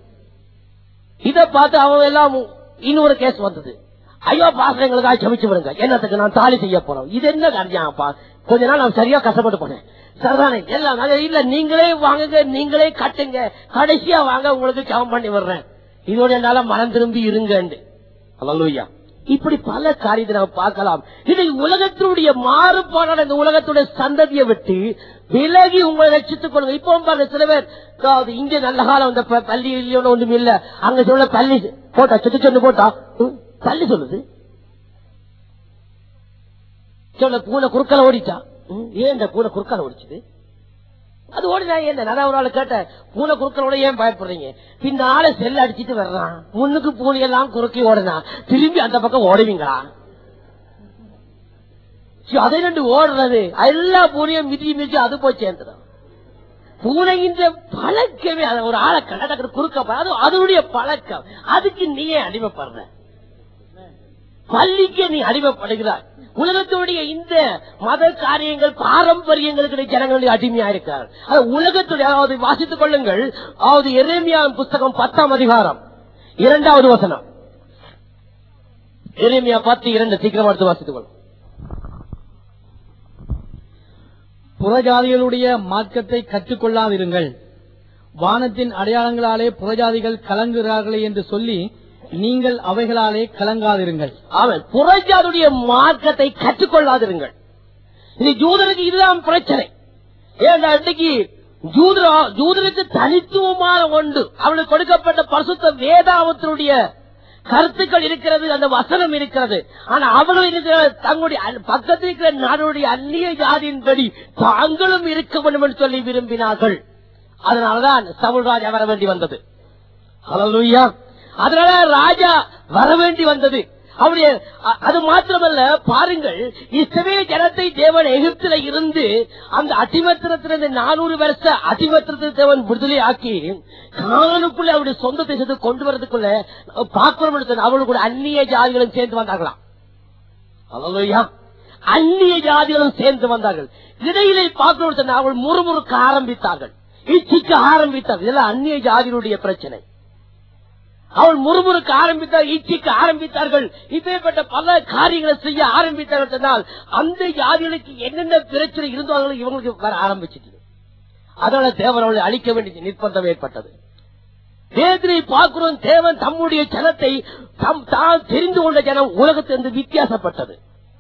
இத பார்த்து அவன் எல்லாம் இன்னொரு கேஸ் வந்தது ஐயோ பாசங்களுக்காக செமிச்சு விடுங்க என்னத்துக்கு நான் தாலி செய்ய போறோம் இது என்ன கல்யாணப்பா கொஞ்ச நாள் நான் சரியா கஷ்டப்பட்டு போனேன் சரிதானே எல்லாம் நாங்க இல்ல நீங்களே வாங்குங்க நீங்களே கட்டுங்க கடைசியா வாங்க உங்களுக்கு ஜெபம் பண்ணி விடுறேன் இதோட என்னால மனம் திரும்பி இருங்க அல்லா இப்படி பல காரியத்தை நம்ம பார்க்கலாம் இது உலகத்தினுடைய மாறுபாடான இந்த உலகத்துடைய சந்ததியை விட்டு விலகி உங்களை ரட்சித்துக் கொள்ளுங்க இப்போ பாருங்க சில பேர் அதாவது இங்க நல்ல காலம் இந்த ப- பள்ளி இல்லையோன்னு ஒண்ணும் இல்ல அங்க சொல்ல பள்ளி போட்டா சுத்தி சொன்னு போட்டா ம், பள்ளி சொல்லுது சொல்ல பூனை குறுக்கால ஓடிட்டா ம், ஏன் இந்த பூனை குறுக்கால ஓடிச்சுது அது ஓடினா என்ன நான் ஒரு ஆளு கேட்டேன் பூனை குறுக்களோட ஏன் பயப்படுறீங்க பின்னால செல் அடிச்சிட்டு வர்றான் முன்னுக்கு பூனை எல்லாம் குறுக்கி ஓடுனா திரும்பி அந்த பக்கம் ஓடுவீங்களா சரி, அதை ரெண்டு ஓடுறது எல்லா பூனையும் மிதி மிதி அது போய் சேர்ந்துடும் பூனையின் பழக்கமே அது ஒரு ஆளை கடற்கரை குறுக்க பா- அது அதனுடைய பழக்கம் அதுக்கு நீ ஏன் அடிமைப்படுற பள்ளிக்கு நீ அடிமைப்படுகிறாய் உலகத்துடைய இந்த மத காரியங்கள் பாரம்பரியங்களுக்கு ஜனங்களுடைய அடிமையா இருக்கிறார் அது உலகத்துடைய அதாவது வாசித்துக் கொள்ளுங்கள் அதாவது எரேமியா புஸ்தகம் பத்தாம் அதிகாரம் இரண்டாவது வசனம் எரேமியா பத்து இரண்டு சீக்கிரம் எடுத்து வாசித்துக் கொள்ளும் புறஜாதிகளுடைய மார்க்கத்தை கற்றுக்கொள்ளாதிருங்கள் வானத்தின் அடையாளங்களாலே புறஜாதிகள் கலங்குகிறார்களே என்று சொல்லி நீங்கள் அவைகளாலே கலங்காதிருங்கள் அவன் புறஜாதுடைய மார்க்கத்தை கற்றுக்கொள்ளாதிருங்கள் இது ஜூதருக்கு இதுதான் பிரச்சனை ஏன்னா இன்னைக்கு ஜூதரா ஜூதருக்கு தனித்துவமான ஒன்று அவளுக்கு கொடுக்கப்பட்ட பரிசுத்த வேதாவத்தினுடைய கருத்துக்கள் இருக்கிறது அந்த வசனம் இருக்கிறது ஆனா அவர்கள் இருக்கிற தங்களுடைய அ- பக்கத்தில் இருக்கிற நாடுடைய அந்நிய ஜாதியின்படி தாங்களும் இருக்க வேண்டும் என்று சொல்லி விரும்பினார்கள் அதனாலதான் சவுல்ராஜ் வர வேண்டி வந்தது ஹalleluya அதனால ராஜா வர வேண்டி வந்தது அவருடைய அ- அது மாத்திரமல்ல பாருங்கள் இஸ்ரவே ஜனத்தை தேவன் எகிப்தில இருந்து அந்த அடிமத்திரத்திலிருந்து நானூறு வருஷ அடிமத்திரத்தை தேவன் விடுதலை ஆக்கி கானுக்குள்ள அவருடைய சொந்த தேசத்தை கொண்டு வரதுக்குள்ள பார்க்கிறோம் அவர்கள் கூட அந்நிய ஜாதிகளும் சேர்ந்து வந்தார்களாம் ஹalleluya அந்நிய ஜாதிகளும் சேர்ந்து வந்தார்கள் இடையிலே பார்க்கிறோம் அவர்கள் முறுமுறுக்க ஆரம்பித்தார்கள் இச்சிக்க ஆரம்பித்தார்கள் இதெல்லாம் அந்நிய ஜாதிகளுடைய பிரச்சனை அவள் முறுமுறுக்க ஆரம்பித்தார் இச்சிக்க ஆரம்பித்தார்கள் இப்பேற்பட்ட பல காரியங்களை செய்ய ஆரம்பித்தார்கள் சொன்னால் அந்த ஜாதிகளுக்கு என்னென்ன பிரச்சனை இருந்தாலும் இவங்களுக்கு வர ஆரம்பிச்சிட்டு அதனால தேவன் அவளை அழிக்க வேண்டிய நிர்பந்தம் ஏற்பட்டது வேதனை பார்க்கிறோம் தேவன் தம்முடைய ஜனத்தை தம் தான் தெரிந்து கொண்ட ஜனம் உலகத்திலிருந்து வித்தியாசப்பட்டது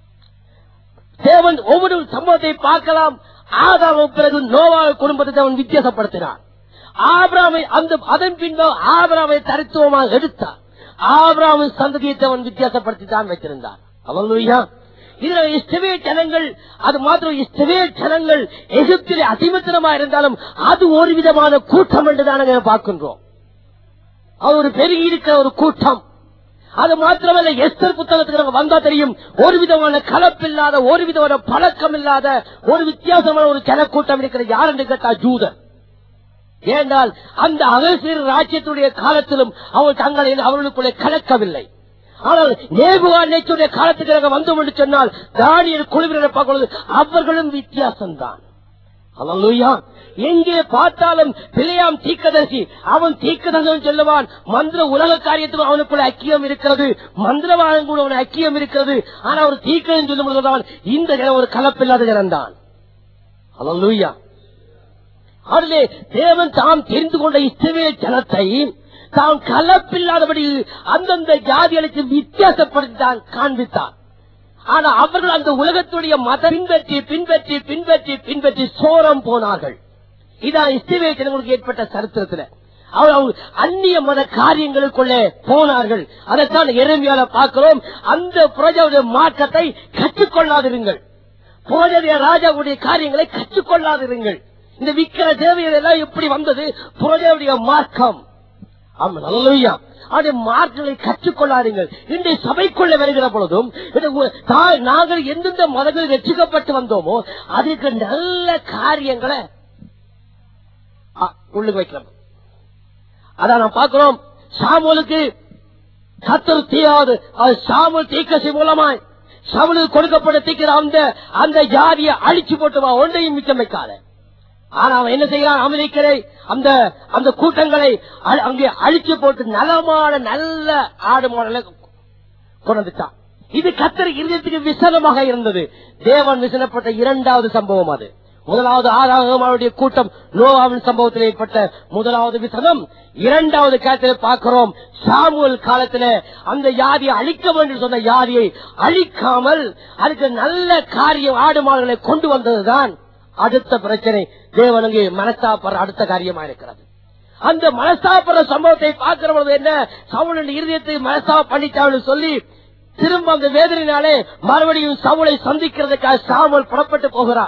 தேவன் ஒவ்வொரு சம்பவத்தை பார்க்கலாம் ஆதாமுக்கு பிறகு நோவா குடும்பத்தை அவன் வித்தியாசப்படுத்தினான் ஆபிராமை அந்த அதன் பின்பு ஆபிராமை தரித்துவமாக எடுத்தார் ஆபிராமின் சந்ததியை அவன் வித்தியாசப்படுத்தி தான் வைத்திருந்தான் அவல்லுயா இதுல இஷ்டவே ஜனங்கள் அது மாத்திரம் இஷ்டவே ஜனங்கள் எகிப்திலே அதிமத்தனமா இருந்தாலும் அது ஒரு விதமான கூட்டம் என்று தான் பார்க்கின்றோம் அது ஒரு பெருகி இருக்கிற ஒரு கூட்டம் அது மாத்திரமல்ல எஸ்தர் புத்தகத்துக்கு நம்ம வந்தா தெரியும் ஒரு விதமான கலப்பில்லாத ஒரு விதமான பழக்கம் இல்லாத ஒரு வித்தியாசமான ஒரு ஜனக்கூட்டம் இருக்கிற யார் என்று கேட்டா ஜூதர் ஏனென்றால் அந்த அகசீர் ராஜ்யத்துடைய காலத்திலும் அவள் தங்களை அவர்களுக்குள்ளே கலக்கவில்லை ஆனால் நேபுகா நேச்சுடைய காலத்துக்கு நாங்கள் வந்தோம் என்று சொன்னால் தானியல் குழுவினரை பார்க்கும் பொழுது அவர்களும் வித்தியாசம்தான் அல்லா எங்கே பார்த்தாலும் பிள்ளையாம் தீக்கதரிசி அவன் தீக்கதரிசனம் சொல்லுவான் மந்திர உலக காரியத்துக்கு அவனுக்குள்ள ஐக்கியம் இருக்கிறது மந்திரவாதம் கூட அவன் ஐக்கியம் இருக்கிறது ஆனா ஒரு தீக்கதன் சொல்லும் பொழுதுதான் இந்த ஜனம் ஒரு கலப்பில்லாத ஜனம்தான் அல்லா அதிலே தேவன் தாம் தெரிந்து கொண்ட இஸ்ரவேல் ஜனத்தை தாம் கலப்பில்லாதபடி அந்தந்த ஜாதிகளுக்கு வித்தியாசப்படுத்தி தான் காண்பித்தார் ஆனா அவர்கள் அந்த உலகத்துடைய மத பின்பற்றி பின்பற்றி பின்பற்றி பின்பற்றி சோரம் போனார்கள் இதான் இஸ்ரவேல் ஜனங்களுக்கு ஏற்பட்ட சரித்திரத்துல அவர் அவங்க அந்நிய மத காரியங்களுக்குள்ளே போனார்கள் அதைத்தான் எருமையால பார்க்கிறோம் அந்த புரஜாவுடைய மாற்றத்தை கற்றுக்கொள்ளாதிருங்கள் புரஜாதிய ராஜாவுடைய காரியங்களை கற்றுக்கொள்ளாதிருங்கள் இந்த விக்கிர தேவைகள் எல்லாம் எப்படி வந்தது புரஜாவுடைய மார்க்கம் ஆமா நல்லையா அதை மார்க்கங்களை கற்றுக்கொள்ளாதீர்கள் இன்றைய சபைக்குள்ள வருகிற பொழுதும் இது உ- தா- நாங்கள் எந்தெந்த மதங்களில் ரட்சிக்கப்பட்டு வந்தோமோ அதுக்கு நல்ல காரியங்களை ஆ, உள்ளுக்கு வைக்கிறோம் அதான் நான் பார்க்கிறோம் சாமுலுக்கு கத்தர் தீயாது அது சாமுல் தீக்கசி மூலமாய் சாமுலுக்கு கொடுக்கப்பட்ட தீக்கிற அந்த அந்த ஜாதியை அழிச்சு போட்டு வா ஒன்றையும் மிச்சம் வைக்காத ஆனா அவன் என்ன செய்யறான் அமெரிக்கரை அந்த அந்த கூட்டங்களை அ- அங்கே அழிச்சு போட்டு நலமான நல்ல ஆடு மாடலை கொண்டு வந்துட்டான் இது கத்தர் இருதயத்துக்கு விசனமாக இருந்தது தேவன் விசனப்பட்ட இரண்டாவது சம்பவம் அது முதலாவது ஆதாரம் அவருடைய கூட்டம் நோவாவின் சம்பவத்தில் ஏற்பட்ட முதலாவது விசனம் இரண்டாவது காலத்தில் பார்க்கிறோம் சாமுவல் காலத்துல அந்த யாதியை அழிக்க வேண்டும் சொன்ன யாதியை அழிக்காமல் அதுக்கு நல்ல காரியம் ஆடு மாடுகளை கொண்டு வந்ததுதான் அடுத்த பிரச்சனை தேவனுக்கு மனஸ்தாப்படுற அடுத்த காரியமா இருக்கிறது அந்த மனஸ்தாப்படுற சம்பவத்தை பார்க்கிற பொழுது என்ன சவுளின் இருதயத்தை மனஸ்தாப பண்ணிட்டான்னு சொல்லி திரும்ப அந்த வேதனையினாலே மறுபடியும் சவுளை சந்திக்கிறதுக்காக சாமுவல் புறப்பட்டு போகிறார்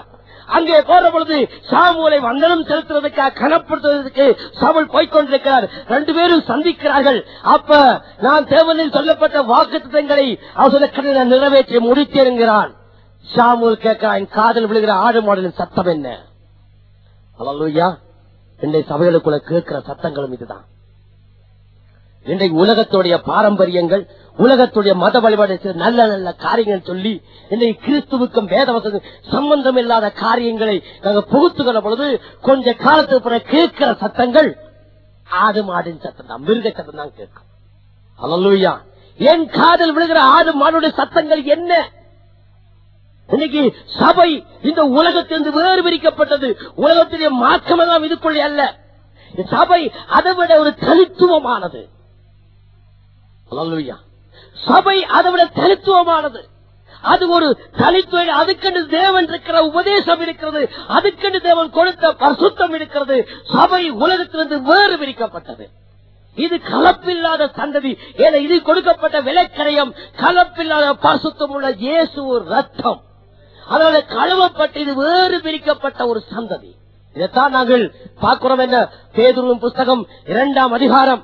அங்கே போற பொழுது சாமுவலை வந்தனம் செலுத்துறதுக்காக கனப்படுத்துவதற்கு சவுல் போய்கொண்டிருக்கிறார் ரெண்டு பேரும் சந்திக்கிறார்கள் அப்ப நான் தேவனில் சொல்லப்பட்ட வாக்குத்தங்களை அவசர நான் நிறைவேற்றி முடித்தேங்கிறான் சாமுவல் கேட்கிறான் காதல் விழுகிற ஆடு மாடலின் சத்தம் என்ன அல்லா இன்றைய சபைகளுக்குள்ள கேட்கிற சத்தங்களும் இதுதான் இன்றைக்கு உலகத்துடைய பாரம்பரியங்கள் உலகத்துடைய மத வழிபாடு செய்த நல்ல நல்ல காரியங்கள் சொல்லி இன்றைக்கு கிறிஸ்துவுக்கும் வேதவசம் சம்பந்தம் இல்லாத காரியங்களை நாங்க புகுத்துக்கிற பொழுது கொஞ்ச காலத்துக்கு பிறகு கேட்கிற சத்தங்கள் ஆடு மாடின் சத்தம் தான் மிருக சத்தம் தான் கேட்கும் அல்லா என் காதல் விழுகிற ஆடு மாடுடைய சத்தங்கள் என்ன இன்னைக்கு சபை இந்த உலகத்திலிருந்து வேறு பிரிக்கப்பட்டது உலகத்துடைய மாற்றம் எல்லாம் இதுக்குள்ளே அல்ல இந்த சபை அதை விட ஒரு தனித்துவமானது அல்லேலூயா. சபை அதை விட தனித்துவமானது அது ஒரு தனித்துவ அதுக்கென்று தேவன் இருக்கிற உபதேசம் இருக்கிறது அதுக்கென்று தேவன் கொடுத்த பரிசுத்தம் இருக்கிறது சபை உலகத்திலிருந்து வேறு பிரிக்கப்பட்டது இது கலப்பில்லாத சந்ததி ஏன்னா இது கொடுக்கப்பட்ட விலைக்கரையம் கலப்பில்லாத பரிசுத்தம் உள்ள இயேசு ரத்தம் அதனால கழுவப்பட்டு இது வேறு பிரிக்கப்பட்ட ஒரு சந்ததி இதைத்தான் நாங்கள் பார்க்கிறோம் என்ன பேதுருவின் புஸ்தகம் இரண்டாம் அதிகாரம்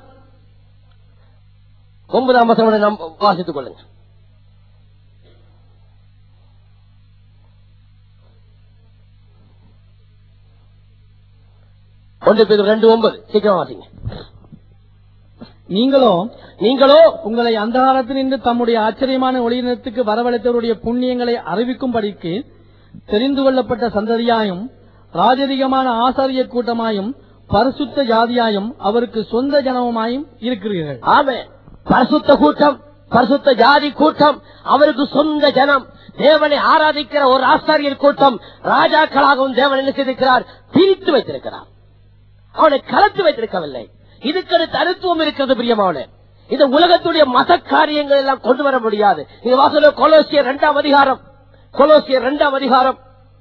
ஒன்பதாம் வசனம் நாம் வாசித்துக் கொள்ளுங்க ஒன்று பேர் ரெண்டு ஒன்பது சீக்கிரம் வாசிங்க நீங்களோ நீங்களோ உங்களை அந்தகாரத்தினின்று தம்முடைய ஆச்சரியமான ஒளியினத்துக்கு வரவழைத்தவருடைய புண்ணியங்களை அறிவிக்கும்படிக்கு தெரிந்து கொள்ளப்பட்ட சந்ததியாயும் ராஜரிகமான ஆசாரிய கூட்டமாயும் பரிசுத்த ஜாதியாயும் அவருக்கு சொந்த ஜனமுமாயும் இருக்கிறீர்கள் ஆமே பரிசுத்த கூட்டம் பரிசுத்த ஜாதி கூட்டம் அவருக்கு சொந்த ஜனம் தேவனை ஆராதிக்கிற ஒரு ஆசாரியர் கூட்டம் ராஜாக்களாகவும் தேவன் என்ன செய்திருக்கிறார் பிரித்து வைத்திருக்கிறார் அவனை கலத்து வைத்திருக்கவில்லை இதுக்கு தனித்துவம் இருக்கிறது பிரியமாவனே இந்த உலகத்துடைய மத காரியங்கள் எல்லாம் கொண்டு வர முடியாது நீங்க வாசல கொலோசியர் இரண்டாம் அதிகாரம் கொலோசியர் இரண்டாம் அதிகாரம்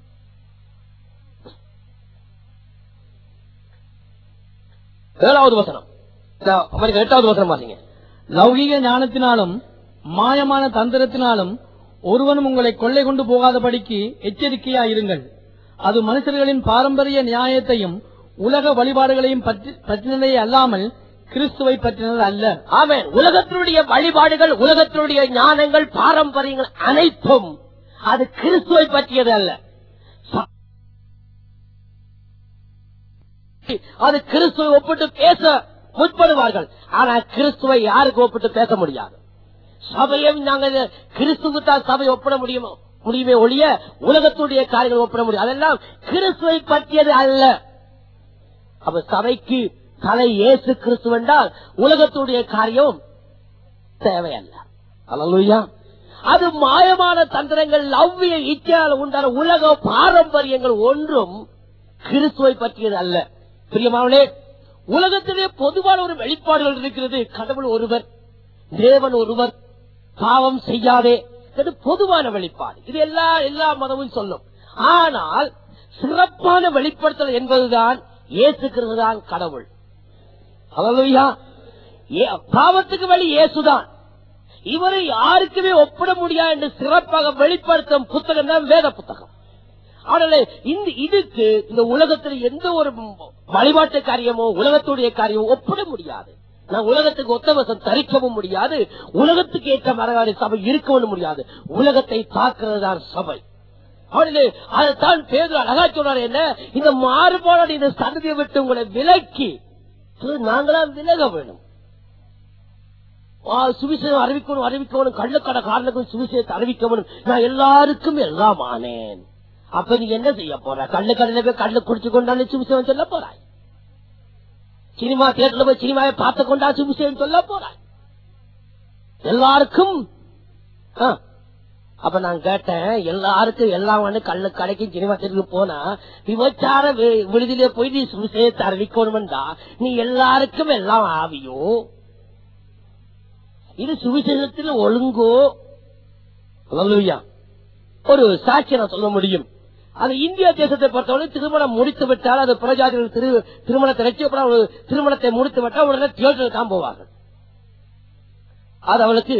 ஏழாவது வசனம் இந்த அவருக்கு எட்டாவது வசனம் பாத்தீங்க லௌகீக ஞானத்தினாலும் மாயமான தந்திரத்தினாலும் ஒருவனும் உங்களை கொள்ளை கொண்டு போகாதபடிக்கு எச்சரிக்கையாயிருங்கள் அது மனுஷர்களின் பாரம்பரிய நியாயத்தையும் உலக வழிபாடுகளையும் பற்றி- பற்றினதே அல்லாமல் கிறிஸ்துவை பற்றினது அல்ல ஆமென் உலகத்தினுடைய வழிபாடுகள் உலகத்தினுடைய ஞானங்கள் பாரம்பரியங்கள் அனைத்தும் அது கிறிஸ்துவை பற்றியது அல்ல ச- அது கிறிஸ்துவை ஒப்பிட்டு பேச முற்படுவார்கள் ஆனா கிறிஸ்துவை யாருக்கு ஒப்பிட்டு பேச முடியாது சபையும் நாங்கள் கிறிஸ்துவுக்கு தான் சபை ஒப்பிட முடியுமோ முடியுமே ஒழிய உலகத்துடைய காரியங்கள் ஒப்பிட முடியும் அதெல்லாம் கிறிஸ்துவை பற்றியது அல்ல அப்ப சபைக்கு தலை இயேசு கிறிஸ்து என்றால் உலகத்துடைய காரியம் தேவையல்ல அல்லா அது மாயமான தந்திரங்கள் லவ்விய இச்சையால் உண்டான உலக பாரம்பரியங்கள் ஒன்றும் கிறிஸ்துவை பற்றியது அல்ல பிரியமாவளே உலகத்திலே பொதுவான ஒரு வெளிப்பாடுகள் இருக்கிறது கடவுள் ஒருவர் தேவன் ஒருவர் பாவம் செய்யாதே இது பொதுவான வெளிப்பாடு இது எல்லா எல்லா மதமும் சொல்லும் ஆனால் சிறப்பான வெளிப்படுத்தல் என்பதுதான் இயேசு கிறிஸ்து தான் கடவுள் ஹalleluya. ஏ- பாவத்துக்கு வழி இயேசுதான் இவரை யாருக்குமே ஒப்பிட முடியாது என்று சிறப்பாக வெளிப்படுத்தும் புத்தகம் தான் வேத புத்தகம் ஆனால் இந்த இதுக்கு இந்த உலகத்தில் எந்த ஒரு வழிபாட்டு காரியமோ உலகத்துடைய காரியமோ ஒப்பிட முடியாது நான் உலகத்துக்கு ஒத்தவசம் தரிக்கவும் முடியாது உலகத்துக்கு ஏற்ற மரகாரி சபை இருக்கவும் முடியாது உலகத்தை தாக்குறது தான் சபை அவர்களே அதைத்தான் பேர் அழகா சொன்னார் என்ன இந்த மாறுபாடு இந்த சந்ததியை விட்டு உங்களை விலக்கி நாங்களா விலக வேணும் ஆ, சுவிசேஷம் அறிவிக்கணும் அறிவிக்கணும் கள்ளுக்கடை காரனுக்கும் சுவிசேஷத்தை அறிவிக்கணும் நான் எல்லாருக்கும் எல்லாம் ஆனேன் அப்ப நீ என்ன செய்ய போற கள்ளு கடையில போய் கள்ளு குடிச்சு கொண்டாந்து சுவிசேஷம் சொல்ல போறாய் சினிமா தியேட்டர்ல போய் சினிமாவை பார்த்து கொண்டா சுவிசேஷம் சொல்ல போறாய் எல்லாருக்கும் ஆ, அப்ப நான் கேட்டேன் எல்லாருக்கும் எல்லாம் வந்து கள்ளு கடைக்கும் சினிமா தியேட்டருக்கு போனா விபச்சார வி- விடுதியில போய் நீ சுவிசேஷத்தை அறிவிக்கணும்டா நீ எல்லாருக்கும் எல்லாம் ஆவியோ இது சுவிசேஷத்தில் ஒழுங்கோ அல்லேலூயா. ஒரு சாட்சியை நான் சொல்ல முடியும் அது இந்திய தேசத்தை பொறுத்தவரை திருமணம் முடித்து விட்டால் அது பிரஜாதிகள் திரு திருமணத்தை ரசிக்கப்பட ஒரு திருமணத்தை முடித்து விட்டால் உடனே தியேட்டருக்கு தான் போவார்கள் அது அவளுக்கு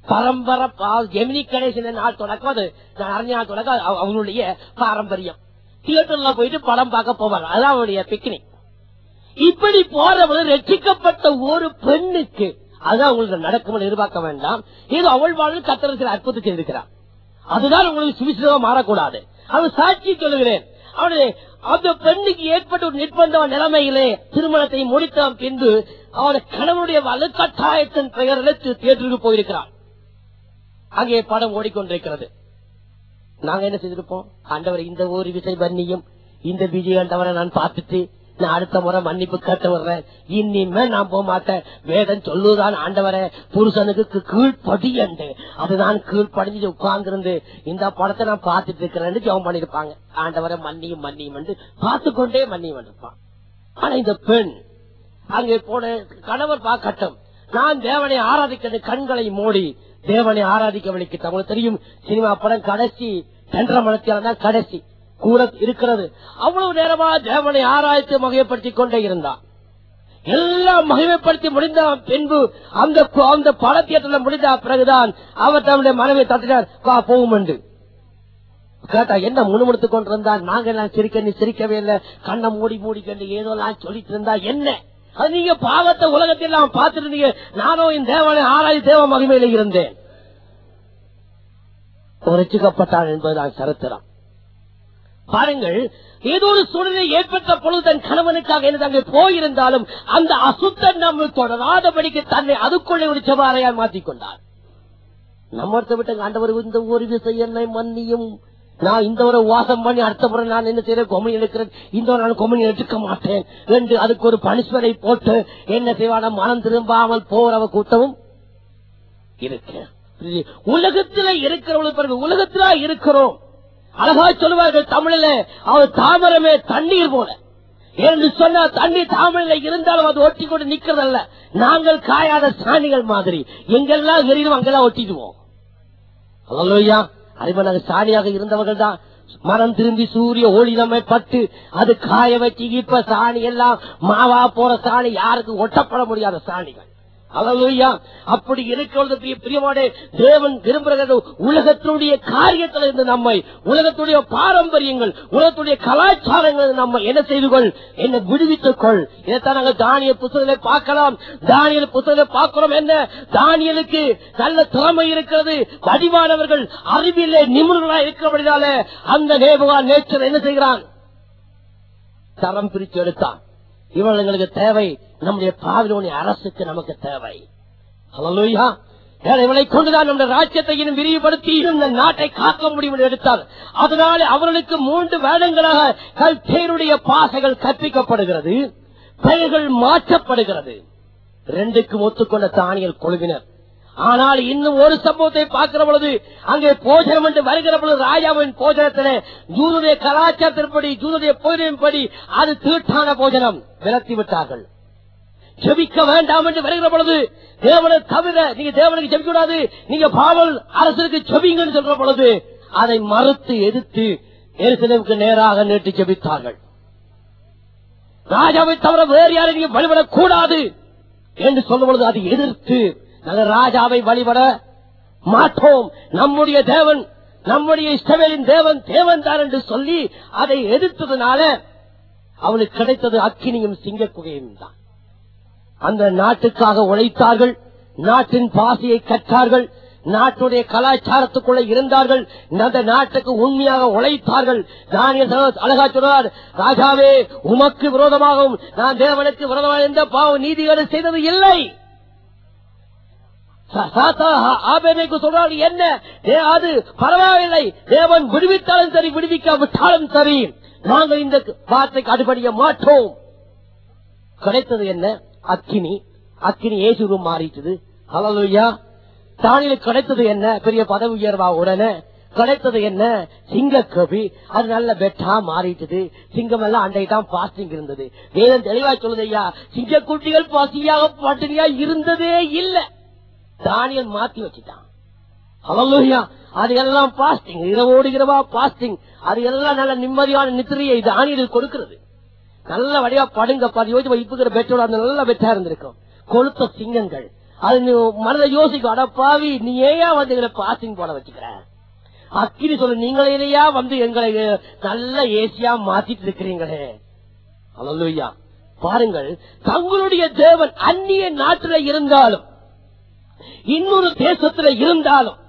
பரம்பரை பா- ஜெமினி கணேசன் நாள் தொடக்கம் அது நான் அறிஞர் நாள் தொடக்கம் அது அவ- அவங்களுடைய பாரம்பரியம் தியேட்டர்ல போயிட்டு படம் பார்க்க போவாங்க அதான் அவருடைய பிக்னிக் இப்படி போறவங்க ரட்சிக்கப்பட்ட ஒரு பெண்ணுக்கு அதான் உங்களுக்கு நடக்கும் எதிர்பார்க்க வேண்டாம் ஏதோ அவள் வாழ்வில் கத்தரத்தில் அற்புதம் செய்திருக்கிறார் அதுதான் உங்களுக்கு சுவிசேஷமா மாறக்கூடாது அவன் சாட்சி சொல்லுகிறேன் அவனு அந்த பெண்ணுக்கு ஏற்பட்ட ஒரு நிர்பந்த நிலைமையிலே திருமணத்தை முடித்த பின்பு அவன கணவனுடைய வலுக்கட்டாயத்தின் பெயரில் தியேட்டருக்கு போயிருக்கிறான் அங்கே படம் ஓடிக்கொண்டிருக்கிறது நாங்க என்ன செய்திருப்போம் ஆண்டவர் இந்த ஒரு விசை பண்ணியும் இந்த விஜய் ஆண்டவரை நான் பார்த்துட்டு நான் அடுத்த முறை மன்னிப்பு கேட்டு வர்றேன் இனிமே நான் போக மாட்டேன் வேதம் சொல்லுதான் ஆண்டவரை புருஷனுக்கு கீ- கீழ்ப்படி என்று அதுதான் கீழ்ப்படிஞ்சு உட்கார்ந்திருந்து இந்த படத்தை நான் பார்த்துட்டு இருக்கிறேன்னு ஜெபம் பண்ணிருப்பாங்க ஆண்டவரை மன்னியும் மன்னியும் என்று பார்த்து கொண்டே மன்னியும் இருப்பான் ஆனா இந்த பெண் அங்கே போன கணவர் பார்க்கட்டும் நான் தேவனை ஆராதிக்கிறது கண்களை மூடி தேவனை ஆராதிக்க வழிக்கு உங்களுக்கு தெரியும் சினிமா படம் கடைசி சென்ற மனத்தில தான் கடைசி கூட இருக்கிறது அவ்வளவு நேரமா தேவனை ஆராய்ச்சி மகிமைப்படுத்திக் கொண்டே இருந்தான் எல்லாம் மகிமைப்படுத்தி முடிந்த பின்பு அந்த அந்த படத்தியத்தில் முடிந்த பிறகுதான் அவர் தன்னுடைய மனைவி தட்டினார் வா போகும் என்று கேட்டா என்ன முணுமுணுத்துக் கொண்டிருந்தா நாங்க எல்லாம் சிரிக்க நீ சிரிக்கவே இல்லை கண்ணை மூடி மூடி கண்டு ஏதோ எல்லாம் சொல்லிட்டு இருந்தா என்ன அது நீங்க பாவத்தை உலகத்தில் எல்லாம் பார்த்திருந்தீங்க நானும் இந்த தேவனை ஆராய் தேவ மகிமையில இருந்தேன் ரசிக்கப்பட்டான் என்பதுதான் சரித்திரம் பாருங்கள் ஏதோ ஒரு சூழ்நிலை ஏற்பட்ட பொழுது தன் கணவனுக்காக என்ன அங்கே போயிருந்தாலும் அந்த அசுத்தன் நம்ம தொடராதபடிக்கு தன்னை அதுக்குள்ளே ஒரு செவாரையால் மாற்றிக் கொண்டார் நம்ம விட்டு ஆண்டவர் இந்த ஒரு விசை என்னை மன்னியும் நான் இந்த ஒரு வாசம் பண்ணி அடுத்த முறை நான் என்ன செய்யறேன் கொமணி எடுக்கிறேன் இந்த ஒரு நான் கொமணி எடுக்க மாட்டேன் என்று அதுக்கு ஒரு பனிஷ்மெண்டை போட்டு என்ன செய்வான மனம் திரும்பாமல் போறவ கூட்டமும் இருக்கு உலகத்துல இருக்கிறவங்களுக்கு பிறகு உலகத்திலா இருக்கிறோம் அழகா சொல்லுவார்கள் தமிழில அவர் தாமரமே தண்ணீர் போல என்று சொன்னா தண்ணீர் தாமரையில இருந்தாலும் அது ஒட்டி கொண்டு நிக்கிறதல்ல நாங்கள் காயாத சாணிகள் மாதிரி எங்கெல்லாம் எரியும் அங்கெல்லாம் ஒட்டிடுவோம் அல்லையா அறிவ நாங்கள் சாணியாக இருந்தவர்கள் தான் மரம் திரும்பி சூரிய ஒளி நம்மை பட்டு அது காய வச்சு இப்ப சாணி எல்லாம் மாவா போற சாணி யாருக்கு ஒட்டப்பட முடியாத சாணிகள் அல்லையா அப்படி இருக்கிறது பிரியமானே தேவன் விரும்புகிறது உலகத்தினுடைய காரியத்தில் இருந்து நம்மை உலகத்துடைய பாரம்பரியங்கள் உலகத்துடைய கலாச்சாரங்கள் நம்மை என்ன செய்து கொள் என்ன விடுவித்துக் கொள் இதைத்தான் நாங்கள் தானிய புத்தகங்களை பார்க்கலாம் தானியல் புத்தகங்களை பார்க்கிறோம் என்ன தானியலுக்கு நல்ல திறமை இருக்கிறது வடிவானவர்கள் அறிவிலே நிபுணர்களாக இருக்கிறபடினால அந்த நேபுகா நேச்சர் என்ன செய்கிறான் தரம் பிரித்து எடுத்தான் இவள் எங்களுக்கு தேவை நம்முடைய பாவிலோனிய அரசுக்கு நமக்கு தேவை ஹalleluya இவளை கொண்டுதான் நம்முடைய ராஜ்யத்தை இன்னும் விரிவுபடுத்தி இந்த நாட்டை காக்க முடியும் என்று எடுத்தார் அதனால அவர்களுக்கு மூன்று வேடங்களாக கல்தேருடைய பாசைகள் கற்பிக்கப்படுகிறது பெயர்கள் மாற்றப்படுகிறது ரெண்டுக்கும் ஒத்துக்கொண்ட தானியல் குழுவினர் ஆனால் இன்னும் ஒரு சம்பவத்தை பார்க்கிற பொழுது அங்கே போஜனம் என்று வருகிற பொழுது ராஜாவின் போஜனத்திலே ஜூனுடைய கலாச்சாரத்தின்படி ஜூனுடைய போஜனப்படி அது தீட்டான போஜனம் விலத்தி விட்டார்கள் ஜெபிக்க வேண்டாம் என்று வருகிற பொழுது தேவனை தவிர நீங்க தேவனுக்கு ஜெபிக்க கூடாது நீங்க பாவல் அரசுக்கு ஜெபிங்கன்னு சொல்ற பொழுது அதை மறுத்து எதிர்த்து எருசலேமுக்கு நேராக நீட்டி ஜெபித்தார்கள் ராஜாவை தவிர வேறு யாரும் நீங்க வழிபடக் கூடாது என்று சொல்லும் பொழுது அதை எதிர்த்து நாங்கள் ராஜாவை வழிபட மாட்டோம் நம்முடைய தேவன் நம்முடைய இஷ்டவேலின் தேவன் தேவன் தான் என்று சொல்லி அதை எதிர்த்ததுனால அவனுக்கு கிடைத்தது அக்கினியும் சிங்கக்குகையும் தான் அந்த நாட்டுக்காக உழைத்தார்கள் நாட்டின் பாசையை கற்றார்கள் நாட்டுடைய கலாச்சாரத்துக்குள்ள இருந்தார்கள் அந்த நாட்டுக்கு உண்மையாக உழைத்தார்கள் தானியல் சகோதரர் அழகா சொல்றார் ராஜாவே உமக்கு விரோதமாகவும் நான் தேவனுக்கு விரோதமாக எந்த பாவ நீதிகளை செய்தது இல்லை ஆபேனைக்கு சொல்றாரு என்ன ஏ, அது பரவாயில்லை தேவன் விடுவித்தாலும் சரி விடுவிக்காவிட்டாலும் சரி நாங்கள் இந்த வார்த்தைக்கு அடிபடிய மாட்டோம் கிடைத்தது என்ன அக்கினி அக்கினி ஏசுரும் மாறிட்டது ஹalleluya தானியலுக்கு கிடைத்தது என்ன பெரிய பதவி உயர்வா உடனே கிடைத்தது என்ன சிங்க கவி அது நல்ல பெட்டா மாறிட்டது சிங்கம் எல்லாம் அன்றைக்கு தான் பாஸ்டிங் இருந்தது வேதம் தெளிவா சொல்லுது ஐயா சிங்க குட்டிகள் பசியாக பட்டினியா இருந்ததே இல்ல தானியல் மாத்தி வச்சுட்டான் ஹalleluya அது எல்லாம் பாஸ்டிங் இரவோடு இரவா பாஸ்டிங் அது எல்லாம் நல்ல நிம்மதியான நித்திரையை தானியல் கொடுக்கிறது நல்ல வடிவா படுங்க பாதி யோசிச்சு இப்ப பெற்றோட அந்த நல்ல பெற்றா இருந்திருக்கும் கொளுத்த சிங்கங்கள் அது நீ மனதை யோசிக்கும் அட பாவி நீ ஏன் வந்து இதுல பாசிங் போட வச்சுக்கிற அக்கினி சொல்ல நீங்களேயா வந்து எங்களை அஹ், நல்ல ஏசியா மாத்திட்டு இருக்கிறீங்களே அல்லா பாருங்கள் தங்களுடைய தேவன் அந்நிய நாட்டில இருந்தாலும் இன்னொரு தேசத்துல இருந்தாலும்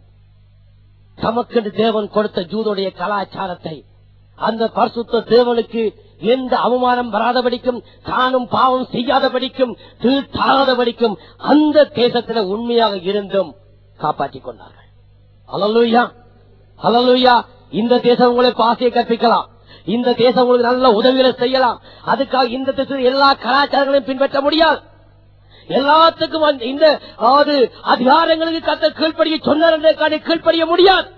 தமக்கென்று தேவன் கொடுத்த ஜூதோடைய கலாச்சாரத்தை அந்த பரிசுத்த தேவனுக்கு எந்த அவமானம் வராதபடிக்கும் தானும் பாவம் செய்யாதபடிக்கும் தீர்த்தாதபடிக்கும் அந்த தேசத்துல உண்மையாக இருந்தும் காப்பாற்றிக் கொண்டார்கள் அலலுயா அலலுயா இந்த தேசம் உங்களுக்கு ஆசையை கற்பிக்கலாம் இந்த தேசம் உங்களுக்கு நல்ல உதவிகளை செய்யலாம் அதுக்காக இந்த தேசத்தில் எல்லா கலாச்சாரங்களையும் பின்பற்ற முடியாது எல்லாத்துக்கும் அந்த- இந்த அதாவது அதிகாரங்களுக்கு கத்த கீழ்ப்படிய சொன்னார் என்றே கீழ்ப்படிய முடியாது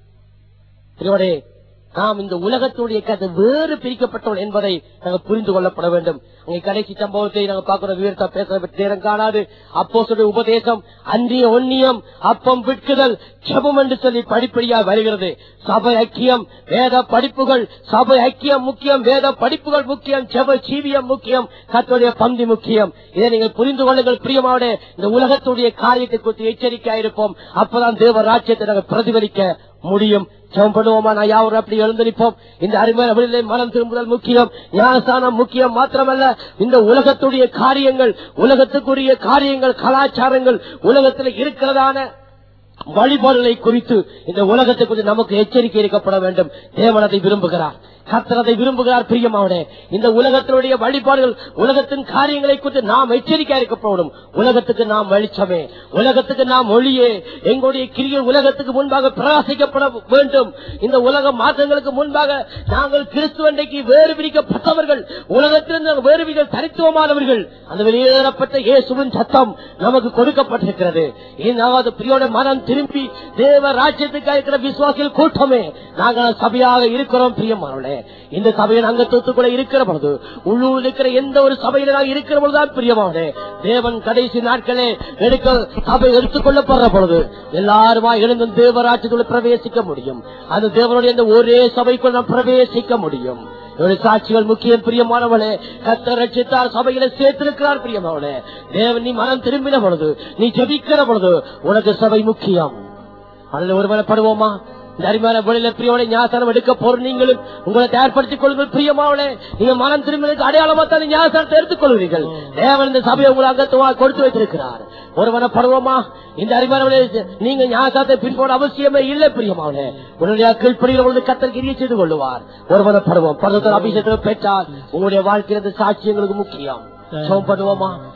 இதோடே நாம் இந்த உலகத்துடைய கதை வேறு பிரிக்கப்பட்டவள் என்பதை நாங்கள் புரிந்து கொள்ளப்பட வேண்டும் அங்கே கடைசி சம்பவத்தை நாங்கள் பார்க்கிற விவரத்தை பேச நேரம் காணாது அப்போ உபதேசம் அந்நிய ஒன்னியம் அப்பம் விட்குதல் ஜெபம் என்று சொல்லி படிப்படியா வருகிறது சபை ஐக்கியம் வேத படிப்புகள் சபை ஐக்கியம் முக்கியம் வேத படிப்புகள் முக்கியம் ஜெப ஜீவியம் முக்கியம் கத்தோடைய பந்தி முக்கியம் இதை நீங்கள் புரிந்து கொள்ளுங்கள் பிரியமாவோட இந்த உலகத்துடைய காரியத்தை குறித்து எச்சரிக்கையா இருப்போம் அப்பதான் தேவ ராஜ்யத்தை நாங்கள் பிரதிபலிக்க முடியும் ஜெபம் பண்ணுவோமா நான் யாவரும் அப்படி எழுந்திருப்போம் இந்த அருமையான விடுதலை மனம் திரும்புதல் முக்கியம் ஞானஸ்தானம் முக்கியம் மாத்திரமல்ல இந்த உலகத்துடைய காரியங்கள் உலகத்துக்குரிய காரியங்கள் கலாச்சாரங்கள் உலகத்தில் இருக்கிறதான வழிபாடுகளை குறித்து இந்த உலகத்தை குறித்து நமக்கு எச்சரிக்கை இருக்கப்பட வேண்டும் தேவன் அதை விரும்புகிறார் கர்த்தரதை விரும்புகிறார் பிரியமாவனே இந்த உலகத்தினுடைய வழிபாடுகள் உலகத்தின் காரியங்களை குறித்து நாம் எச்சரிக்கை இருக்கப்படும் உலகத்துக்கு நாம் வெளிச்சமே உலகத்துக்கு நாம் ஒளியே எங்களுடைய கிரிய உலகத்துக்கு முன்பாக பிரகாசிக்கப்பட வேண்டும் இந்த உலக மாற்றங்களுக்கு முன்பாக நாங்கள் கிறிஸ்துவண்டைக்கு வேறு பிரிக்கப்பட்டவர்கள் உலகத்திலிருந்து நாங்கள் வேறு பிரிக்க தனித்துவமானவர்கள் அந்த வெளியேறப்பட்ட இயேசுவின் சத்தம் நமக்கு கொடுக்கப்பட்டிருக்கிறது ஏதாவது பிரியோட மனம் திரும்பி தேவ ராஜ்யத்துக்கு இருக்கிற விசுவாசிகள் கூட்டமே நாங்கள் சபையாக இருக்கிறோம் பிரியமானவர்களே இந்த சபையின் அங்கத்துக்குள்ள இருக்கிற பொழுது உள்ளூர் இருக்கிற எந்த ஒரு சபையில நாங்கள் இருக்கிற பொழுதுதான் பிரியமானே தேவன் கடைசி நாட்களே எடுக்க சபை எடுத்துக்கொள்ளப்படுற பொழுது எல்லாருமா எழுந்து தேவராஜ்யத்துக்குள்ள பிரவேசிக்க முடியும் அந்த தேவனுடைய அந்த ஒரே சபைக்குள் நாம் பிரவேசிக்க முடியும் இவருடைய சாட்சிகள் முக்கியம் பிரியமானவளே கத்த ரட்சித்தார் சபையில சேர்த்திருக்கிறார் பிரியமானவளே தேவன் நீ மனம் திரும்பின பொழுது நீ ஜபிக்கிற பொழுது உனக்கு சபை முக்கியம் அதில் ஒருவனப்படுவோமா இந்த அருமையான வெளியில பிரியோட ஞாசனம் எடுக்க போற நீங்களும் உங்களை தயார்படுத்திக் கொள்ளுங்கள் பிரியமாவளே நீங்க மனம் திரும்பினதுக்கு அடையாளமா தான் ஞாசனத்தை எடுத்துக் கொள்வீர்கள் தேவன் இந்த சபையை உங்களை அங்கத்துவா கொடுத்து வைத்திருக்கிறார் ஒருவனப்படுவோமா இந்த அருமையான நீங்க ஞாசனத்தை பின்போட அவசியமே இல்லை பிரியமாவளே உன்னுடைய கீழ்ப்படியில் வந்து கத்தர் கிரியை செய்து கொள்ளுவார் ஒருவனப்படுவோம் பருவத்தில் அபிஷேகத்தில் பெற்றால் உங்களுடைய வாழ்க்கையில் இந்த சாட்சியங்களுக்கு முக்கியம் ஜெபம் பண்ணுவோமா